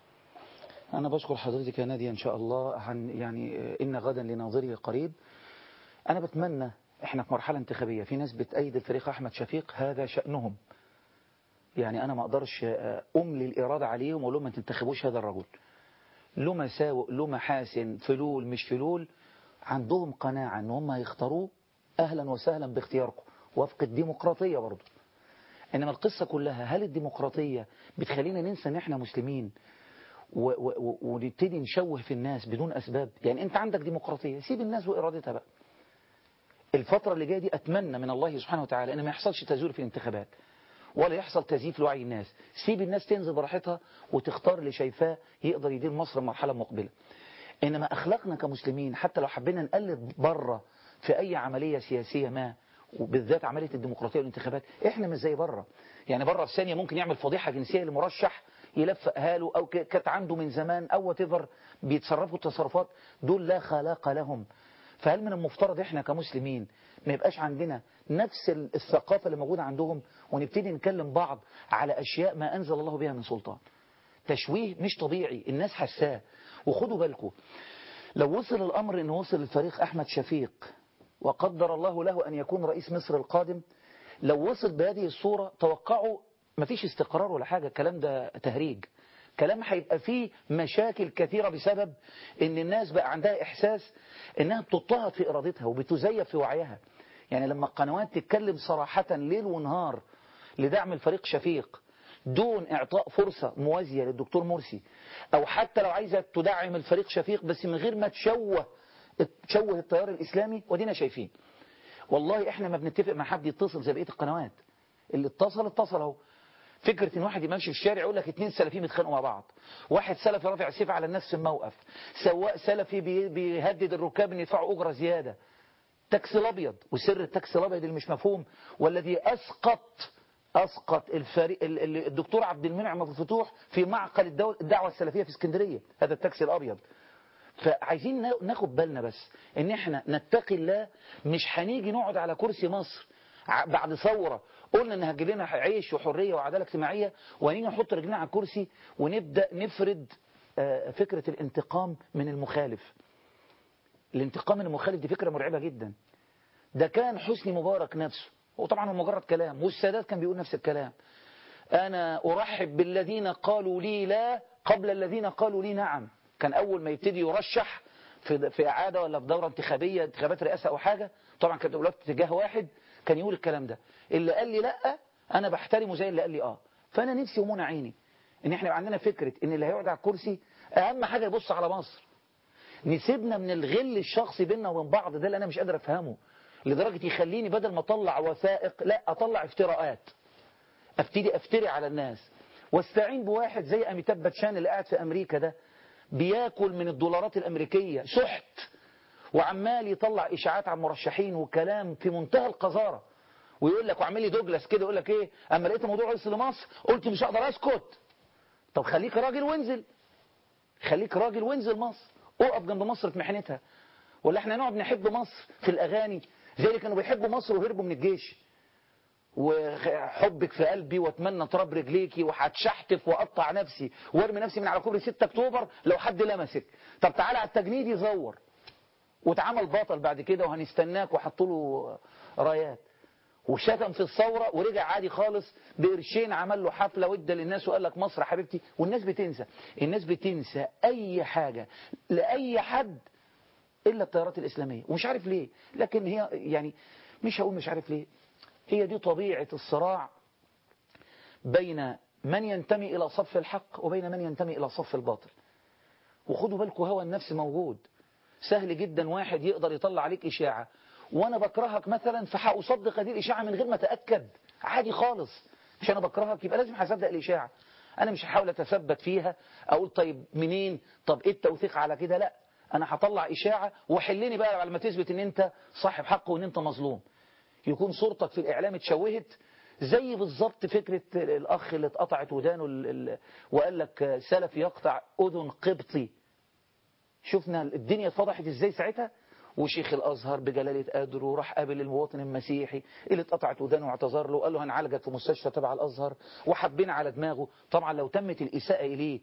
أنا بشكر حضرتك يا نادية إن شاء الله عن يعني إن غدا لناظره قريب أنا بتمنى إحنا في مرحلة انتخابية في ناس بتأيد الفريق أحمد شفيق هذا شأنهم يعني أنا ما أقدرش أملي الإرادة عليهم وأقول لهم ما تنتخبوش هذا الرجل له مساوئ له محاسن فلول مش فلول عندهم قناعة إن هم هيختاروه أهلا وسهلا باختياركم وفق الديمقراطية برضه إنما القصة كلها هل الديمقراطية بتخلينا ننسى إن إحنا مسلمين و- و- و- ونبتدي نشوه في الناس بدون أسباب يعني أنت عندك ديمقراطية سيب الناس وإرادتها بقى الفترة اللي جاية دي أتمنى من الله سبحانه وتعالى أن ما يحصلش تزوير في الانتخابات ولا يحصل تزييف لوعي الناس سيب الناس تنزل براحتها وتختار اللي شايفاه يقدر يدير مصر مرحلة مقبلة إنما أخلاقنا كمسلمين حتى لو حبينا نقلد بره في أي عملية سياسية ما وبالذات عملية الديمقراطية والانتخابات احنا مش زي بره يعني بره في ثانية ممكن يعمل فضيحة جنسية لمرشح يلفقها له او ك- كانت عنده من زمان او whatever بيتصرفوا تصرفات دول لا خلاق لهم فهل من المفترض احنا كمسلمين ما يبقاش عندنا نفس ال- الثقافة اللي موجودة عندهم ونبتدي نكلم بعض على اشياء ما انزل الله بها من سلطان تشويه مش طبيعي الناس حساه وخدوا بالكم لو وصل الامر ان وصل الفريق احمد شفيق وقدر الله له ان يكون رئيس مصر القادم لو وصل بهذه الصورة توقعوا مفيش استقرار ولا حاجة الكلام ده تهريج كلام هيبقى فيه مشاكل كثيرة بسبب ان الناس بقى عندها احساس انها بتضطهد في ارادتها وبتزيف في وعيها يعني لما القنوات تتكلم صراحة ليل ونهار لدعم الفريق شفيق دون اعطاء فرصة موازية للدكتور مرسي او حتى لو عايزة تدعم الفريق شفيق بس من غير ما تشوه تشوه التيار الاسلامي ودينا شايفين والله احنا ما بنتفق مع حد يتصل زي بقيه القنوات اللي اتصل اتصل اهو فكرة ان واحد يمشي في الشارع يقول لك اتنين سلفيين بيتخانقوا مع بعض واحد سلفي رافع سيف على نفس الموقف سواق سلفي بي- بيهدد الركاب ان يدفعوا اجرة زيادة تاكسي الابيض وسر التاكسي الابيض اللي مش مفهوم والذي اسقط اسقط الفريق ال- ال- الدكتور عبد المنعم ابو الفتوح في معقل الدول الدعوه السلفيه في اسكندريه هذا التاكسي الابيض فعايزين نا- ناخد بالنا بس ان احنا نتقي الله مش هنيجي نقعد على كرسي مصر ع- بعد ثورة قلنا ان هتجيب لنا عيش وحرية وعدالة اجتماعية وهنيجي نحط رجلنا على الكرسي ونبدأ نفرد آه، فكرة الانتقام من المخالف الانتقام من المخالف دي فكرة مرعبة جدا ده كان حسني مبارك نفسه وطبعا هو مجرد كلام والسادات كان بيقول نفس الكلام أنا أرحب بالذين قالوا لي لا قبل الذين قالوا لي نعم كان أول ما يبتدي يرشح في في إعادة ولا في دورة انتخابية انتخابات رئاسة أو حاجة طبعا كانت الأولاد في اتجاه واحد كان يقول الكلام ده اللي قال لي لا أنا بحترمه زي اللي قال لي آه فأنا نفسي ومنى عيني إن إحنا يبقى عندنا فكرة إن اللي هيقعد على الكرسي أهم حاجة يبص على مصر نسيبنا من الغل الشخصي بيننا وبين بعض ده اللي أنا مش قادر أفهمه لدرجة يخليني بدل ما أطلع وثائق لا أطلع افتراءات ابتدي افتري على الناس واستعين بواحد زي اميتاب باتشان اللي قاعد في امريكا ده بياكل من الدولارات الامريكيه سحت وعمال يطلع اشاعات عن مرشحين وكلام في منتهى القذاره ويقول لك وعمال لي دوجلاس كده يقول لك ايه اما لقيت الموضوع وصل لمصر قلت مش هقدر اسكت طب خليك راجل وانزل خليك راجل وانزل مصر اقف جنب مصر في محنتها ولا احنا نقعد نحب مصر في الاغاني زي اللي كانوا بيحبوا مصر وهربوا من الجيش وحبك في قلبي واتمنى تراب رجليكي وهتشحتف واقطع نفسي وارمي نفسي من على كوبري 6 اكتوبر لو حد لمسك طب تعالى على التجنيد يزور واتعمل بطل بعد كده وهنستناك وحطوا له رايات وشتم في الثورة ورجع عادي خالص بقرشين عمل له حفلة وادى للناس وقال لك مصر حبيبتي والناس بتنسى الناس بتنسى أي حاجة لأي حد إلا التيارات الإسلامية ومش عارف ليه لكن هي يعني مش هقول مش عارف ليه هي دي طبيعة الصراع بين من ينتمي إلى صف الحق وبين من ينتمي إلى صف الباطل وخدوا بالكم هوى النفس موجود سهل جدا واحد يقدر يطلع عليك إشاعة وأنا بكرهك مثلا فهأصدق هذه الإشاعة من غير ما أتأكد عادي خالص مش أنا بكرهك يبقى لازم هصدق الإشاعة أنا مش هحاول أتثبت فيها أقول طيب منين طب إيه التوثيق على كده لا أنا هطلع إشاعة وحلني بقى على ما تثبت إن أنت صاحب حق وإن أنت مظلوم يكون صورتك في الإعلام اتشوهت زي بالظبط فكرة الأخ اللي اتقطعت ودانه ال- ال- وقال لك سلف يقطع أذن قبطي شفنا الدنيا اتفضحت ازاي ساعتها وشيخ الازهر بجلاله قدره راح قابل المواطن المسيحي اللي اتقطعت ودانه واعتذر له وقال له هنعالجك في مستشفى تبع الازهر وحبينا على دماغه طبعا لو تمت الاساءه اليه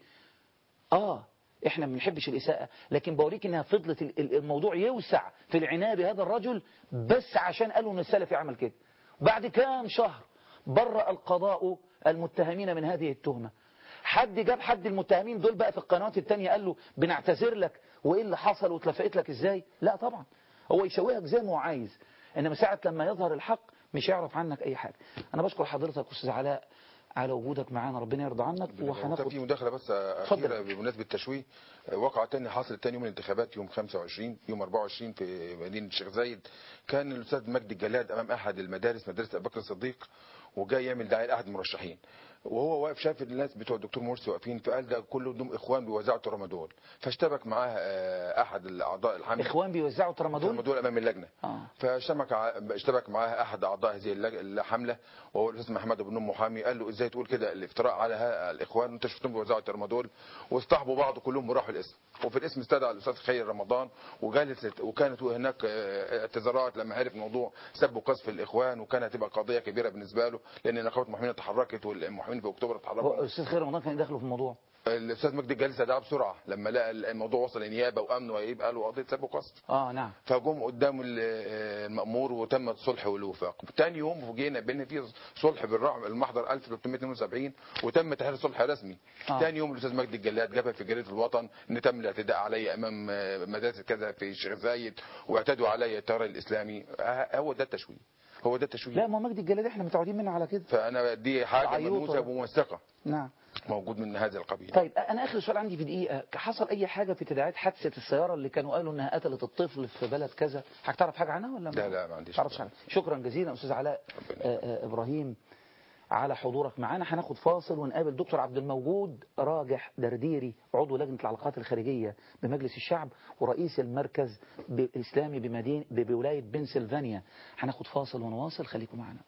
اه احنا ما بنحبش الاساءه لكن بوريك انها فضلت ال- ال- الموضوع يوسع في العنايه بهذا الرجل بس عشان قالوا ان السلفي عمل كده بعد كام شهر برأ القضاء المتهمين من هذه التهمه حد جاب حد المتهمين دول بقى في القنوات التانية قال له بنعتذر لك وايه اللي حصل واتلفقت لك ازاي لا طبعا هو يشوهك زي ما هو عايز انما ساعة لما يظهر الحق مش يعرف عنك اي حاجة انا بشكر حضرتك استاذ علاء على وجودك معانا ربنا يرضى عنك طب وهناخد في مداخله بس اخيره بمناسبه التشويه وقع تاني حصل تاني يوم الانتخابات يوم 25 يوم 24 في مدينه الشيخ زايد كان الاستاذ مجدي الجلاد امام احد المدارس مدرسه ابو بكر الصديق وجاي يعمل دعايه لاحد المرشحين وهو واقف شاف الناس بتوع الدكتور مرسي واقفين فقال ده كله دول اخوان بيوزعوا ترامادول فاشتبك معاه آه، احد الاعضاء الحمله اخوان بيوزعوا ترامادول ترامادول امام اللجنه آه. فاشتبك ع- اشتبك معاه احد اعضاء هذه اللج- الحمله وهو الاستاذ محمد بن أم محامي قال له ازاي تقول كده الافتراء على ها- الاخوان انت شفتهم بيوزعوا الترامادول واصطحبوا بعض كلهم وراحوا الاسم وفي الاسم استدعى الاستاذ خير رمضان وجالس وكانت هناك آه، اعتذارات لما عرف موضوع سب وقذف الاخوان وكانت هتبقى قضيه كبيره بالنسبه له لان نقابه المحامين اتحركت والمحامين في اكتوبر اتحركوا هو الاستاذ خير رمضان كان داخله في الموضوع الاستاذ مجدي الجلسه دعا بسرعه لما لقى الموضوع وصل لنيابه وامن ويبقى له قضيه سب وقذف اه نعم فجم قدام ال- المأمور وتم الصلح والوفاق تاني يوم فوجئنا بان في صلح بالرعب المحضر 1372 وتم تحرير صلح رسمي آه. تاني يوم الاستاذ مجدي الجلاد جابها في جريده الوطن ان تم الاعتداء علي امام آه، مدارس كذا في الشيخ زايد واعتدوا علي التيار الاسلامي آه، هو ده التشويه هو ده التشويه لا ما هو مجدي الجلاد احنا متعودين منه على كده فانا دي حاجه العيوط ملموسه ولا- وموثقه نعم موجود من هذا القبيل طيب انا اخر سؤال عندي في دقيقه حصل اي حاجه في تداعيات حادثه السياره اللي كانوا قالوا انها قتلت الطفل في بلد كذا حضرتك تعرف حاجه عنها ولا لا لا ما عنديش تعرفش حاجه شكرا جزيلا استاذ علاء آه، آه، ابراهيم على حضورك معانا هناخد فاصل ونقابل دكتور عبد الموجود راجح درديري عضو لجنه العلاقات الخارجيه بمجلس الشعب ورئيس المركز الاسلامي بمدينه بولايه بنسلفانيا هناخد فاصل ونواصل خليكم معنا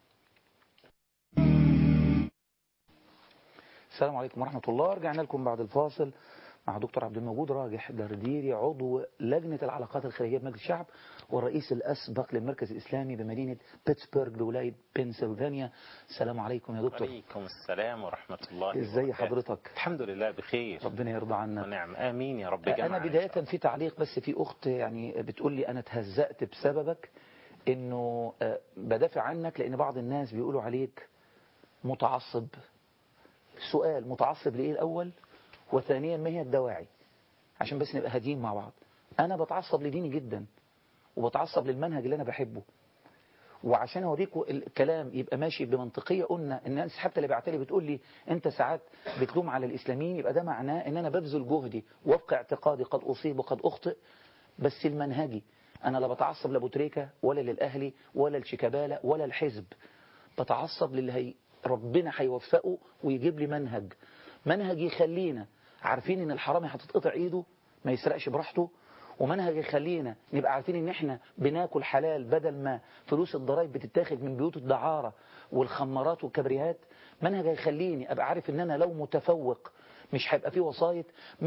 السلام عليكم ورحمة الله رجعنا لكم بعد الفاصل مع دكتور عبد الموجود راجح درديري عضو لجنة العلاقات الخارجية بمجلس الشعب والرئيس الأسبق للمركز الإسلامي بمدينة بيتسبرغ بولاية بنسلفانيا السلام عليكم يا دكتور عليكم السلام ورحمة الله ازاي وبركاته. حضرتك الحمد لله بخير ربنا يرضى عنا ونعم آمين يا رب أنا جميعا بداية في تعليق بس في أخت يعني بتقول لي أنا اتهزأت بسببك إنه آه، بدافع عنك لأن بعض الناس بيقولوا عليك متعصب سؤال متعصب لإيه الأول وثانيا ما هي الدواعي عشان بس نبقى هاديين مع بعض أنا بتعصب لديني جدا وبتعصب للمنهج اللي أنا بحبه وعشان اوريكم الكلام يبقى ماشي بمنطقيه قلنا ان الناس حتى اللي بعتلي بتقول لي انت ساعات بتلوم على الاسلاميين يبقى ده معناه ان انا ببذل جهدي وفق اعتقادي قد اصيب وقد اخطئ بس المنهجي انا لا بتعصب لابو تريكه ولا للاهلي ولا لشيكابالا ولا الحزب بتعصب للي هي ربنا هيوفقه ويجيب لي منهج منهج يخلينا عارفين ان الحرامي هتتقطع ايده ما يسرقش براحته ومنهج يخلينا نبقى عارفين ان احنا بناكل حلال بدل ما فلوس الضرائب بتتاخد من بيوت الدعارة والخمارات والكبريهات منهج يخليني ابقى عارف ان انا لو متفوق مش هيبقى فيه وسايط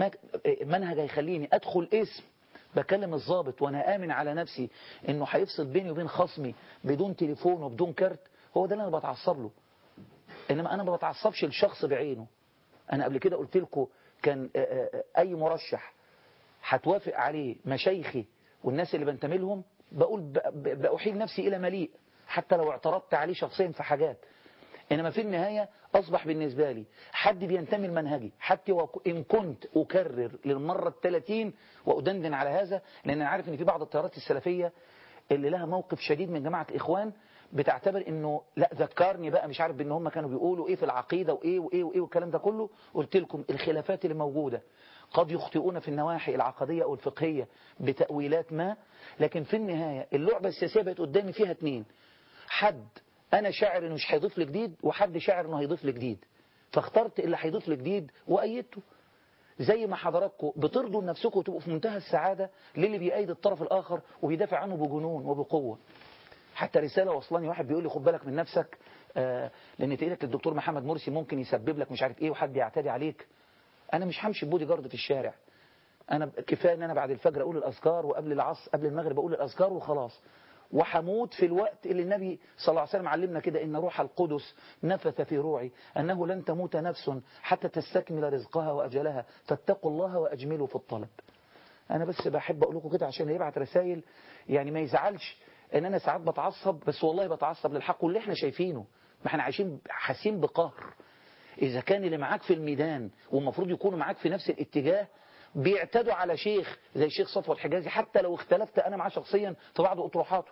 منهج يخليني ادخل اسم بكلم الضابط وانا امن على نفسي انه هيفصل بيني وبين خصمي بدون تليفون وبدون كارت هو ده اللي انا بتعصب له انما انا ما بتعصبش لشخص بعينه انا قبل كده قلت لكم كان اي مرشح هتوافق عليه مشايخي والناس اللي بنتمي لهم بقول بأحيل نفسي إلى مليء حتى لو اعترضت عليه شخصيا في حاجات إنما في النهاية أصبح بالنسبة لي حد بينتمي لمنهجي حتى وإن كنت أكرر للمرة الثلاثين وأدندن على هذا لأن أنا عارف إن في بعض التيارات السلفية اللي لها موقف شديد من جماعة الإخوان بتعتبر انه لا ذكرني بقى مش عارف بان هم كانوا بيقولوا ايه في العقيدة وايه وايه وايه والكلام ده كله قلت لكم الخلافات اللي موجودة قد يخطئون في النواحي العقدية او الفقهية بتأويلات ما لكن في النهاية اللعبة السياسية بقت قدامي فيها اتنين حد انا شاعر انه مش هيضيف لي جديد وحد شاعر انه هيضيف لي جديد فاخترت اللي هيضيف لي جديد وايدته زي ما حضراتكم بترضوا نفسكم وتبقوا في منتهى السعادة للي بيأيد الطرف الآخر وبيدافع عنه بجنون وبقوة حتى رسالة وصلاني واحد بيقول لي خد بالك من نفسك آه لان تقيلك الدكتور محمد مرسي ممكن يسبب لك مش عارف ايه وحد يعتدي عليك انا مش همشي بودي جارد في الشارع انا كفايه ان انا بعد الفجر اقول الاذكار وقبل العصر قبل المغرب اقول الاذكار وخلاص وحموت في الوقت اللي النبي صلى الله عليه وسلم علمنا كده ان روح القدس نفث في روعي انه لن تموت نفس حتى تستكمل رزقها واجلها فاتقوا الله واجملوا في الطلب انا بس بحب اقول لكم كده عشان يبعت رسائل يعني ما يزعلش ان انا ساعات بتعصب بس والله بتعصب للحق واللي احنا شايفينه ما احنا عايشين حاسين بقهر اذا كان اللي معاك في الميدان والمفروض يكونوا معاك في نفس الاتجاه بيعتدوا على شيخ زي الشيخ صفوة الحجازي حتى لو اختلفت انا معاه شخصيا في بعض اطروحاته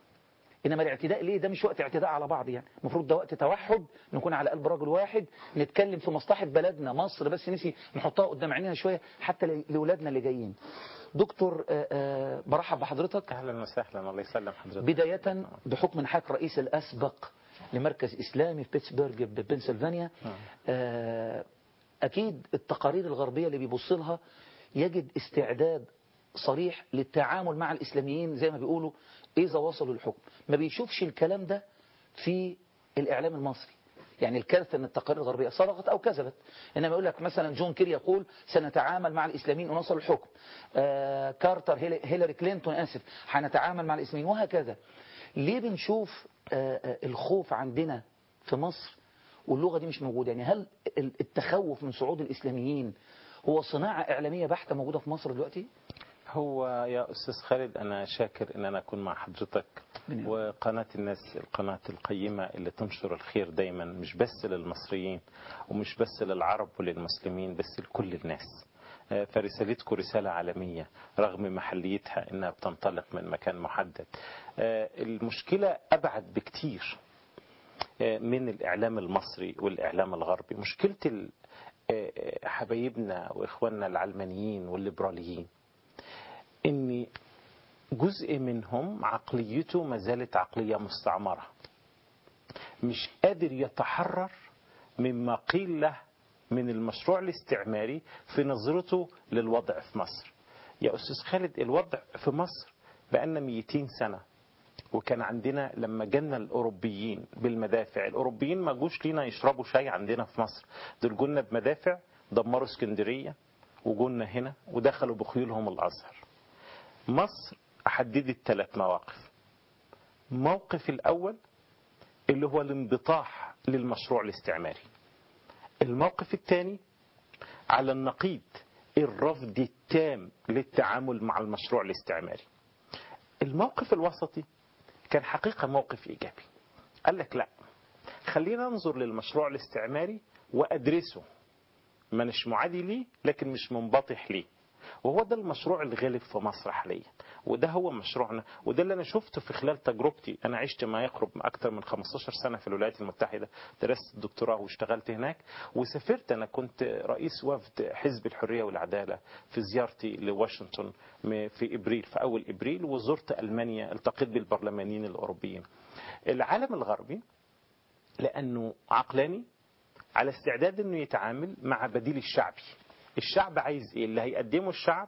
انما الاعتداء ليه ده مش وقت اعتداء على بعض يعني المفروض ده وقت توحد نكون على قلب رجل واحد نتكلم في مصلحة بلدنا مصر بس نسي نحطها قدام عينينا شوية حتى لاولادنا اللي جايين دكتور آآ آآ برحب بحضرتك اهلا وسهلا الله يسلم حضرتك بداية بحكم انحاك رئيس الاسبق لمركز اسلامي في بيتسبرج ببنسلفانيا اكيد التقارير الغربية اللي بيبص لها يجد استعداد صريح للتعامل مع الاسلاميين زي ما بيقولوا اذا وصلوا الحكم ما بيشوفش الكلام ده في الاعلام المصري يعني الكارثة ان التقارير الغربية صدقت او كذبت انما يقول لك مثلا جون كيري يقول سنتعامل مع الاسلاميين ونصل الحكم آه كارتر هيلاري كلينتون اسف هنتعامل مع الاسلاميين وهكذا ليه بنشوف آه آه الخوف عندنا في مصر واللغة دي مش موجودة يعني هل التخوف من صعود الاسلاميين هو صناعة اعلامية بحتة موجودة في مصر dلوقتي هو يا أستاذ خالد أنا شاكر أن أنا أكون مع حضرتك وقناة الناس القناة القيمة اللي تنشر الخير دايما مش بس للمصريين ومش بس للعرب وللمسلمين بس لكل الناس فرسالتكم رسالة عالمية رغم محليتها أنها بتنطلق من مكان محدد المشكلة أبعد بكتير من الإعلام المصري والإعلام الغربي مشكلة حبايبنا وإخواننا العلمانيين والليبراليين ان جزء منهم عقليته ما زالت عقلية مستعمرة مش قادر يتحرر مما قيل له من المشروع الاستعماري في نظرته للوضع في مصر يا أستاذ خالد الوضع في مصر بقالنا 200 سنة وكان عندنا لما جانا الأوروبيين بالمدافع الأوروبيين ما جوش لينا يشربوا شاي عندنا في مصر دول جولنا بمدافع دمروا اسكندرية وجولنا هنا ودخلوا بخيولهم الأزهر مصر حددت ثلاث مواقف الموقف الأول اللي هو الانبطاح للمشروع الاستعماري الموقف الثاني على النقيض الرفض التام للتعامل مع المشروع الاستعماري الموقف الوسطي كان حقيقة موقف إيجابي قال لك لا خلينا ننظر للمشروع الاستعماري وأدرسه مانيش معادي ليه لكن مش منبطح ليه وهو ده المشروع اللي غالب في مصر حاليا وده هو مشروعنا وده اللي انا شفته في خلال تجربتي انا عشت ما يقرب من اكثر من 15 سنه في الولايات المتحده درست الدكتوراه واشتغلت هناك وسافرت انا كنت رئيس وفد حزب الحريه والعداله في زيارتي لواشنطن في ابريل في اول ابريل وزرت المانيا التقيت بالبرلمانيين الاوروبيين العالم الغربي لأنه عقلاني على استعداد أنه يتعامل مع بديل الشعبي الشعب عايز إيه اللي هيقدمه الشعب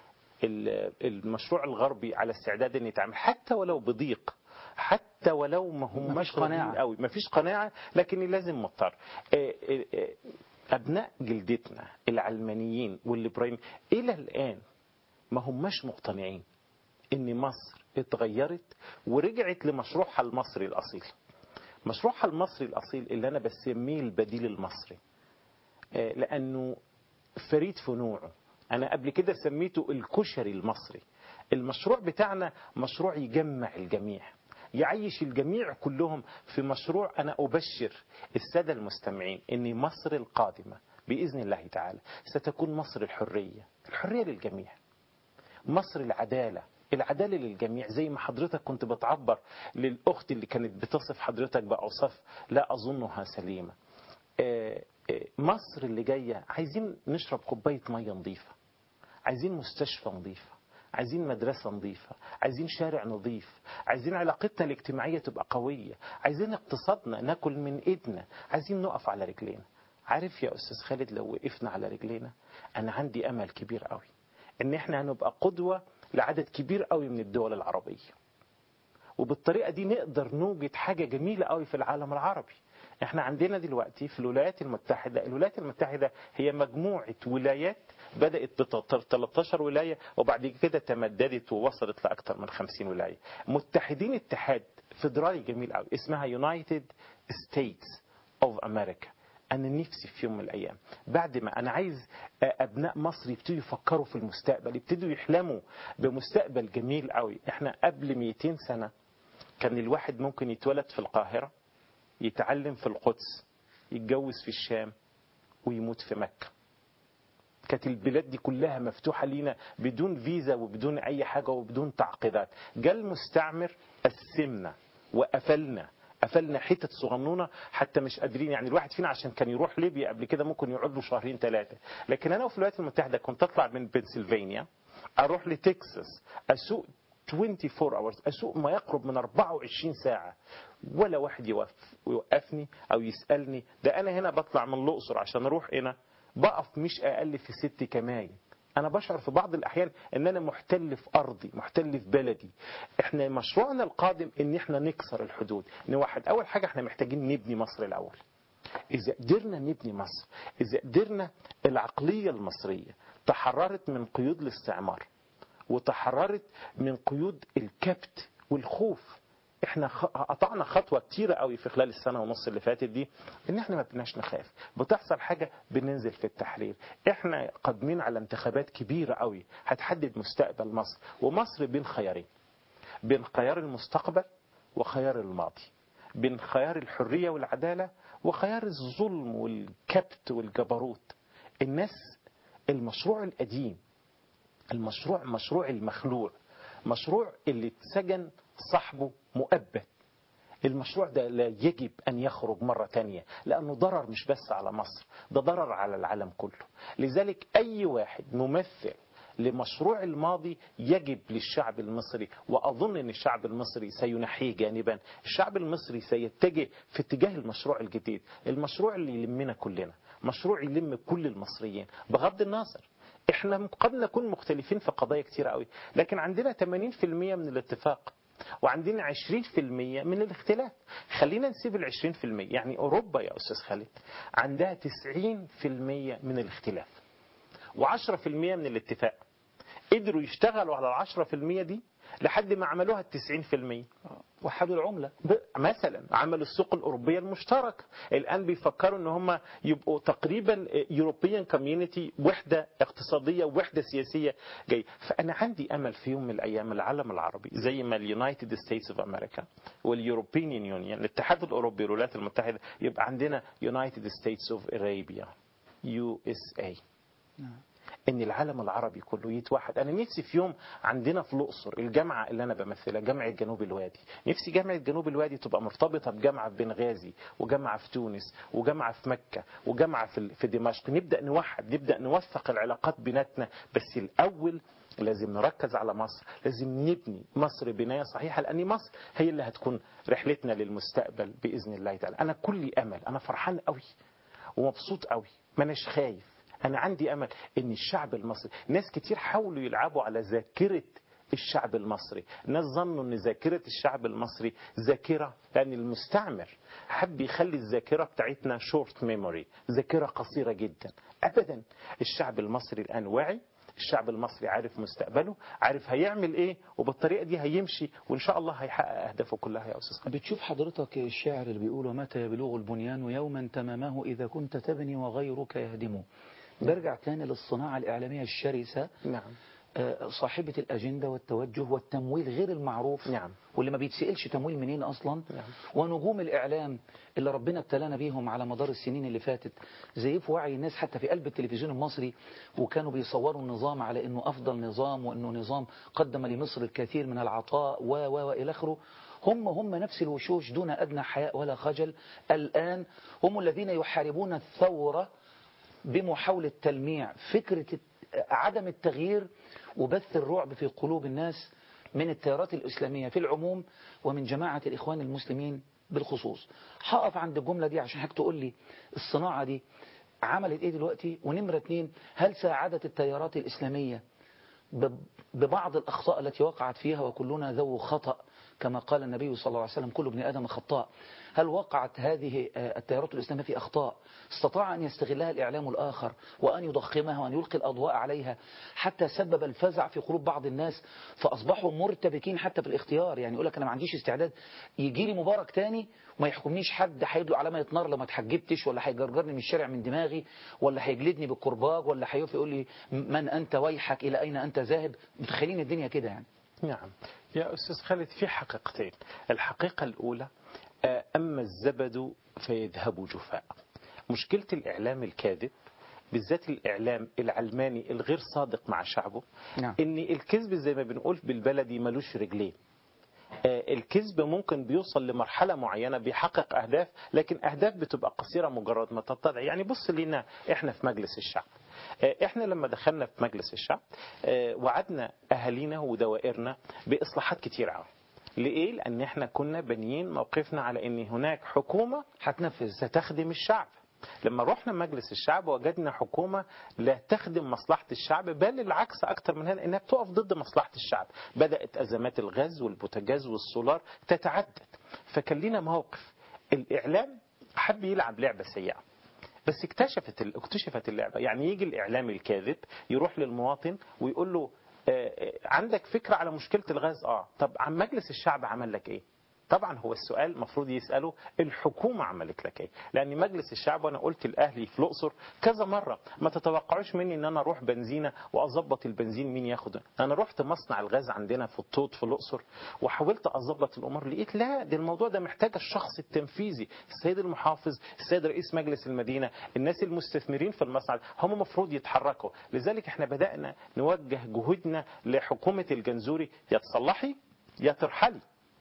ال- المشروع الغربي على استعداد أن يتعامل حتى ولو بضيق حتى ولو ما هم مفيش قناعة. قوي ما فيش قناعة لكن لازم مضطر آه، آه، آه، أبناء جلدتنا العلمانيين والليبراليين إلى الآن ما هماش مقتنعين ان مصر اتغيرت ورجعت لمشروعها المصري الاصيل مشروعها المصري الاصيل اللي انا بسميه البديل المصري آه، لانه فريد في نوعه انا قبل كده سميته الكشري المصري المشروع بتاعنا مشروع يجمع الجميع يعيش الجميع كلهم في مشروع انا ابشر الساده المستمعين ان مصر القادمه باذن الله تعالى ستكون مصر الحريه الحريه للجميع مصر العدالة العدالة للجميع زي ما حضرتك كنت بتعبر للأخت اللي كانت بتصف حضرتك بأوصاف لا أظنها سليمة آه، آه، مصر اللي جاية عايزين نشرب كوباية مية نظيفة عايزين مستشفى نظيفة عايزين مدرسة نظيفة عايزين شارع نظيف عايزين علاقتنا الاجتماعية تبقى قوية عايزين اقتصادنا ناكل من ايدنا عايزين نقف على رجلينا عارف يا أستاذ خالد لو وقفنا على رجلينا أنا عندي أمل كبير قوي ان احنا هنبقى قدوة لعدد كبير قوي من الدول العربية وبالطريقة دي نقدر نوجد حاجة جميلة قوي في العالم العربي احنا عندنا دلوقتي في الولايات المتحدة الولايات المتحدة هي مجموعة ولايات بدأت ب 13 ولاية وبعد كده تمددت ووصلت لأكثر من 50 ولاية متحدين اتحاد فيدرالي جميل قوي اسمها United States of America أنا نفسي في يوم من الأيام بعد ما أنا عايز أبناء مصر يبتدوا يفكروا في المستقبل يبتدوا يحلموا بمستقبل جميل قوي إحنا قبل 200 سنة كان الواحد ممكن يتولد في القاهرة يتعلم في القدس يتجوز في الشام ويموت في مكة كانت البلاد دي كلها مفتوحة لينا بدون فيزا وبدون أي حاجة وبدون تعقيدات جاء المستعمر قسمنا وقفلنا قفلنا حتت صغنونه حتى مش قادرين يعني الواحد فينا عشان كان يروح ليبيا قبل كده ممكن يقعد له شهرين ثلاثه لكن انا وفي الولايات المتحده كنت اطلع من بنسلفانيا اروح لتكساس اسوق 24 hours اسوق ما يقرب من 24 ساعه ولا واحد يوقف يوقفني او يسالني ده انا هنا بطلع من الاقصر عشان اروح هنا بقف مش اقل في ست كماين انا بشعر في بعض الاحيان ان انا محتل في ارضي محتل في بلدي احنا مشروعنا القادم ان احنا نكسر الحدود نوحد اول حاجه احنا محتاجين نبني مصر الاول اذا قدرنا نبني مصر اذا قدرنا العقليه المصريه تحررت من قيود الاستعمار وتحررت من قيود الكبت والخوف احنا خ- قطعنا خطوه كتيره قوي في خلال السنه ونص اللي فاتت دي ان احنا ما بقيناش نخاف بتحصل حاجه بننزل في التحرير احنا قادمين على انتخابات كبيره قوي هتحدد مستقبل مصر ومصر بين خيارين بين خيار المستقبل وخيار الماضي بين خيار الحريه والعداله وخيار الظلم والكبت والجبروت الناس المشروع القديم المشروع مشروع المخلوع مشروع اللي اتسجن صاحبه مؤبد المشروع ده لا يجب أن يخرج مرة تانية لأنه ضرر مش بس على مصر ده ضرر على العالم كله لذلك أي واحد ممثل لمشروع الماضي يجب للشعب المصري وأظن أن الشعب المصري سينحيه جانبا الشعب المصري سيتجه في اتجاه المشروع الجديد المشروع اللي يلمنا كلنا مشروع يلم كل المصريين بغض النظر احنا قد نكون مختلفين في قضايا كتير قوي لكن عندنا 80% من الاتفاق وعندنا 20% من الاختلاف خلينا نسيب ال 20% يعني أوروبا يا أستاذ خالد عندها 90% من الاختلاف و10% من الاتفاق قدروا يشتغلوا على ال 10% دي لحد ما عملوها ال 90% وحدوا العملة مثلا عملوا السوق الأوروبية المشتركة الآن بيفكروا ان هم يبقوا تقريبا يوروبيان كوميونيتي وحدة اقتصادية وحدة سياسية جاي فأنا عندي أمل في يوم من الأيام العالم العربي زي ما اليونايتد ستيتس اوف امريكا واليوروبيان يونيون الاتحاد الأوروبي والولايات المتحدة يبقى عندنا يونايتد ستيتس اوف ارابيا يو اس اي ان العالم العربي كله يتوحد انا نفسي في يوم عندنا في الاقصر الجامعه اللي انا بمثلها جامعه جنوب الوادي نفسي جامعه جنوب الوادي تبقى مرتبطه بجامعه في بنغازي وجامعه في تونس وجامعه في مكه وجامعه في في دمشق نبدا نوحد نبدا نوثق العلاقات بيناتنا بس الاول لازم نركز على مصر لازم نبني مصر بناية صحيحة لأن مصر هي اللي هتكون رحلتنا للمستقبل بإذن الله تعالى أنا كل أمل أنا فرحان قوي ومبسوط قوي ما أناش خايف أنا عندي أمل إن الشعب المصري ناس كتير حاولوا يلعبوا على ذاكرة الشعب المصري الناس ظنوا ان ذاكرة الشعب المصري ذاكرة لان المستعمر حب يخلي الذاكرة بتاعتنا شورت ميموري ذاكرة قصيرة جدا ابدا الشعب المصري الان واعي الشعب المصري عارف مستقبله عارف هيعمل ايه وبالطريقة دي هيمشي وان شاء الله هيحقق اهدافه كلها يا استاذ خالد بتشوف حضرتك الشاعر اللي بيقول ومتى يبلغ البنيان يوما تمامه إذا كنت تبني وغيرك يهدمه برجع تاني للصناعة الإعلامية الشرسة نعم آه، صاحبة الأجندة والتوجه والتمويل غير المعروف نعم واللي ما بيتسألش تمويل منين أصلا نعم. ونجوم الإعلام اللي ربنا ابتلانا بيهم على مدار السنين اللي فاتت زيف وعي الناس حتى في قلب التلفزيون المصري وكانوا بيصوروا النظام على أنه أفضل نظام وأنه نظام قدم لمصر الكثير من العطاء و و وإلى آخره هم هم نفس الوشوش دون أدنى حياء ولا خجل الآن هم الذين يحاربون الثورة بمحاولة تلميع فكرة عدم التغيير وبث الرعب في قلوب الناس من التيارات الإسلامية في العموم ومن جماعة الإخوان المسلمين بالخصوص هقف عند الجملة دي عشان حضرتك تقول لي الصناعة دي عملت ايه دلوقتي ونمرة اتنين هل ساعدت التيارات الإسلامية ب- ببعض الأخطاء التي وقعت فيها وكلنا ذو خطأ كما قال النبي صلى الله عليه وسلم كل ابن آدم خطاء هل وقعت هذه آه، التيارات الإسلامية في أخطاء استطاع أن يستغلها الإعلام الآخر وأن يضخمها وأن يلقي الأضواء عليها حتى سبب الفزع في قلوب بعض الناس فأصبحوا مرتبكين حتى في الاختيار يعني يقول لك أنا ما عنديش استعداد يجي لي مبارك تاني وما يحكمنيش حد هيدلق علامة نار لو ما اتحجبتش ولا هيجرجرني من الشارع من دماغي ولا هيجلدني بالكرباج ولا هيقف يقول لي من أنت ويحك إلى أين أنت ذاهب متخيلين الدنيا كده يعني نعم يا أستاذ خالد في حقيقتين الحقيقة الأولى آه، أما الزبد فيذهب جفاء مشكلة الإعلام الكاذب بالذات الإعلام العلماني الغير صادق مع شعبه نعم. إن الكذب زي ما بنقول بالبلدي ملوش رجلين آه، الكذب ممكن بيوصل لمرحلة معينة بيحقق أهداف لكن أهداف بتبقى قصيرة مجرد ما تتضع يعني بص لينا إحنا في مجلس الشعب آه، إحنا لما دخلنا في مجلس الشعب آه، وعدنا أهالينا ودوائرنا بإصلاحات كتير قوي لإيه؟ لأن إحنا كنا بانيين موقفنا على إن هناك حكومة هتنفذ ستخدم الشعب لما رحنا مجلس الشعب وجدنا حكومة لا تخدم مصلحة الشعب بل العكس أكتر من هذا إنها بتقف ضد مصلحة الشعب بدأت أزمات الغاز والبوتاجاز والسولار تتعدد فكان لنا موقف الإعلام حب يلعب لعبة سيئة بس اكتشفت اكتشفت اللعبة يعني يجي الإعلام الكاذب يروح للمواطن ويقول له آه، آه، عندك فكرة على مشكلة الغاز اه طب عن مجلس الشعب عمل لك ايه طبعا هو السؤال المفروض يسأله الحكومة عملت لك ايه لأن مجلس الشعب وأنا قلت الأهلي في الأقصر كذا مرة ما تتوقعوش مني أن أنا أروح بنزينة وأظبط البنزين مين ياخده أنا رحت مصنع الغاز عندنا في الطوط في الأقصر وحاولت أظبط الأمور لقيت لا ده الموضوع ده محتاج الشخص التنفيذي السيد المحافظ السيد رئيس مجلس المدينة الناس المستثمرين في المصنع هم المفروض يتحركوا لذلك احنا بدأنا نوجه جهودنا لحكومة الجنزوري يا تصلحي يا ترحلي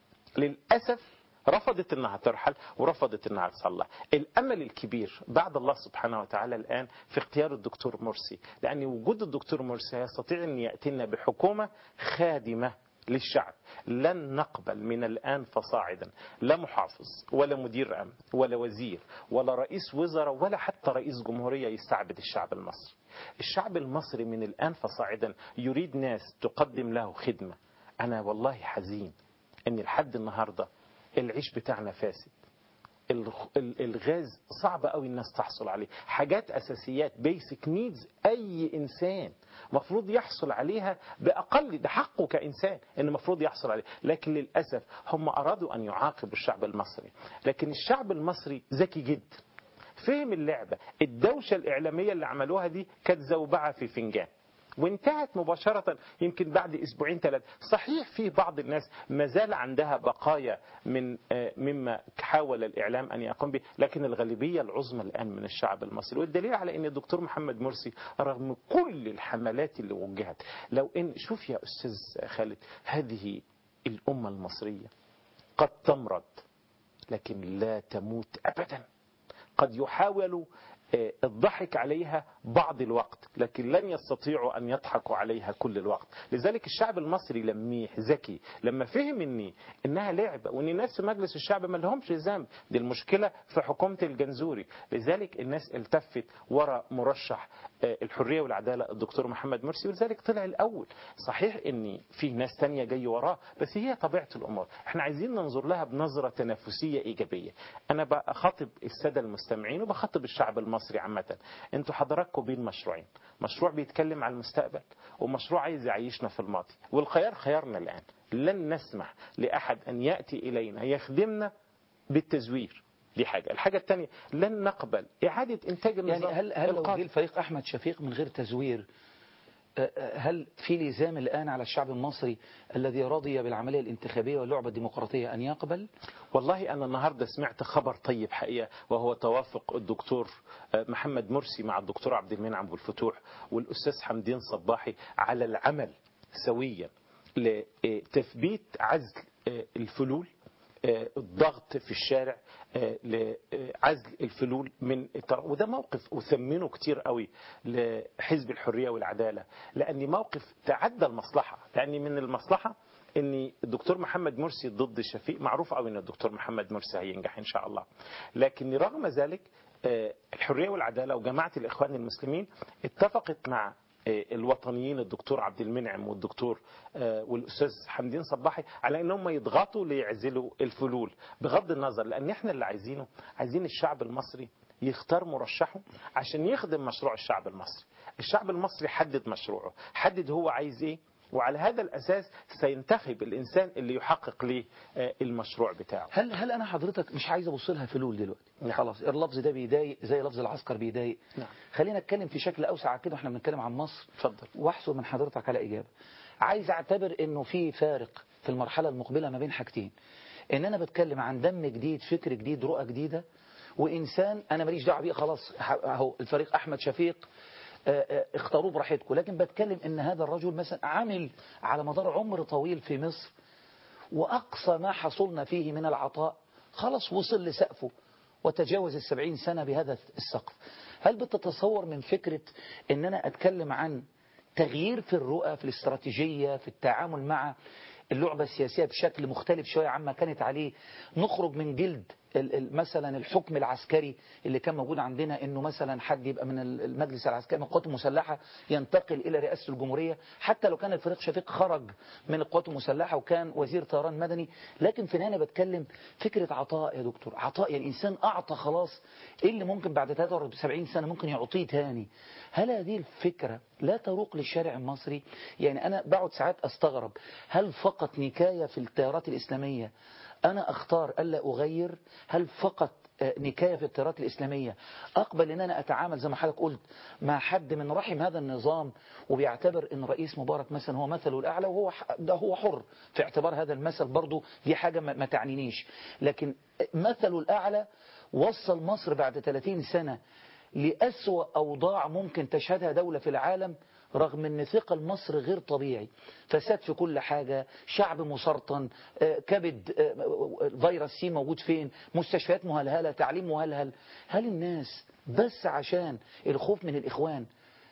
للأسف رفضت انها ترحل ورفضت انها تصلح الامل الكبير بعد الله سبحانه وتعالى الان في اختيار الدكتور مرسي لان وجود الدكتور مرسي يستطيع ان ياتينا بحكومه خادمه للشعب لن نقبل من الآن فصاعدا لا محافظ ولا مدير أمن ولا وزير ولا رئيس وزراء ولا حتى رئيس جمهورية يستعبد الشعب المصري الشعب المصري من الآن فصاعدا يريد ناس تقدم له خدمة أنا والله حزين ان لحد النهاردة العيش بتاعنا فاسد الغ- ال- الغاز صعب قوي الناس تحصل عليه حاجات اساسيات بيسك نيدز اي انسان مفروض يحصل عليها باقل ده حقه كانسان ان مفروض يحصل عليه لكن للاسف هم ارادوا ان يعاقبوا الشعب المصري لكن الشعب المصري ذكي جدا فهم اللعبة الدوشة الإعلامية اللي عملوها دي كانت زوبعة في فنجان وانتهت مباشرة يمكن بعد أسبوعين ثلاثة صحيح في بعض الناس ما زال عندها بقايا من آه، مما حاول الإعلام أن يقوم به لكن الغالبية العظمى الآن من الشعب المصري والدليل على أن الدكتور محمد مرسي رغم كل الحملات اللي وجهت لو أن شوف يا أستاذ خالد هذه الأمة المصرية قد تمرض لكن لا تموت أبدا قد يحاول آه، الضحك عليها بعض الوقت لكن لن يستطيعوا أن يضحكوا عليها كل الوقت لذلك الشعب المصري لميح ذكي لما فهم إني إنها لعبة وإن الناس في مجلس الشعب ما لهمش ذنب دي المشكلة في حكومة الجنزوري لذلك الناس التفت وراء مرشح آه، الحرية والعدالة الدكتور محمد مرسي ولذلك طلع الأول صحيح إن في ناس تانية جاي وراه بس هي طبيعة الأمور احنا عايزين ننظر لها بنظرة تنافسية إيجابية أنا بخاطب السادة المستمعين وبخاطب الشعب المصري عامة انتوا حضراتكم بين مشروعين مشروع بيتكلم على المستقبل ومشروع عايز يعيشنا في الماضي والخيار خيارنا الآن لن نسمح لأحد أن يأتي إلينا يخدمنا بالتزوير دي حاجة الحاجة الثانية لن نقبل إعادة إنتاج النظام يعني هل هل لو القادم. جه الفريق احمد شفيق من غير تزوير آه، آه، هل في لزام الان على الشعب المصري الذي رضي بالعمليه الانتخابيه واللعبه الديمقراطيه ان يقبل؟ والله أنا النهاردة سمعت خبر طيب حقيقة وهو توافق الدكتور محمد مرسي مع الدكتور عبد المنعم أبو الفتوح والأستاذ حمدين صباحي على العمل سويا لتثبيت عزل الفلول الضغط في الشارع لعزل الفلول من التر... وده موقف أثمنه كتير قوي لحزب الحرية والعدالة لأن موقف تعدى المصلحة لأن من المصلحة ان الدكتور محمد مرسي ضد شفيق معروف قوي ان الدكتور محمد مرسي هينجح ان شاء الله لكن رغم ذلك آه، الحريه والعداله وجماعه الاخوان المسلمين اتفقت مع آه، الوطنيين الدكتور عبد المنعم والدكتور آه، والاستاذ حمدين صباحي على انهم يضغطوا ليعزلوا الفلول بغض النظر لان احنا اللي عايزينه عايزين الشعب المصري يختار مرشحه عشان يخدم مشروع الشعب المصري الشعب المصري حدد مشروعه حدد هو عايز ايه وعلى هذا الأساس سينتخب الإنسان اللي يحقق ليه آه، المشروع بتاعه هل هل انا حضرتك مش عايز ابص لها فلول دلوقتي نعم. خلاص اللفظ ده بيضايق زي لفظ العسكر بيضايق نعم. خلينا نتكلم في شكل اوسع كده واحنا بنتكلم عن مصر اتفضل واحصل من حضرتك على اجابه عايز اعتبر انه في فارق في المرحله المقبله ما بين حاجتين ان انا بتكلم عن دم جديد فكر جديد رؤى جديده وانسان انا ماليش دعوه بيه خلاص اهو الفريق احمد شفيق آه، آه، اختاروه براحتكم لكن بتكلم ان هذا الرجل مثلا عمل على مدار عمر طويل في مصر وأقصى ما حصلنا فيه من العطاء خلاص وصل لسقفه وتجاوز السبعين سنة بهذا السقف هل بتتصور من فكرة ان انا اتكلم عن تغيير في الرؤى في الاستراتيجية في التعامل مع اللعبة السياسية بشكل مختلف شوية عما كانت عليه نخرج من جلد ال- ال- مثلا الحكم العسكري اللي كان موجود عندنا انه مثلا حد يبقى من ال- المجلس العسكري من القوات المسلحة ينتقل الى رئاسة الجمهورية حتى لو كان الفريق شفيق خرج من القوات المسلحة وكان وزير طيران مدني لكن في النهاية بتكلم فكرة عطاء يا دكتور عطاء يعني الانسان اعطى خلاص ايه اللي ممكن بعد 73 سنة ممكن يعطيه تاني هل هذه الفكرة لا تروق للشارع المصري يعني انا بقعد ساعات استغرب هل فقط نكاية في التيارات الاسلامية أنا أختار ألا أغير هل فقط آه، نكاية في التيارات الإسلامية أقبل أن أنا أتعامل زي ما حضرتك قلت مع حد من رحم هذا النظام وبيعتبر أن رئيس مبارك مثلا هو مثله الأعلى وهو ح- ده هو حر في اعتبار هذا المثل برضه دي حاجة ما ما تعنينيش لكن مثله الأعلى وصل مصر بعد 30 سنة لأسوأ أوضاع ممكن تشهدها دولة في العالم رغم ان ثقل مصر غير طبيعي فساد في كل حاجة شعب مسرطن آه، كبد آه، فيروس سي موجود فين مستشفيات مهلهلة تعليم مهلهل هل الناس بس عشان الخوف من الإخوان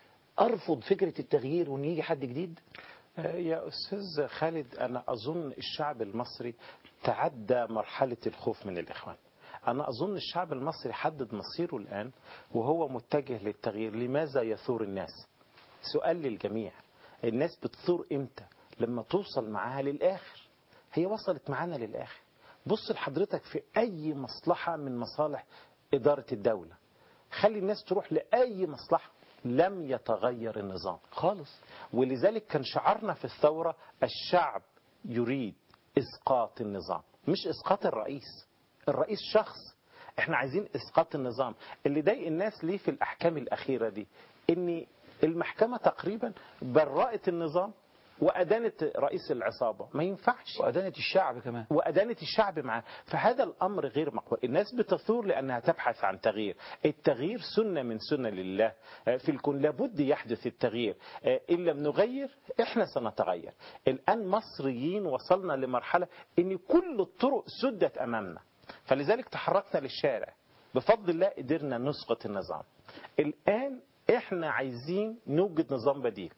أرفض فكرة التغيير وان يجي حد جديد آه، يا أستاذ خالد أنا أظن الشعب المصري تعدى مرحلة الخوف من الإخوان أنا أظن الشعب المصري حدد مصيره الآن وهو متجه للتغيير لماذا يثور الناس سؤال للجميع الناس بتثور إمتى لما توصل معاها للآخر هي وصلت معانا للآخر بص لحضرتك في أي مصلحة من مصالح إدارة الدولة خلي الناس تروح لأي مصلحة لم يتغير النظام خالص ولذلك كان شعارنا في الثورة الشعب يريد إسقاط النظام مش إسقاط الرئيس الرئيس شخص احنا عايزين إسقاط النظام اللي ضايق الناس ليه في الأحكام الأخيرة دي إن المحكمة تقريبا برأت النظام وأدانت رئيس العصابة ما ينفعش وأدانت الشعب كمان وأدانت الشعب معاه فهذا الأمر غير مقبول الناس بتثور لأنها تبحث عن تغيير التغيير سنة من سنة لله في الكون لابد يحدث التغيير إن لم نغير إحنا سنتغير الآن مصريين وصلنا لمرحلة أن كل الطرق سدت أمامنا فلذلك تحركنا للشارع بفضل الله قدرنا نسقط النظام الآن إحنا عايزين نوجد نظام بديل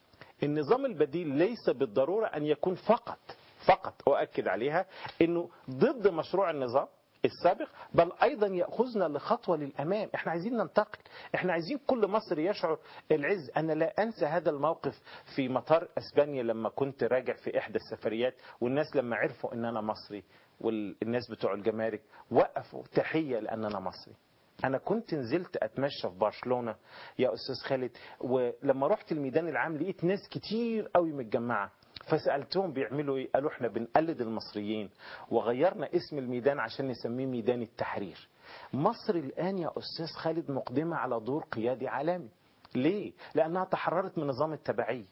النظام البديل ليس بالضرورة أن يكون فقط فقط أؤكد عليها أنه ضد مشروع النظام السابق بل أيضا يأخذنا لخطوة للأمام احنا عايزين ننتقل احنا عايزين كل مصري يشعر العز أنا لا أنسى هذا الموقف في مطار أسبانيا لما كنت راجع في إحدى السفريات والناس لما عرفوا أن أنا مصري والناس بتوع الجمارك وقفوا تحية لأن أنا مصري انا كنت نزلت اتمشى في برشلونه يا استاذ خالد ولما رحت الميدان العام لقيت ناس كتير قوي متجمعه فسالتهم بيعملوا ايه قالوا احنا بنقلد المصريين وغيرنا اسم الميدان عشان نسميه ميدان التحرير مصر الان يا استاذ خالد مقدمه على دور قيادي عالمي ليه لانها تحررت من نظام التبعيه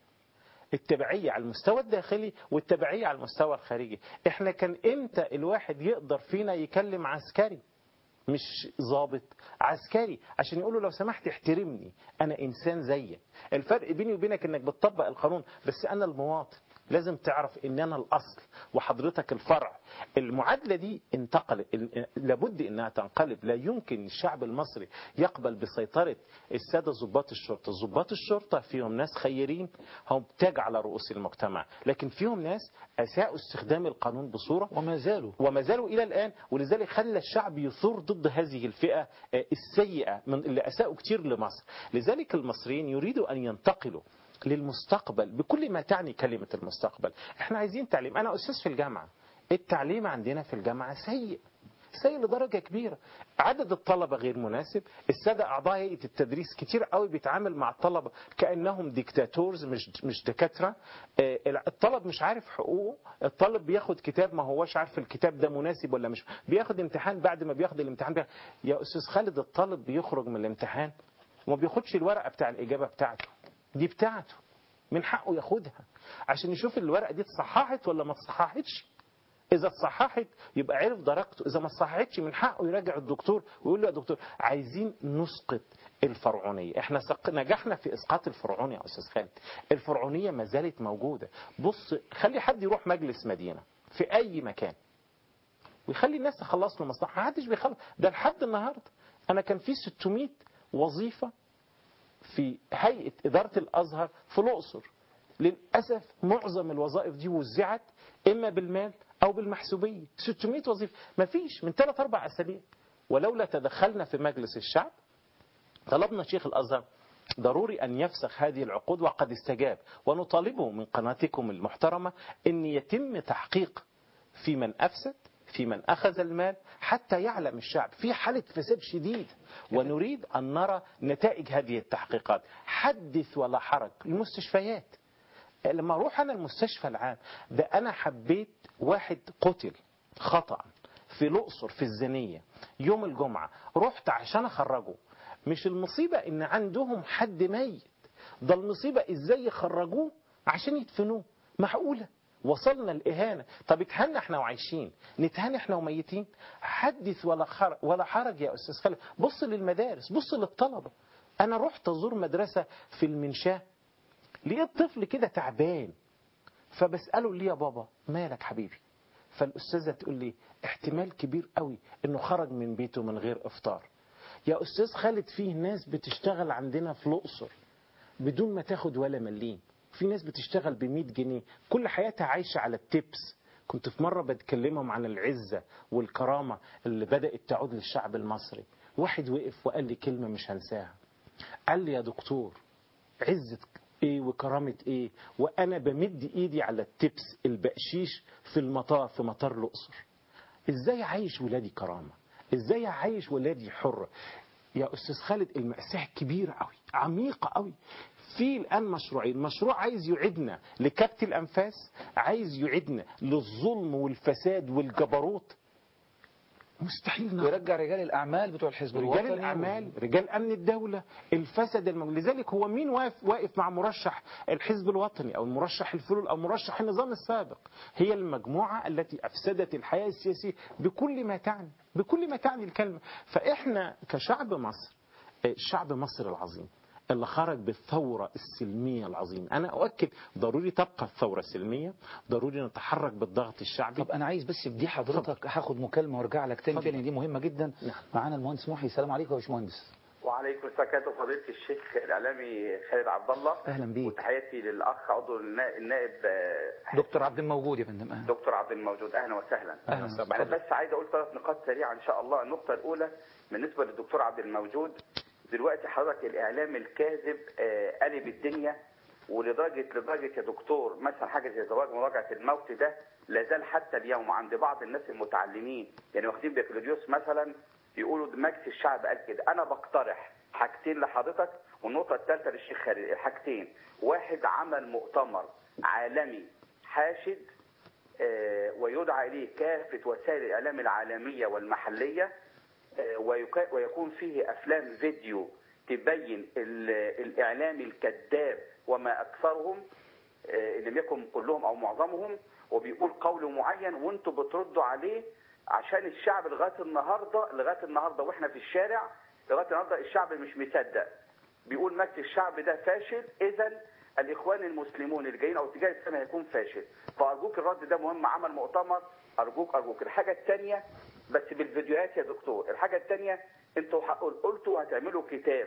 التبعية على المستوى الداخلي والتبعية على المستوى الخارجي احنا كان امتى الواحد يقدر فينا يكلم عسكري مش ضابط عسكري عشان يقول له لو سمحت احترمني انا انسان زيك الفرق بيني وبينك انك بتطبق القانون بس انا المواطن لازم تعرف ان انا الاصل وحضرتك الفرع المعادله دي انتقلت لابد انها تنقلب لا يمكن الشعب المصري يقبل بسيطره الساده ضباط الشرطه ضباط الشرطه فيهم ناس خيرين هم تاج على رؤوس المجتمع لكن فيهم ناس اساءوا استخدام القانون بصوره وما زالوا وما زالوا الى الان ولذلك خلى الشعب يثور ضد هذه الفئه السيئه من اللي اساءوا كتير لمصر لذلك المصريين يريدوا ان ينتقلوا للمستقبل بكل ما تعني كلمة المستقبل احنا عايزين تعليم انا استاذ في الجامعة التعليم عندنا في الجامعة سيء سيء لدرجة كبيرة عدد الطلبة غير مناسب السادة أعضاء هيئة التدريس كتير قوي بيتعامل مع الطلبة كأنهم ديكتاتورز مش مش دكاترة الطلب مش عارف حقوقه الطالب بياخد كتاب ما هوش عارف الكتاب ده مناسب ولا مش بياخد امتحان بعد ما بياخد الامتحان بياخد. يا أستاذ خالد الطالب بيخرج من الامتحان وما بياخدش الورقة بتاع الإجابة بتاعته دي بتاعته من حقه ياخدها عشان يشوف الورقة دي اتصححت ولا ما اتصححتش إذا اتصححت يبقى عرف درجته إذا ما اتصححتش من حقه يراجع الدكتور ويقول له يا دكتور عايزين نسقط الفرعونية احنا سق... نجحنا في إسقاط الفرعونية يا أستاذ خالد الفرعونية ما زالت موجودة بص خلي حد يروح مجلس مدينة في أي مكان ويخلي الناس تخلص له مصلحة ما حدش بيخلص ده لحد النهاردة أنا كان في 600 وظيفة في هيئة إدارة الأزهر في الأقصر للأسف معظم الوظائف دي وزعت إما بالمال أو بالمحسوبية 600 وظيفة ما فيش من ثلاث أربع أسابيع ولولا تدخلنا في مجلس الشعب طلبنا شيخ الأزهر ضروري أن يفسخ هذه العقود وقد استجاب ونطالبه من قناتكم المحترمة أن يتم تحقيق في من أفسد في من أخذ المال حتى يعلم الشعب في حالة فساد شديد ونريد أن نرى نتائج هذه التحقيقات حدث ولا حرج المستشفيات لما أروح أنا المستشفى العام ده أنا حبيت واحد قتل خطأ في الأقصر في الزنية يوم الجمعة رحت عشان أخرجه مش المصيبة إن عندهم حد ميت ده المصيبة إزاي يخرجوه عشان يدفنوه معقولة وصلنا الإهانة طب اتهنى احنا وعايشين نتهنى احنا وميتين حدث ولا خرج ولا حرج يا أستاذ خالد بص للمدارس بص للطلبة أنا رحت أزور مدرسة في المنشاه لقيت طفل كده تعبان فبسأله ليه يا بابا مالك حبيبي فالأستاذة تقول لي احتمال كبير قوي انه خرج من بيته من غير افطار يا أستاذ خالد فيه ناس بتشتغل عندنا في الأقصر بدون ما تاخد ولا مليم في ناس بتشتغل ب 100 جنيه كل حياتها عايشة على التبس كنت في مرة بتكلمهم عن العزة والكرامة اللي بدأت تعود للشعب المصري واحد وقف وقال لي كلمة مش هنساها قال لي يا دكتور عزة ايه وكرامة ايه وانا بمد ايدي على التبس البقشيش في المطار في مطار الاقصر ازاي عايش ولادي كرامة ازاي عايش ولادي حر يا استاذ خالد المأساة كبيرة قوي عميقة قوي في الآن مشروعين مشروع عايز يعيدنا لكبت الأنفاس عايز يعيدنا للظلم والفساد والجبروت مستحيل نعم. ويرجع رجال الاعمال بتوع الحزب رجال الوطني الاعمال رجال امن الدوله الفسد الموجود لذلك هو مين واقف واقف مع مرشح الحزب الوطني او مرشح الفلول او مرشح النظام السابق هي المجموعه التي افسدت الحياه السياسيه بكل ما تعني بكل ما تعني الكلمه فاحنا كشعب مصر آه، شعب مصر العظيم اللي خرج بالثورة السلمية العظيمة أنا أؤكد ضروري تبقى الثورة السلمية ضروري نتحرك بالضغط الشعبي طب انا عايز بس في دي حضرتك هاخد مكالمه وارجع لك تاني فيها لان دي مهمه جدا معانا المهندس محي السلام عليكم يا باشمهندس وعليكم السلام فضيلة الشيخ الإعلامي خالد عبد الله اهلا بيك وتحياتي للأخ عضو النا- النائب آه، دكتور عبد الموجود يا فندم أهلا. دكتور عبد الموجود أهلا وسهلا أهلا وسهلا. أنا بس عايز أقول ثلاث نقاط سريعة إن شاء الله النقطة الأولى بالنسبة للدكتور عبد الموجود دلوقتي حضرتك الإعلام الكاذب آه، قلب الدنيا ولدرجة لدرجة يا دكتور مثلا حاجة زي زواج مراجعة الموت ده لا زال حتى اليوم عند بعض الناس المتعلمين يعني واخدين بكالوريوس مثلا يقولوا ده مجلس الشعب قال كده انا بقترح حاجتين لحضرتك والنقطه الثالثه للشيخ خالد حاجتين واحد عمل مؤتمر عالمي حاشد آه، ويدعى اليه كافه وسائل الاعلام العالميه والمحليه آه، ويكا- ويكون فيه افلام فيديو تبين ال- الاعلام الكذاب وما اكثرهم آه، ان لم يكن كلهم او معظمهم وبيقول قول معين وانتم بتردوا عليه عشان الشعب لغايه النهارده لغايه النهارده واحنا في الشارع لغايه النهارده الشعب مش مصدق بيقول مجلس الشعب ده فاشل اذا الاخوان المسلمون اللي جايين او اتجاه الاسلام هيكون فاشل فارجوك الرد ده مهم عمل مؤتمر ارجوك ارجوك الحاجه الثانيه بس بالفيديوهات يا دكتور الحاجه الثانيه انتوا حق- قلتوا هتعملوا كتاب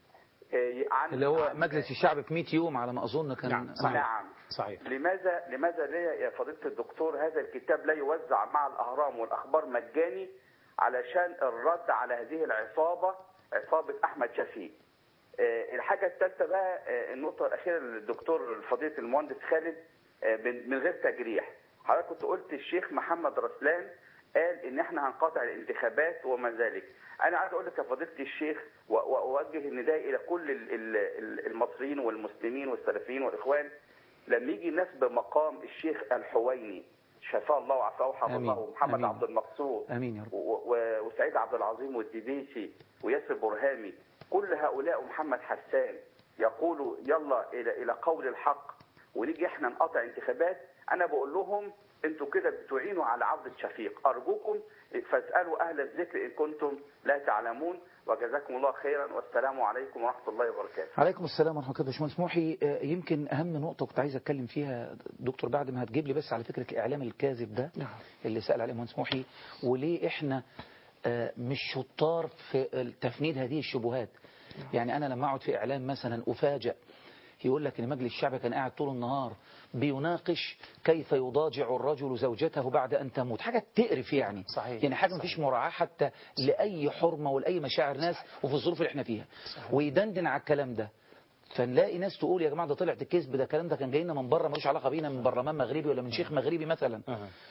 آه، عن اللي هو عن- مجلس الشعب في 100 يوم على ما اظن كان نعم آه. نعم صحيح لماذا لماذا لا يا فضيلة الدكتور هذا الكتاب لا يوزع مع الأهرام والأخبار مجاني علشان الرد على هذه العصابة عصابة أحمد شفيق آه، الحاجة الثالثة بقى آه، النقطة الأخيرة للدكتور فضيلة المهندس خالد آه، من من غير تجريح حضرتك كنت قلت الشيخ محمد رسلان قال ان احنا هنقاطع الانتخابات وما ذلك انا عايز اقول لك يا فضيله الشيخ و- واوجه النداء الى كل ال- ال- ال- المصريين والمسلمين والسلفيين والاخوان لما يجي ناس بمقام الشيخ الحويني شفاه الله وعافاه وحفظه آمين. الله ومحمد آمين. عبد المقصود امين يا رب و- و- وسعيد عبد العظيم والدبيسي وياسر برهامي كل هؤلاء ومحمد حسان يقولوا يلا الى الى قول الحق ونيجي احنا نقطع انتخابات انا بقول لهم انتوا كده بتعينوا على عودة شفيق ارجوكم فاسالوا اهل الذكر ان كنتم لا تعلمون وجزاكم الله خيرا والسلام عليكم ورحمه الله وبركاته عليكم السلام ورحمه الله باشمهندس محي آه، يمكن اهم نقطه كنت عايز اتكلم فيها دكتور بعد ما هتجيب لي بس على فكره الاعلام الكاذب ده اللي سال عليه المهندس محي وليه احنا آه، مش شطار في تفنيد هذه الشبهات يعني انا لما اقعد في اعلام مثلا افاجئ يقول لك ان مجلس الشعب كان قاعد طول النهار بيناقش كيف يضاجع الرجل زوجته بعد ان تموت حاجه تقرف يعني صحيح. يعني حاجه مفيش مراعاه حتى لاي حرمه ولاي مشاعر ناس وفي الظروف اللي احنا فيها ويدندن على الكلام ده فنلاقي ناس تقول يا جماعه ده طلعت الكذب ده الكلام ده كان جاي لنا من بره ملوش علاقه بينا من برلمان مغربي ولا من شيخ مغربي مثلا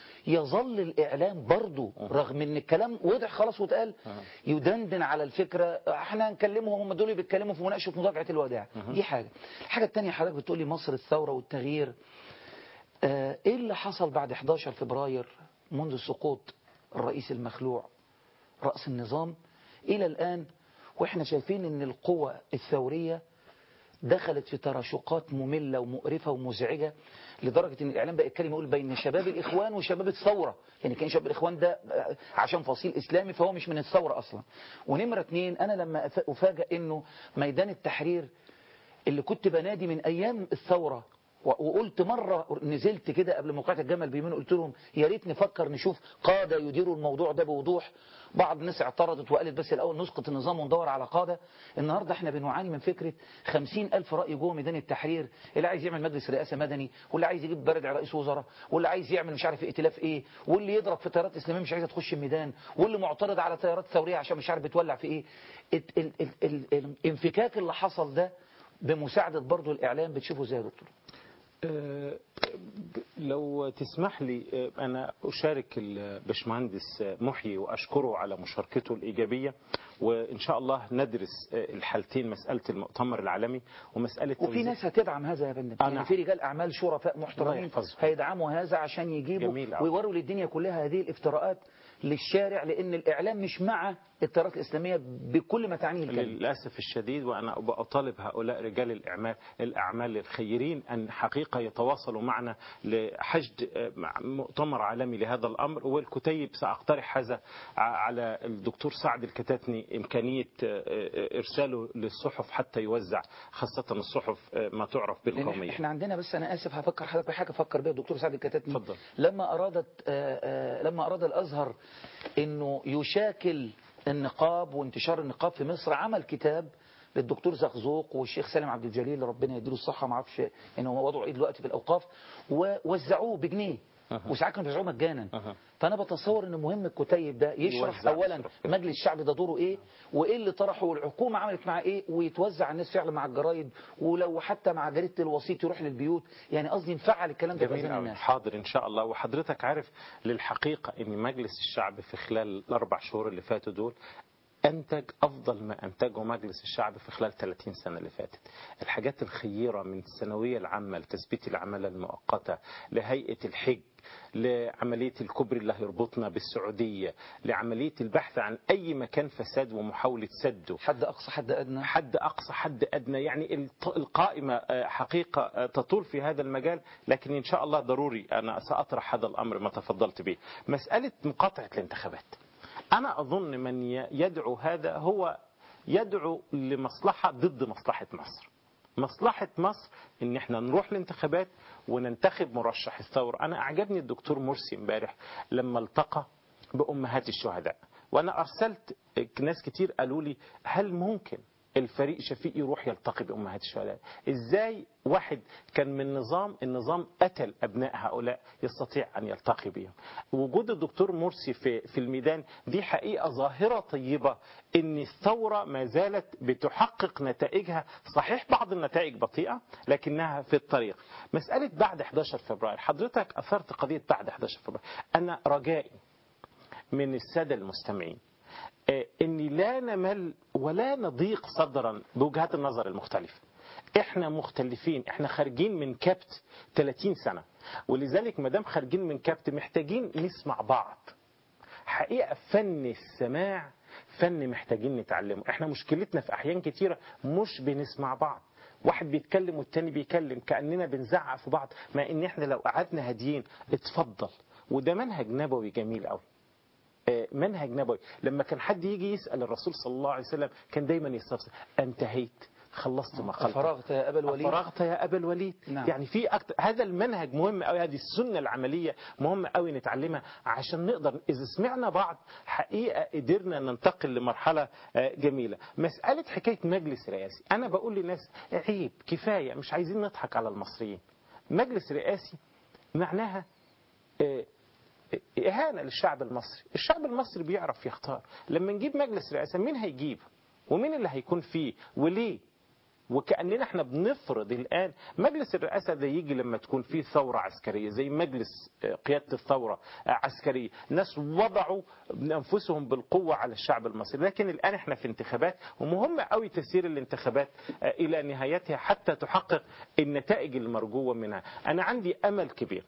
يظل الاعلام برضه رغم ان الكلام وضح خلاص واتقال يدندن على الفكره احنا هنكلمهم هم دول بيتكلموا في مناقشه مراجعه الوداع دي حاجه الحاجه الثانيه حضرتك بتقولي مصر الثوره والتغيير آه، ايه اللي حصل بعد 11 فبراير منذ سقوط الرئيس المخلوع رأس النظام إلى الآن وإحنا شايفين إن القوى الثورية دخلت في تراشقات مملة ومقرفة ومزعجة لدرجة إن الإعلام بقى يتكلم يقول بين شباب الإخوان وشباب الثورة يعني كان شباب الإخوان ده عشان فصيل إسلامي فهو مش من الثورة أصلا ونمرة اتنين أنا لما أف- أفاجأ إنه ميدان التحرير اللي كنت بنادي من أيام الثورة و- وقلت مرة نزلت كده قبل موقعة الجمل بيمين قلت لهم يا ريت نفكر نشوف قادة يديروا الموضوع ده بوضوح بعض الناس اعترضت وقالت بس الأول نسقط النظام وندور على قادة النهاردة احنا بنعاني من فكرة خمسين ألف رأي جوه ميدان التحرير اللي عايز يعمل مجلس رئاسة مدني واللي عايز يجيب بردع رئيس وزراء واللي عايز يعمل مش عارف ائتلاف ايه واللي يضرب في تيارات اسلاميه مش عايزه تخش الميدان واللي معترض على تيارات ثوريه عشان مش عارف بتولع في ايه ال- ال- ال- ال- الانفكاك اللي حصل ده بمساعدة برضو الإعلام بتشوفه ازاي يا دكتور آه، لو تسمح لي آه، أنا أشارك البشمهندس محيي وأشكره على مشاركته الإيجابية وإن شاء الله ندرس آه، الحالتين مسألة المؤتمر العالمي ومسألة وفي توزيع- ناس هتدعم هذا يا فندم آه، يعني نعم. في رجال أعمال شرفاء الله محترمين يحفظهم. هيدعموا هذا عشان يجيبوا جميل أوي. ويوروا للدنيا كلها هذه الافتراءات للشارع لان الاعلام مش مع التيارات الاسلاميه بكل ما تعنيه الكلمه للأسف الشديد وأنا أطالب هؤلاء رجال الأعمال الأعمال الخيرين أن حقيقة يتواصلوا معنا لحشد آه، مع- مؤتمر عالمي لهذا الأمر والكتيب سأقترح هذا ع- على الدكتور سعد الكتاتني إمكانية آه، آه، إرساله للصحف حتى يوزع خاصة الصحف آه، ما تعرف لأن بالقومية احنا عندنا بس انا اسف هفكر حضرتك بحاجه فكر بيها الدكتور سعد الكتاتني اتفضل. لما ارادت آه، آه، لما اراد الازهر انه يشاكل النقاب وانتشار النقاب في مصر عمل كتاب للدكتور زقزوق والشيخ سالم عبد الجليل ربنا يديله الصحه ما اعرفش ان هو وضعوا ايه دلوقتي في الاوقاف ووزعوه بجنيه وساعات كانوا بيوزعوه مجانا فانا بتصور ان مهم الكتيب ده يشرح يوزع اولا يشرح. مجلس الشعب ده دوره ايه وايه اللي طرحه والحكومه عملت معاه ايه ويتوزع على الناس فعلا مع الجرايد ولو حتى مع جريده الوسيط يروح للبيوت يعني قصدي نفعل الكلام ده في جميل اذهان أوي. الناس حاضر إن شاء الله وحضرتك عارف للحقيقة أن مجلس الشعب في خلال الأربع شهور اللي فاتوا دول أنتج أفضل ما أنتجه مجلس الشعب في خلال 30 سنة اللي فاتت الحاجات الخيرة من الثانوية العامة لتثبيت العمالة المؤقتة لهيئة الحج لعملية الكوبري اللي هيربطنا بالسعودية لعملية البحث عن أي مكان فساد ومحاولة سده حد أقصى حد أدنى حد أقصى حد أدنى يعني الط- القائمة آه، حقيقة آه، تطول في هذا المجال لكن إن شاء الله ضروري أنا سأطرح هذا الأمر ما تفضلت به مسألة مقاطعة الانتخابات أنا أظن من ي- يدعو هذا هو يدعو لمصلحة ضد مصلحة مصر مصلحة مصر ان احنا نروح الانتخابات وننتخب مرشح الثورة انا اعجبني الدكتور مرسي امبارح لما التقى بامهات الشهداء وانا ارسلت ناس كتير قالوا لي هل ممكن الفريق شفيق يروح يلتقي بامهات الشهداء ازاي واحد كان من نظام النظام قتل ابناء هؤلاء يستطيع ان يلتقي بهم وجود الدكتور مرسي في في الميدان دي حقيقه ظاهره طيبه ان الثوره ما زالت بتحقق نتائجها صحيح بعض النتائج بطيئه لكنها في الطريق مساله بعد 11 فبراير حضرتك اثرت قضيه بعد 11 فبراير انا رجائي من الساده المستمعين آه، اني لا نمل ولا نضيق صدرا بوجهات النظر المختلفه احنا مختلفين احنا خارجين من كبت 30 سنه ولذلك ما دام خارجين من كبت محتاجين نسمع بعض حقيقه فن السماع فن محتاجين نتعلمه احنا مشكلتنا في احيان كتيره مش بنسمع بعض واحد بيتكلم والتاني بيكلم كاننا بنزعق في بعض مع ان احنا لو قعدنا هاديين اتفضل وده منهج نبوي جميل قوي آه، منهج نبوي لما كان حد يجي يسأل الرسول صلى الله عليه وسلم كان دايما يستفسر انتهيت خلصت ما قلت أفرغت يا أبا الوليد فرغت يا أبا الوليد نعم. يعني في أكتر هذا المنهج مهم قوي هذه السنة العملية مهمة قوي نتعلمها عشان نقدر إذا سمعنا بعض حقيقة قدرنا ننتقل لمرحلة آه، جميلة مسألة حكاية مجلس رئاسي أنا بقول للناس عيب كفاية مش عايزين نضحك على المصريين مجلس رئاسي معناها آه، إهانة للشعب المصري الشعب المصري بيعرف يختار لما نجيب مجلس رئاسة مين هيجيب ومين اللي هيكون فيه وليه وكأننا احنا بنفرض الآن مجلس الرئاسة ده يجي لما تكون فيه ثورة عسكرية زي مجلس آه، قيادة الثورة آه، عسكرية ناس وضعوا أنفسهم بالقوة على الشعب المصري لكن الآن احنا في انتخابات ومهم قوي تسير الانتخابات آه، إلى نهايتها حتى تحقق النتائج المرجوة منها أنا عندي أمل كبير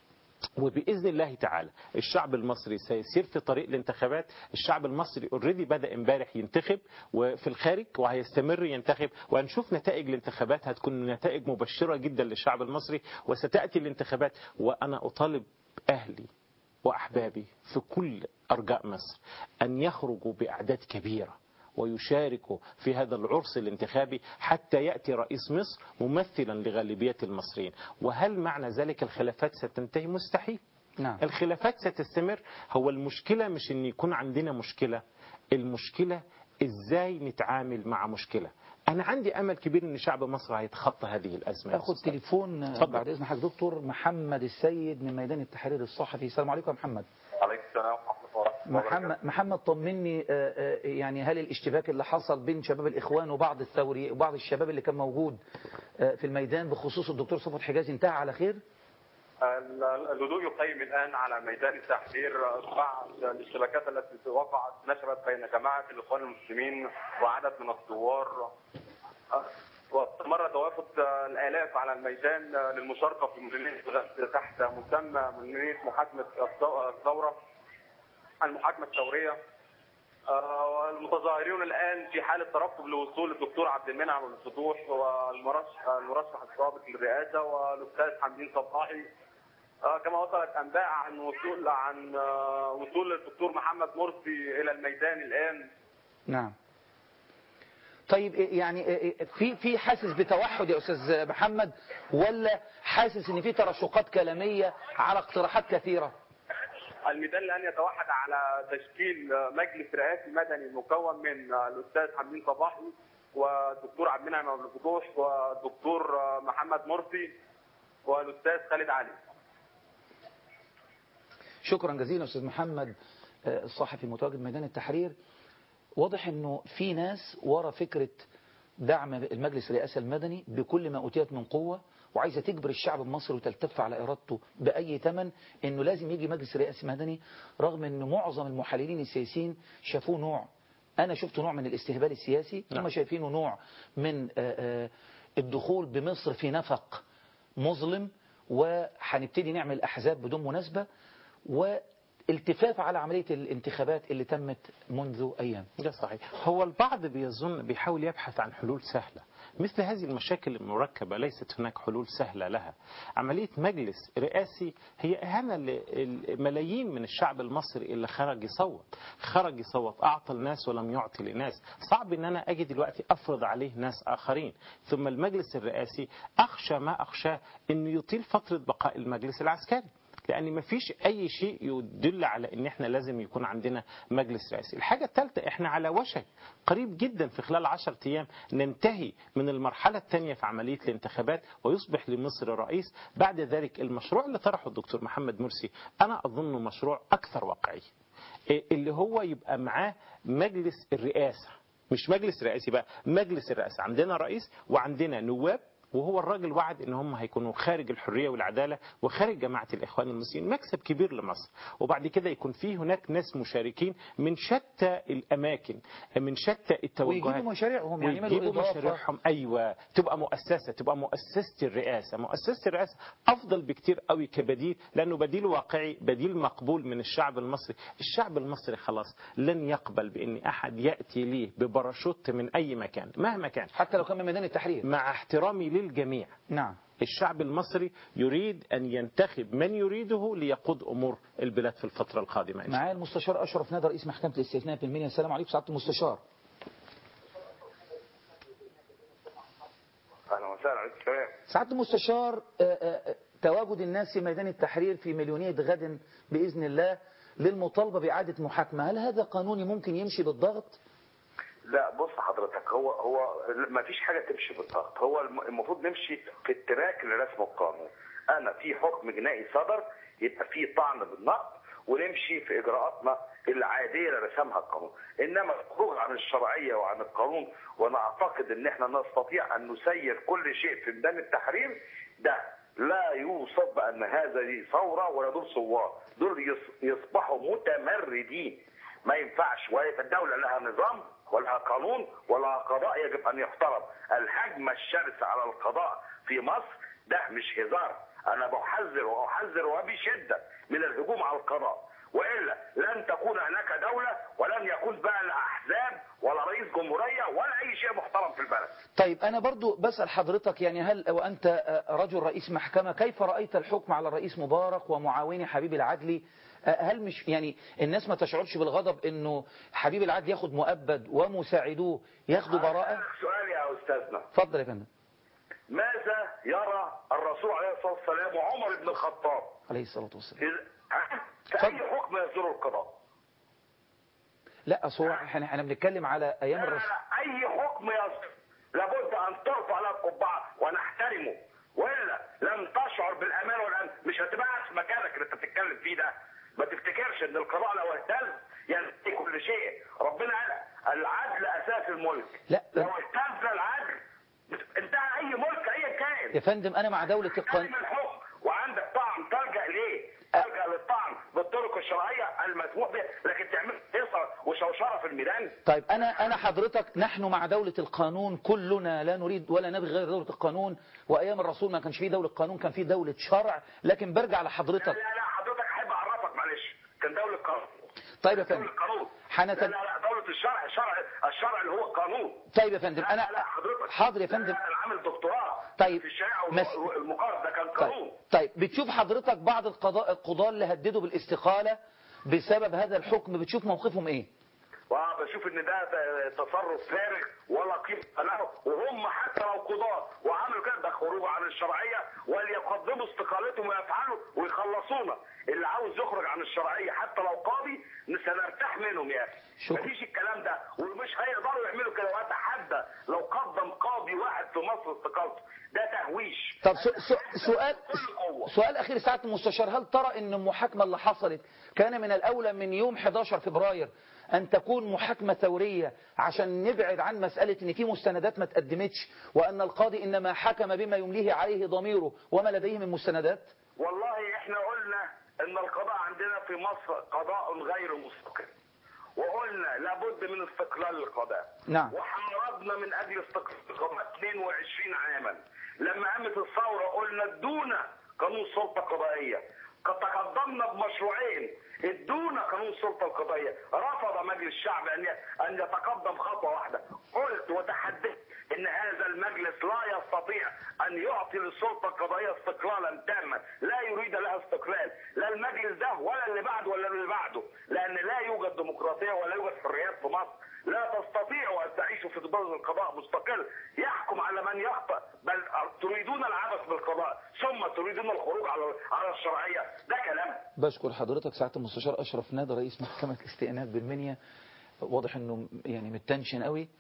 وباذن الله تعالى الشعب المصري سيسير في طريق الانتخابات الشعب المصري اوريدي بدا امبارح ينتخب وفي الخارج وهيستمر ينتخب وهنشوف نتائج الانتخابات هتكون نتائج مبشره جدا للشعب المصري وستاتي الانتخابات وانا اطالب اهلي واحبابي في كل ارجاء مصر ان يخرجوا باعداد كبيره ويشاركوا في هذا العرس الانتخابي حتى يأتي رئيس مصر ممثلا لغالبية المصريين وهل معنى ذلك الخلافات ستنتهي مستحيل نعم. الخلافات ستستمر هو المشكلة مش ان يكون عندنا مشكلة المشكلة ازاي نتعامل مع مشكلة انا عندي امل كبير ان شعب مصر هيتخطى هذه الازمه اخد تليفون آه، اتفضل. بعد اذن حضرتك دكتور محمد السيد من ميدان التحرير الصحفي السلام عليكم يا محمد عليكم السلام ورحمة الله وبركاته. محمد محمد طمني آه، آه، يعني هل الاشتباك اللي حصل بين شباب الاخوان وبعض الثوري وبعض الشباب اللي كان موجود آه، في الميدان بخصوص الدكتور صفوت حجازي انتهى على خير؟ ال- الهدوء يقيم الآن على ميدان التحرير بعد الاشتباكات التي وقعت نشبت بين جماعة الإخوان المسلمين وعدد من الثوار واستمر توافد الآلاف على الميدان للمشاركة في مديرية الغد تحت مسمى مديرية محاكمة الثورة المحاكمه الثوريه آه، المتظاهرون الان في حاله ترقب لوصول الدكتور عبد المنعم الفتوح والمرشح المرشح السابق للرئاسه والاستاذ حمدين صباحي آه، كما وصلت انباء عن وصول عن آه، وصول الدكتور محمد مرسي الى الميدان الان نعم طيب يعني في في حاسس بتوحد يا استاذ محمد ولا حاسس ان في ترشقات كلاميه على اقتراحات كثيره الميدان الان يتوحد على تشكيل مجلس رئاسي مدني مكون من الاستاذ حمدين صباحي والدكتور عبد المنعم عبد الفتوح والدكتور محمد مرسي والاستاذ خالد علي شكرا جزيلا استاذ محمد آه، الصحفي المتواجد ميدان التحرير واضح انه في ناس ورا فكرة دعم المجلس الرئاسي المدني بكل ما أوتيت من قوة وعايزة تجبر الشعب المصري وتلتف على إرادته بأي ثمن إنه لازم يجي مجلس رئاسي مدني رغم إن معظم المحللين السياسيين شافوه نوع أنا شفت نوع من الاستهبال السياسي هم شايفينه نوع من آه، آه، الدخول بمصر في نفق مظلم وهنبتدي نعمل أحزاب بدون مناسبة والتفاف على عملية الانتخابات اللي تمت منذ أيام ده صحيح هو البعض بيظن بيحاول يبحث عن حلول سهلة مثل هذه المشاكل المركبة ليست هناك حلول سهلة لها عملية مجلس رئاسي هي إهانة لملايين من الشعب المصري اللي خرج يصوت خرج يصوت أعطى الناس ولم يعطي لناس صعب إن أنا أجي دلوقتي أفرض عليه ناس آخرين ثم المجلس الرئاسي أخشى ما أخشاه إنه يطيل فترة بقاء المجلس العسكري لان مفيش اي شيء يدل على ان احنا لازم يكون عندنا مجلس رئاسي الحاجه الثالثه احنا على وشك قريب جدا في خلال 10 ايام ننتهي من المرحله الثانيه في عمليه الانتخابات ويصبح لمصر رئيس بعد ذلك المشروع اللي طرحه الدكتور محمد مرسي انا اظنه مشروع اكثر واقعيه اللي هو يبقى معاه مجلس الرئاسه مش مجلس رئاسي بقى مجلس الرئاسه عندنا رئيس وعندنا نواب وهو الراجل وعد ان هم هيكونوا خارج الحريه والعداله وخارج جماعه الاخوان المسلمين مكسب كبير لمصر وبعد كده يكون في هناك ناس مشاركين من شتى الاماكن من شتى التوجهات ويجيبوا مشاريعهم يعني يعملوا ويجيبوا إضافة. مشاريعهم ايوه تبقى مؤسسه تبقى مؤسسه الرئاسه مؤسسه الرئاسه افضل بكتير قوي كبديل لانه بديل واقعي بديل مقبول من الشعب المصري الشعب المصري خلاص لن يقبل بان احد ياتي ليه بباراشوت من اي مكان مهما كان حتى لو كان من ميدان التحرير مع احترامي للجميع نعم الشعب المصري يريد أن ينتخب من يريده ليقود أمور البلاد في الفترة القادمة إن شاء معايا المستشار أشرف نادر رئيس محكمة الاستثناء في المنيا السلام عليكم سعادة المستشار اهلا وسهلا عليكم السلام سعادة المستشار آه، آه، تواجد الناس في ميدان التحرير في مليونية غد بإذن الله للمطالبة بإعادة محاكمة هل هذا قانوني ممكن يمشي بالضغط؟ لا بص حضرتك هو هو ما فيش حاجه تمشي بالضغط هو الم- المفروض نمشي في التراك لرسم القانون انا في حكم جنائي صدر يبقى في طعن بالنقد ونمشي في اجراءاتنا العاديه اللي رسمها القانون انما الخروج عن الشرعيه وعن القانون وانا اعتقد ان احنا نستطيع ان نسير كل شيء في ميدان التحرير ده لا يوصف بان هذا دي ثوره ولا دول ثوار دول يص- يصبحوا متمردين ما ينفعش ويبقى الدوله لها نظام ولها قانون ولها قضاء يجب ان يحترم الهجمه الشرسه على القضاء في مصر ده مش هزار انا بحذر واحذر وبشده من الهجوم على القضاء والا لن تكون هناك دوله ولن يكون بقى لا احزاب ولا رئيس جمهوريه ولا اي شيء محترم في البلد طيب أنا برضو بسأل حضرتك يعني هل وأنت آه، رجل رئيس محكمة كيف رأيت الحكم على الرئيس مبارك ومعاوني حبيب العدلي آه، هل مش يعني الناس ما تشعرش بالغضب انه حبيب العدلي ياخد مؤبد ومساعدوه ياخدوا براءة سؤال يا استاذنا اتفضل يا فندم ماذا يرى الرسول عليه الصلاه والسلام وعمر بن الخطاب عليه الصلاة والسلام إذ- ها؟ في اي حكم يصدر القضاء لا أصل هو احنا احنا بنتكلم على أيام الرسول اي حكم يصدر لابد ان ترفع له القبعه ونحترمه والا لن تشعر بالامان والامن مش هتبقى قاعد في مكانك اللي انت بتتكلم فيه ده ما تفتكرش ان القضاء لو اهتز ينتهي كل شيء ربنا قال العدل اساس الملك لا لو اهتز العدل بت- انتهى اي ملك اي كائن يا فندم أنا مع دولة القانون كلمة الحكم وعندك طعن تلجا ليه؟ تلجا للطعن بالطرق الشرعيه المسموح بها لكن تعمل هيصه وشوشره في الميدان طيب أنا أنا حضرتك نحن مع دولة القانون كلنا لا نريد ولا نبغي غير دولة القانون وأيام الرسول ما كانش فيه دولة قانون كان فيه دولة شرع لكن برجع لحضرتك لا لا حضرتك احب اعرفك معلش كان دوله قانون طيب يا فندم القانون حنت- لا لا لا دولة الشرع الشرع الشرع اللي هو القانون طيب يا فندم لا انا لا لا حضرتك حاضر يا لا، فندم لا، انا عامل دكتوراه طيب في الشريعه مس- والمقارنه ده كان قانون طيب بتشوف حضرتك بعض القضاء القضاة اللي هددوا بالاستقالة بسبب هذا الحكم بتشوف موقفهم ايه وبشوف ان ده ت- تصرف فارغ ولا قيمه له وهم حتى لو قضاة وعملوا كده ده خروج عن الشرعيه وليقدموا استقالتهم ويفعلوا ويخلصونا اللي عاوز يخرج عن الشرعيه حتى لو قاضي سنرتاح منهم يا اخي شكرا. مفيش الكلام ده ومش هيقدروا يعملوا كده واتحدى لو قدم قاضي واحد في مصر استقالته ده تهويش طب سو سو سؤال سؤال اخير سعاده المستشار هل ترى ان المحاكمه اللي حصلت كان من الاولى من يوم 11 فبراير ان تكون محاكمه ثوريه عشان نبعد عن مساله ان في مستندات ما تقدمتش وان القاضي انما حكم بما يمليه عليه ضميره وما لديه من مستندات والله احنا قلنا ان القضاء عندنا في مصر قضاء غير مستقل وقلنا لابد من استقلال القضاء نعم. وحاربنا من اجل استقلال القضاء 22 عاما لما قامت الثوره قلنا ادونا قانون سلطه قضائيه قد تقدمنا بمشروعين ادونا قانون السلطه القضائيه رفض مجلس الشعب ان ان يتقدم خطوه واحده قلت وتحدثت ان هذا المجلس لا يستطيع ان يعطي للسلطه القضائيه استقلالا تاما لا يريد لها استقلال لا المجلس ده ولا اللي بعده ولا اللي بعده لان لا يوجد ديمقراطيه ولا يوجد حريات في مصر لا تستطيعوا ان تعيشوا في دول القضاء مستقل يحكم على من يخطئ بل تريدون العبث بالقضاء ثم تريدون الخروج على على الشرعيه ده كلام بشكر حضرتك سعاده المستشار اشرف نادر رئيس محكمه الاستئناف بالمنيا واضح انه يعني متنشن قوي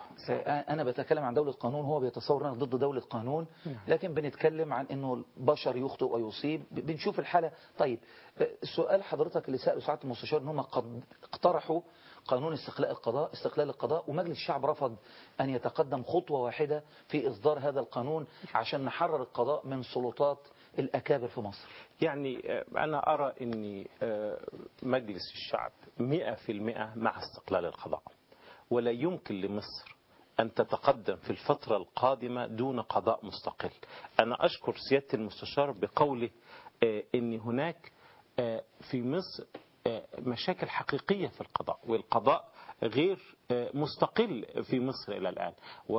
آه، انا بتكلم عن دوله قانون هو بيتصور انها ضد دوله قانون لكن بنتكلم عن انه البشر يخطئ ويصيب ب- بنشوف الحاله طيب آه، سؤال حضرتك اللي ساله سعاده المستشار ان هم قد اقترحوا قانون استقلاء القضاء استقلال القضاء ومجلس الشعب رفض ان يتقدم خطوه واحده في اصدار هذا القانون عشان نحرر القضاء من سلطات الاكابر في مصر يعني آه، أنا أرى أن آه، مجلس الشعب مئة في المئة مع استقلال القضاء ولا يمكن لمصر أن تتقدم في الفترة القادمة دون قضاء مستقل أنا أشكر سيادة المستشار بقوله آه، أن هناك آه، في مصر آه، مشاكل حقيقية في القضاء والقضاء غير آه، مستقل في مصر إلى الآن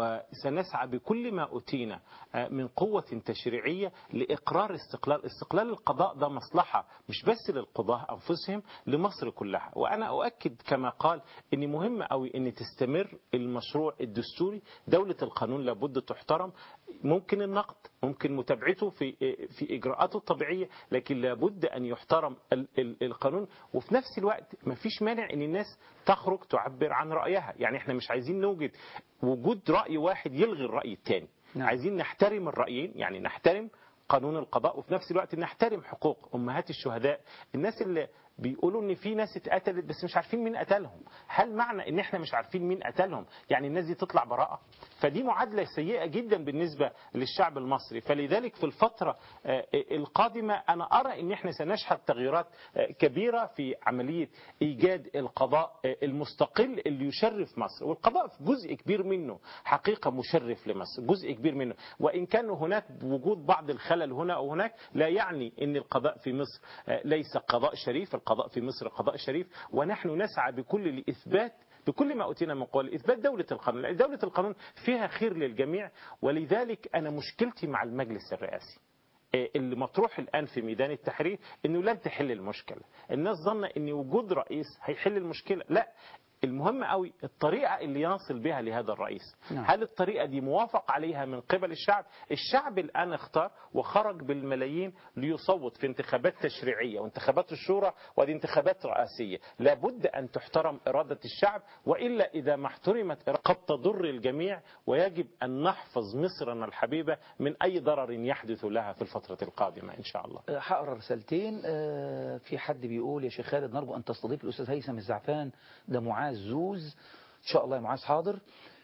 وسنسعى بكل ما أتينا آه، من قوة تشريعية لإقرار استقلال استقلال القضاء ده مصلحة مش بس للقضاة أنفسهم لمصر كلها وأنا أؤكد كما قال أن مهم أوي أن تستمر المشروع الدستوري دولة القانون لابد تحترم ممكن النقد ممكن متابعته في في إجراءاته الطبيعية لكن لابد أن يحترم ال- ال- القانون وفي نفس الوقت ما فيش مانع أن الناس تخرج تعبر عن رأيها يعني احنا مش عايزين نوجد وجود رأي واحد يلغي الرأي الثاني نعم. عايزين نحترم الرأيين يعني نحترم قانون القضاء وفي نفس الوقت نحترم حقوق أمهات الشهداء الناس اللي بيقولوا ان في ناس اتقتلت بس مش عارفين مين قتلهم هل معنى ان احنا مش عارفين مين قتلهم يعني الناس دي تطلع براءة فدي معادلة سيئة جدا بالنسبة للشعب المصري فلذلك في الفترة آه، القادمة انا ارى ان احنا سنشهد تغييرات آه، كبيرة في عملية ايجاد القضاء آه، المستقل اللي يشرف مصر والقضاء في جزء كبير منه حقيقة مشرف لمصر جزء كبير منه وان كان هناك وجود بعض الخلل هنا او هناك لا يعني ان القضاء في مصر آه، ليس قضاء شريف القضاء في مصر قضاء شريف ونحن نسعى بكل لإثبات بكل ما أوتينا من قوة إثبات دولة القانون لأن دولة القانون فيها خير للجميع ولذلك أنا مشكلتي مع المجلس الرئاسي آه، اللي مطروح الآن في ميدان التحرير أنه لن تحل المشكلة الناس ظن أن وجود رئيس هيحل المشكلة لا المهم قوي الطريقة اللي يصل بها لهذا الرئيس نعم. هل الطريقة دي موافق عليها من قبل الشعب الشعب الآن اختار وخرج بالملايين ليصوت في انتخابات تشريعية وانتخابات الشورى وهذه انتخابات رئاسية لابد أن تحترم إرادة الشعب وإلا إذا ما احترمت قد تضر الجميع ويجب أن نحفظ مصرنا الحبيبة من أي ضرر يحدث لها في الفترة القادمة إن شاء الله آه، هقرا رسالتين آه، في حد بيقول يا شيخ خالد نرجو ان تستضيف الاستاذ هيثم الزعفان ده معاذ زوز ان شاء الله يا معاذ حاضر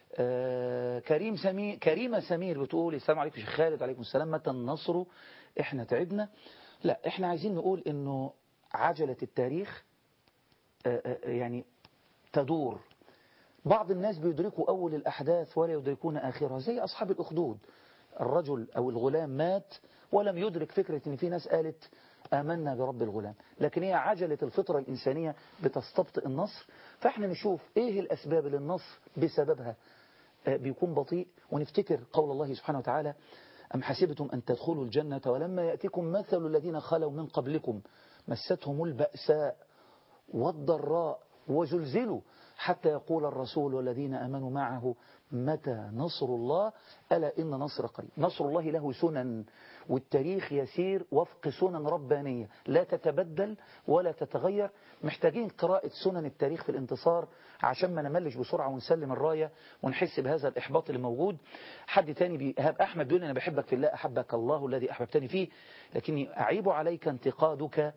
آه، كريم سمير كريمه سمير بتقول السلام عليكم يا شيخ خالد وعليكم السلام متى النصر احنا تعبنا لا احنا عايزين نقول انه عجله التاريخ آه، آه، يعني تدور بعض الناس بيدركوا أول الأحداث ولا يدركون آخرها زي أصحاب الأخدود الرجل أو الغلام مات ولم يدرك فكرة أن في ناس قالت آمنا برب الغلام لكن هي عجلة الفطرة الإنسانية بتستبطئ النصر فاحنا نشوف ايه الأسباب اللي النصر بسببها آه، بيكون بطيء ونفتكر قول الله سبحانه وتعالى أم حسبتم أن تدخلوا الجنة ولما يأتيكم مثل الذين خلوا من قبلكم مستهم البأساء والضراء وزلزلوا حتى يقول الرسول والذين أمنوا معه متى نصر الله ألا إن نصر قريب نصر الله له سنن والتاريخ يسير وفق سنن ربانية لا تتبدل ولا تتغير محتاجين قراءة سنن التاريخ في الانتصار عشان ما نملش بسرعة ونسلم الراية ونحس بهذا الإحباط اللي موجود حد تاني بيهاب أحمد بيقول لي أنا بحبك في الله أحبك الله الذي أحببتني فيه لكني أعيب عليك انتقادك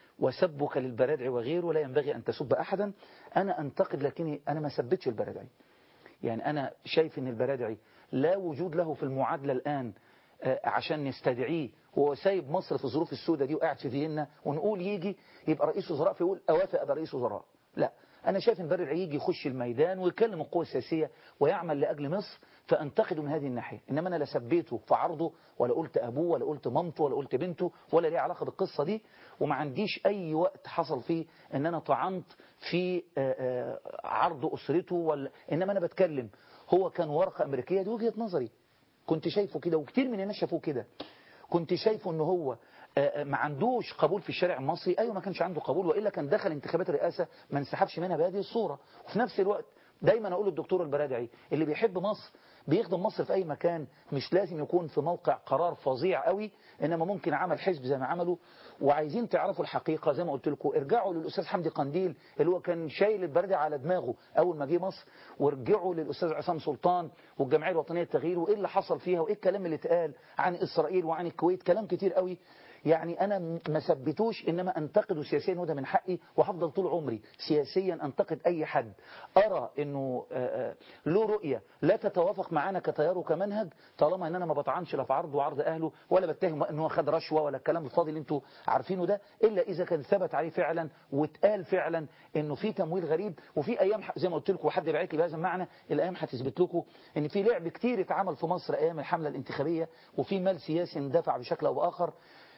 وسبك للبرادع وغيره لا ينبغي أن تسب أحدا أنا أنتقد لكني أنا ما سبتش البرادعي يعني أنا شايف أن البرادعي لا وجود له في المعادلة الآن آه، عشان نستدعيه وهو سايب مصر في الظروف السوداء دي وقاعد في فيينا ونقول يجي يبقى رئيس وزراء فيقول أوافق أبقى رئيس وزراء لا أنا شايف أن البرادعي يجي يخش الميدان ويكلم القوى السياسية ويعمل لأجل مصر فأنتقده من هذه الناحية إنما أنا لا سبيته في عرضه ولا قلت أبوه ولا قلت مامته ولا قلت بنته ولا ليه علاقة بالقصة دي وما عنديش أي وقت حصل فيه إن أنا طعنت في آه، آه، عرض أسرته ولا إنما أنا بتكلم هو كان ورقة أمريكية دي وجهة نظري كنت شايفه كده وكتير من الناس شافوه كده كنت شايفه ان هو آه، آه، ما عندوش قبول في الشارع المصري ايوه ما كانش عنده قبول والا كان دخل انتخابات الرئاسه ما انسحبش منها بهذه الصوره وفي نفس الوقت دايما اقول للدكتور البرادعي اللي بيحب مصر بيخدم مصر في اي مكان مش لازم يكون في موقع قرار فظيع قوي انما ممكن عمل حزب زي ما عملوا وعايزين تعرفوا الحقيقه زي ما قلت لكم ارجعوا للاستاذ حمدي قنديل اللي هو كان شايل البرادعي على دماغه اول ما جه مصر وارجعوا للاستاذ عصام سلطان والجمعيه الوطنيه للتغيير وايه اللي حصل فيها وايه الكلام اللي اتقال عن اسرائيل وعن الكويت كلام كتير قوي يعني أنا ما ثبتوش إنما أنتقده سياسيا وده من حقي وهفضل طول عمري سياسيا أنتقد أي حد أرى إنه آه، آه، له رؤية لا تتوافق معانا كتيار وكمنهج طالما إن أنا ما بطعنش لا في عرضه وعرض أهله ولا بتهم إن هو خد رشوة ولا الكلام الفاضي اللي أنتوا عارفينه ده إلا إذا كان ثبت عليه فعلا واتقال فعلا إنه في تمويل غريب وفي أيام ح- زي ما قلت لكم وحد بعت لي بهذا المعنى الأيام هتثبت لكم إن في لعب كتير اتعمل في مصر أيام الحملة الانتخابية وفي مال سياسي اندفع بشكل أو بآخر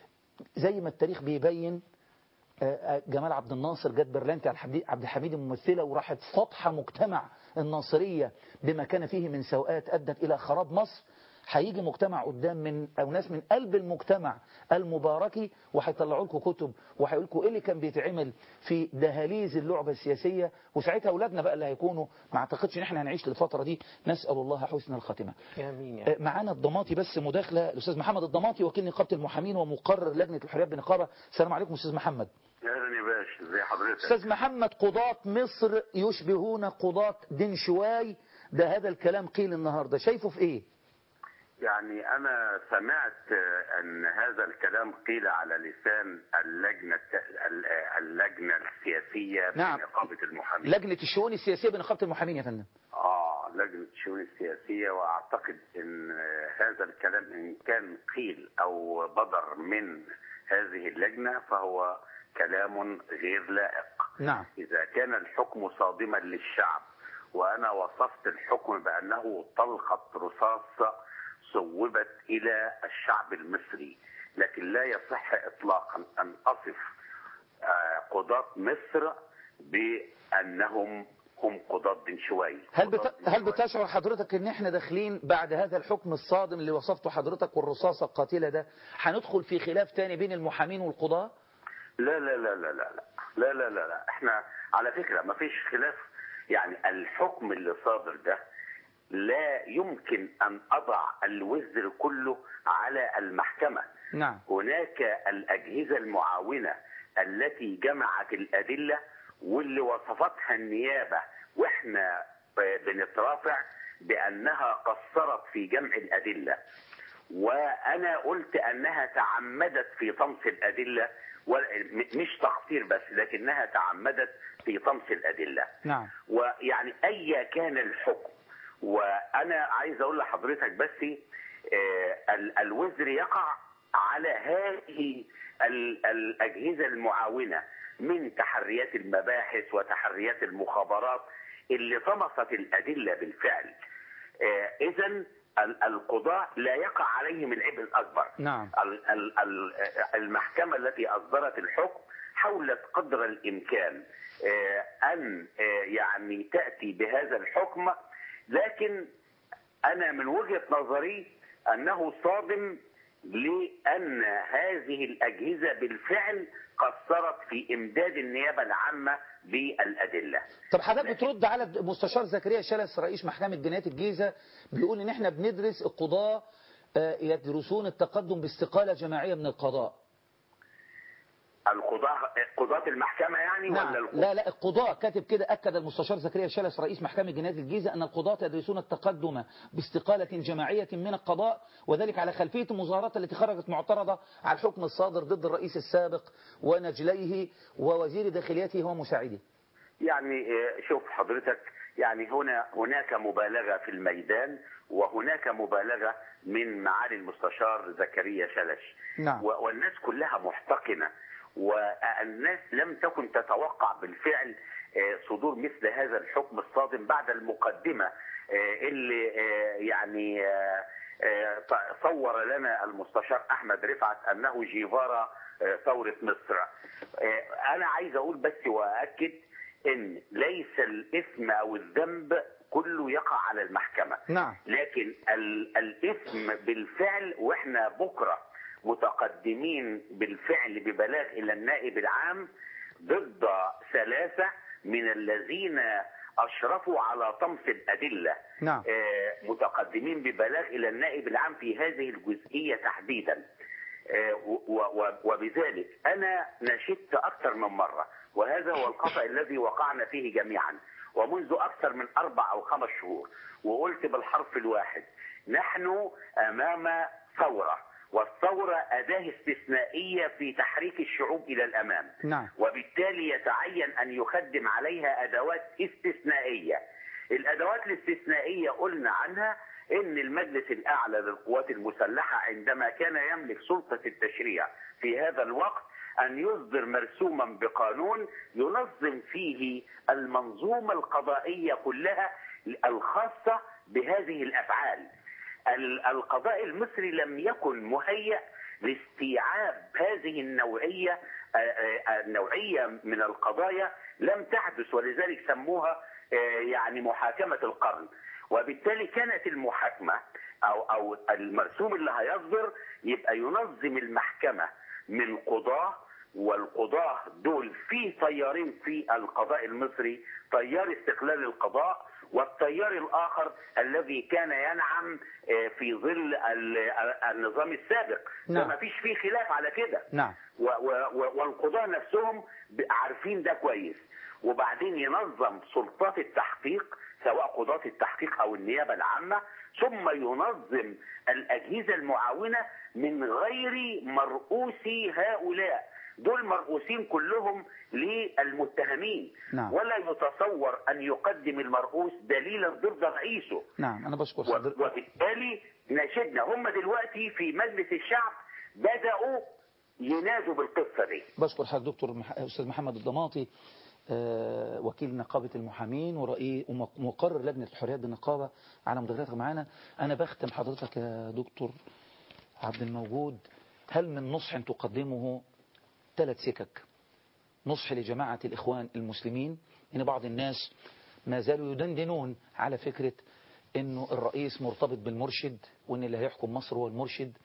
زي ما التاريخ بيبين آه، آه، جمال عبد الناصر جت برلانتي على الحبي- عبد الحميد الممثلة وراحت فاطحة مجتمع الناصرية بما كان فيه من سوءات أدت إلى خراب مصر هيجي مجتمع قدام من أو ناس من قلب المجتمع المباركي وهيطلعوا لكم كتب وهيقول لكم إيه اللي كان بيتعمل في دهاليز اللعبة السياسية وساعتها أولادنا بقى اللي هيكونوا ما أعتقدش إن إحنا هنعيش للفترة دي نسأل الله حسن الخاتمة آمين آه، معانا الضماطي بس مداخلة الأستاذ محمد الضماطي وكيل نقابة المحامين ومقرر لجنة الحريات بالنقابة السلام عليكم أستاذ محمد اهلا يا باشا ازي حضرتك أستاذ محمد قضاة مصر يشبهون قضاة دنشواي ده هذا الكلام قيل النهاردة شايفه في إيه يعني انا سمعت آه، ان هذا الكلام قيل على لسان اللجنه الت- ال- آه، اللجنه السياسيه نعم. بنقابه المحامين لجنة الشؤون السياسية بنقابة المحامين يا فندم اه لجنه الشؤون السياسيه واعتقد ان آه، هذا الكلام ان كان قيل او بدر من هذه اللجنه فهو كلام غير لائق نعم إذا كان الحكم صادما للشعب وأنا وصفت الحكم بأنه طلقة رصاص صوبت إلى الشعب المصري لكن لا يصح إطلاقا أن أصف آه، قضاة مصر بأنهم هم قضاة دنشواي هل بت... هل بتشعر حضرتك ان احنا داخلين بعد هذا الحكم الصادم اللي وصفته حضرتك والرصاصة القاتلة ده هندخل في خلاف تاني بين المحامين والقضاة لا لا لا لا لا لا لا لا لا, لا. احنا على فكرة ما فيش خلاف يعني الحكم اللي صادر ده لا يمكن أن أضع الوزر كله على المحكمة نعم هناك الأجهزة المعاونة التي جمعت الأدلة واللي وصفتها النيابة وإحنا بنترافع بأنها قصرت في جمع الأدلة وأنا قلت أنها تعمدت في طمس الأدلة مش تقصير بس لكنها تعمدت في طمس الأدلة نعم ويعني أي كان الحكم وأنا عايز أقول لحضرتك بس آه، ال- الوزر يقع على هذه ال- الأجهزة المعاونة من تحريات المباحث وتحريات المخابرات اللي طمست الأدلة بالفعل إذا ال- القضاة لا يقع عليهم العبء الأكبر نعم ال- ال- ال- المحكمة التي أصدرت الحكم حاولت قدر الإمكان آه، أن آه، يعني تأتي بهذا الحكم لكن أنا من وجهة نظري أنه صادم لأن هذه الأجهزة بالفعل قصرت في إمداد النيابة العامة بالأدلة طب حضرتك بترد على مستشار زكريا شلس رئيس محكمة جنايات الجيزة بيقول ان احنا بندرس القضاة آه، يدرسون التقدم باستقالة جماعية من القضاء القضاة قضاة المحكمة يعني ولا نعم القضاة؟ لا لا القضاء كاتب كده أكد المستشار زكريا شلس رئيس محكمة جنايات الجيزة أن القضاة يدرسون التقدم باستقالة جماعية من القضاء وذلك على خلفية المظاهرات التي خرجت معترضة على الحكم الصادر ضد الرئيس السابق ونجليه ووزير داخليته ومساعده يعني آه، شوف حضرتك يعني هنا هناك مبالغة في الميدان وهناك مبالغة من معالي المستشار زكريا شلش نعم و- والناس كلها محتقنة والناس لم تكن تتوقع بالفعل آه، صدور مثل هذا الحكم الصادم بعد المقدمة آه، اللي آه، يعني آه، آه، ط- صور لنا المستشار أحمد رفعت أنه جيفارا آه، ثورة مصر آه، أنا عايز أقول بس وأأكد ان ليس الاثم او الذنب كله يقع على المحكمة نعم لكن ال- الاثم بالفعل واحنا بكرة متقدمين بالفعل ببلاغ الى النائب العام ضد ثلاثة من الذين اشرفوا على طمس الادلة نعم آه، متقدمين ببلاغ الى النائب العام في هذه الجزئية تحديدا آه، و- و- وبذلك انا نشدت اكثر من مرة وهذا هو الخطأ الذي وقعنا فيه جميعا ومنذ اكثر من اربع او خمس شهور وقلت بالحرف الواحد نحن امام ثورة والثورة اداة استثنائية في تحريك الشعوب الى الامام نعم وبالتالي يتعين ان يخدم عليها ادوات استثنائيه. الادوات الاستثنائيه قلنا عنها ان المجلس الاعلى للقوات المسلحه عندما كان يملك سلطه التشريع في هذا الوقت ان يصدر مرسوما بقانون ينظم فيه المنظومه القضائيه كلها الخاصه بهذه الافعال. ال- القضاء المصري لم يكن مهيأ لاستيعاب هذه النوعية آه، آه، النوعية من القضايا لم تحدث ولذلك سموها آه، يعني محاكمة القرن وبالتالي كانت المحاكمة أو أو المرسوم اللي هيصدر يبقى ينظم المحكمة من قضاة والقضاة دول في تيارين في القضاء المصري تيار استقلال القضاء والتيار الآخر الذي كان ينعم آه، في ظل ال- النظام السابق نعم. فما فيش فيه خلاف على كده نعم و- و- و- والقضاة نفسهم ب- عارفين ده كويس وبعدين ينظم سلطات التحقيق سواء قضاة التحقيق أو النيابة العامة ثم ينظم الأجهزة المعاونة من غير مرؤوسي هؤلاء دول مرؤوسين كلهم للمتهمين نعم. ولا يتصور أن يقدم المرؤوس دليلا ضد رئيسه نعم أنا بشكر و- حضرتك وبالتالي ناشدنا هم دلوقتي في مجلس الشعب بدأوا ينادوا بالقصة دي بشكر حضرتك دكتور مح... أستاذ محمد الضماطي آه، وكيل نقابة المحامين ورئيس ومقرر لجنة الحريات بالنقابة على مداخلتك معانا أنا بختم حضرتك يا دكتور عبد الموجود هل من نصح تقدمه ثلاث سكك نصح لجماعة الإخوان المسلمين إن بعض الناس ما زالوا يدندنون على فكرة إنه الرئيس مرتبط بالمرشد وإن اللي هيحكم مصر هو المرشد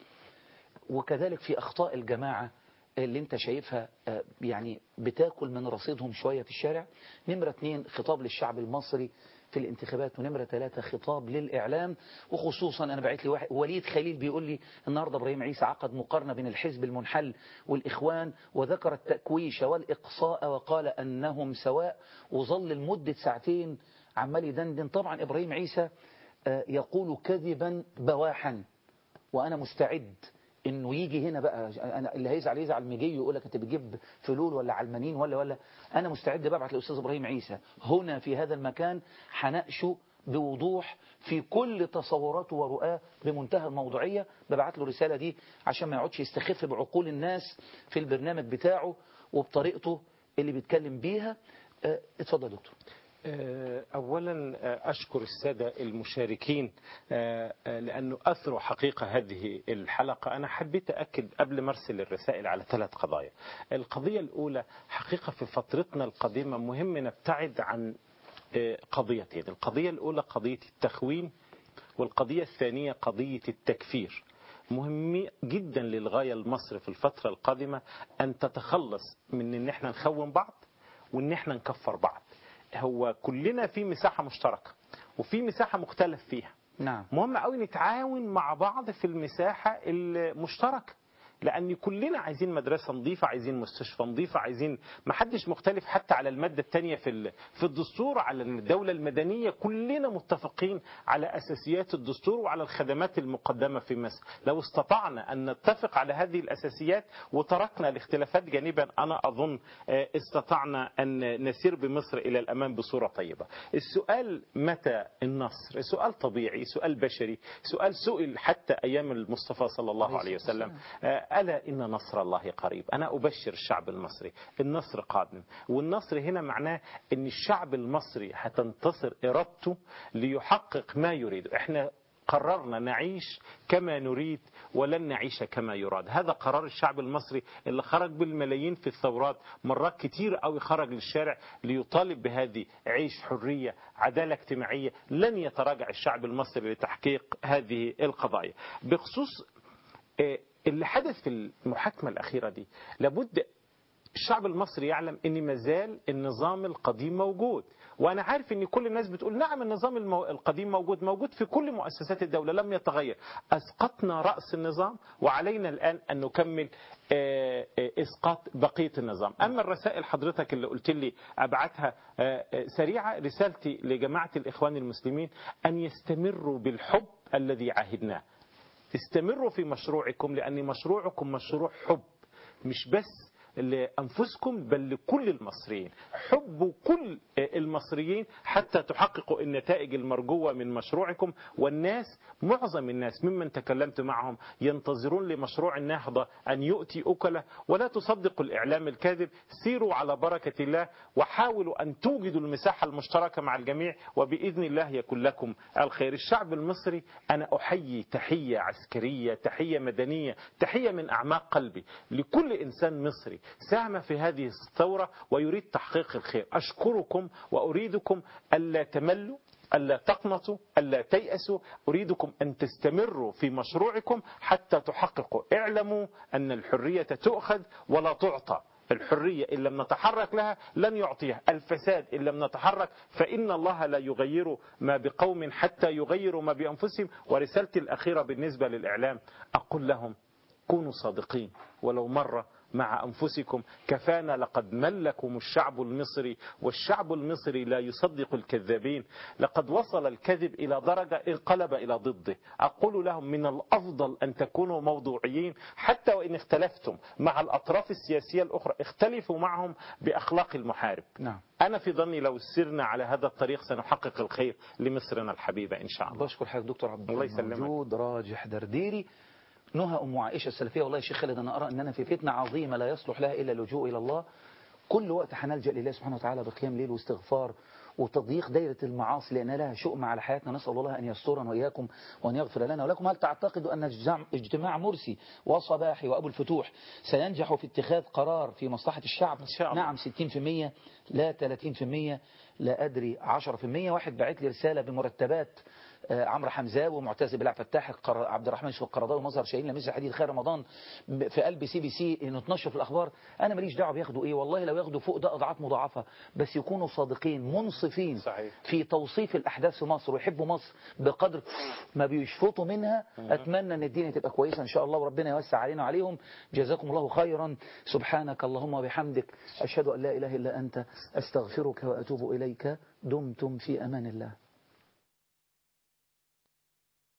وكذلك في أخطاء الجماعة اللي انت شايفها آه، يعني بتاكل من رصيدهم شوية في الشارع نمرة اتنين خطاب للشعب المصري في الانتخابات ونمرة ثلاثة خطاب للإعلام وخصوصا أنا بعت لي واحد وليد خليل بيقول لي النهاردة إبراهيم عيسى عقد مقارنة بين الحزب المنحل والإخوان وذكر التأكويش والإقصاء وقال أنهم سواء وظل لمدة ساعتين عمال يدندن طبعا إبراهيم عيسى آه، يقول كذبا بواحا وأنا مستعد انه يجي هنا بقى انا اللي هيزعل يزعل ميجي يقول لك انت بتجيب فلول ولا علمانيين ولا ولا انا مستعد ببعت لاستاذ ابراهيم عيسى هنا في هذا المكان هناقشه بوضوح في كل تصوراته ورؤاه بمنتهى الموضوعيه ببعت له الرساله دي عشان ما يقعدش يستخف بعقول الناس في البرنامج بتاعه وبطريقته اللي بيتكلم بيها اه، اتفضل يا دكتور أولا أشكر السادة المشاركين لأنه أثروا حقيقة هذه الحلقة أنا حبيت أكد قبل ما أرسل الرسائل على ثلاث قضايا القضية الأولى حقيقة في فترتنا القديمة مهم نبتعد عن قضيتين القضية الأولى قضية التخوين والقضية الثانية قضية التكفير مهم جدا للغاية لمصر في الفترة القادمة أن تتخلص من أن احنا نخون بعض وأن احنا نكفر بعض هو كلنا في مساحة مشتركة وفي مساحة مختلف فيها نعم مهم قوي نتعاون مع بعض في المساحة المشتركة لان كلنا عايزين مدرسه نظيفه عايزين مستشفى نظيفه عايزين ما حدش مختلف حتى على الماده الثانيه في في الدستور على الدوله المدنيه كلنا متفقين على اساسيات الدستور وعلى الخدمات المقدمه في مصر لو استطعنا ان نتفق على هذه الاساسيات وتركنا الاختلافات جانبا انا اظن استطعنا ان نسير بمصر الى الامام بصوره طيبه السؤال متى النصر سؤال طبيعي سؤال بشري سؤال سئل حتى ايام المصطفى صلى الله عليه وسلم ألا إن نصر الله قريب أنا أبشر الشعب المصري النصر قادم والنصر هنا معناه أن الشعب المصري هتنتصر إرادته ليحقق ما يريد إحنا قررنا نعيش كما نريد ولن نعيش كما يراد هذا قرار الشعب المصري اللي خرج بالملايين في الثورات مرات كتير قوي خرج للشارع ليطالب بهذه عيش حرية عدالة اجتماعية لن يتراجع الشعب المصري لتحقيق هذه القضايا بخصوص اللي حدث في المحاكمة الأخيرة دي لابد الشعب المصري يعلم ان مازال النظام القديم موجود وانا عارف ان كل الناس بتقول نعم النظام المو... القديم موجود موجود في كل مؤسسات الدولة لم يتغير اسقطنا رأس النظام وعلينا الان ان نكمل اسقاط بقية النظام اما الرسائل حضرتك اللي قلت لي ابعتها سريعة رسالتي لجماعة الاخوان المسلمين ان يستمروا بالحب الذي عاهدناه استمروا في مشروعكم لأن مشروعكم مشروع حب مش بس لأنفسكم بل لكل المصريين حبوا كل المصريين حتى تحققوا النتائج المرجوة من مشروعكم والناس معظم الناس ممن تكلمت معهم ينتظرون لمشروع النهضة أن يؤتي أكله ولا تصدقوا الإعلام الكاذب سيروا على بركة الله وحاولوا أن توجدوا المساحة المشتركة مع الجميع وبإذن الله يكون لكم الخير الشعب المصري أنا أحيي تحية عسكرية تحية مدنية تحية من أعماق قلبي لكل إنسان مصري ساهم في هذه الثورة ويريد تحقيق الخير أشكركم وأريدكم ألا تملوا ألا تقنطوا ألا تيأسوا أريدكم أن تستمروا في مشروعكم حتى تحققوا اعلموا أن الحرية تؤخذ ولا تعطى الحرية إن لم نتحرك لها لن يعطيها الفساد إن لم نتحرك فإن الله لا يغير ما بقوم حتى يغيروا ما بأنفسهم ورسالتي الأخيرة بالنسبة للإعلام أقول لهم كونوا صادقين ولو مرة مع أنفسكم كفانا لقد ملكم الشعب المصري والشعب المصري لا يصدق الكذابين لقد وصل الكذب إلى درجة انقلب إلى ضده أقول لهم من الأفضل أن تكونوا موضوعيين حتى وإن اختلفتم مع الأطراف السياسية الأخرى اختلفوا معهم بأخلاق المحارب نعم أنا في ظني لو سرنا على هذا الطريق سنحقق الخير لمصرنا الحبيبة إن شاء الله بشكر حضرتك دكتور عبد الله يسلمك موجود راجح درديري نهى أم عائشة السلفية والله يا شيخ خالد أنا أرى أننا في فتنة عظيمة لا يصلح لها إلا اللجوء إلى الله كل وقت هنلجأ لله سبحانه وتعالى بقيام ليل واستغفار وتضييق دائرة المعاصي لأن لها شؤم على حياتنا نسأل الله أن يسترنا وإياكم وأن يغفر لنا ولكم هل تعتقدوا أن اجتماع مرسي وصباحي وأبو الفتوح سينجح في اتخاذ قرار في مصلحة الشعب إن شاء الله. نعم 60% لا 30% لا أدري 10% واحد بعت لي رسالة بمرتبات عمرو حمزاوي ومعتز بالله فتاح عبد الرحمن شوق القرضاوي ومظهر شاهين لميس حديد خير رمضان في قلب سي بي سي انه اتنشر في الاخبار انا ماليش دعوه بياخدوا ايه والله لو ياخدوا فوق ده اضعاف مضاعفه بس يكونوا صادقين منصفين صحيح. في توصيف الاحداث في مصر ويحبوا مصر بقدر ما بيشفطوا منها اتمنى ان الدنيا تبقى كويسه ان شاء الله وربنا يوسع علينا وعليهم جزاكم الله خيرا سبحانك اللهم وبحمدك اشهد ان لا اله الا انت استغفرك واتوب اليك دمتم في امان الله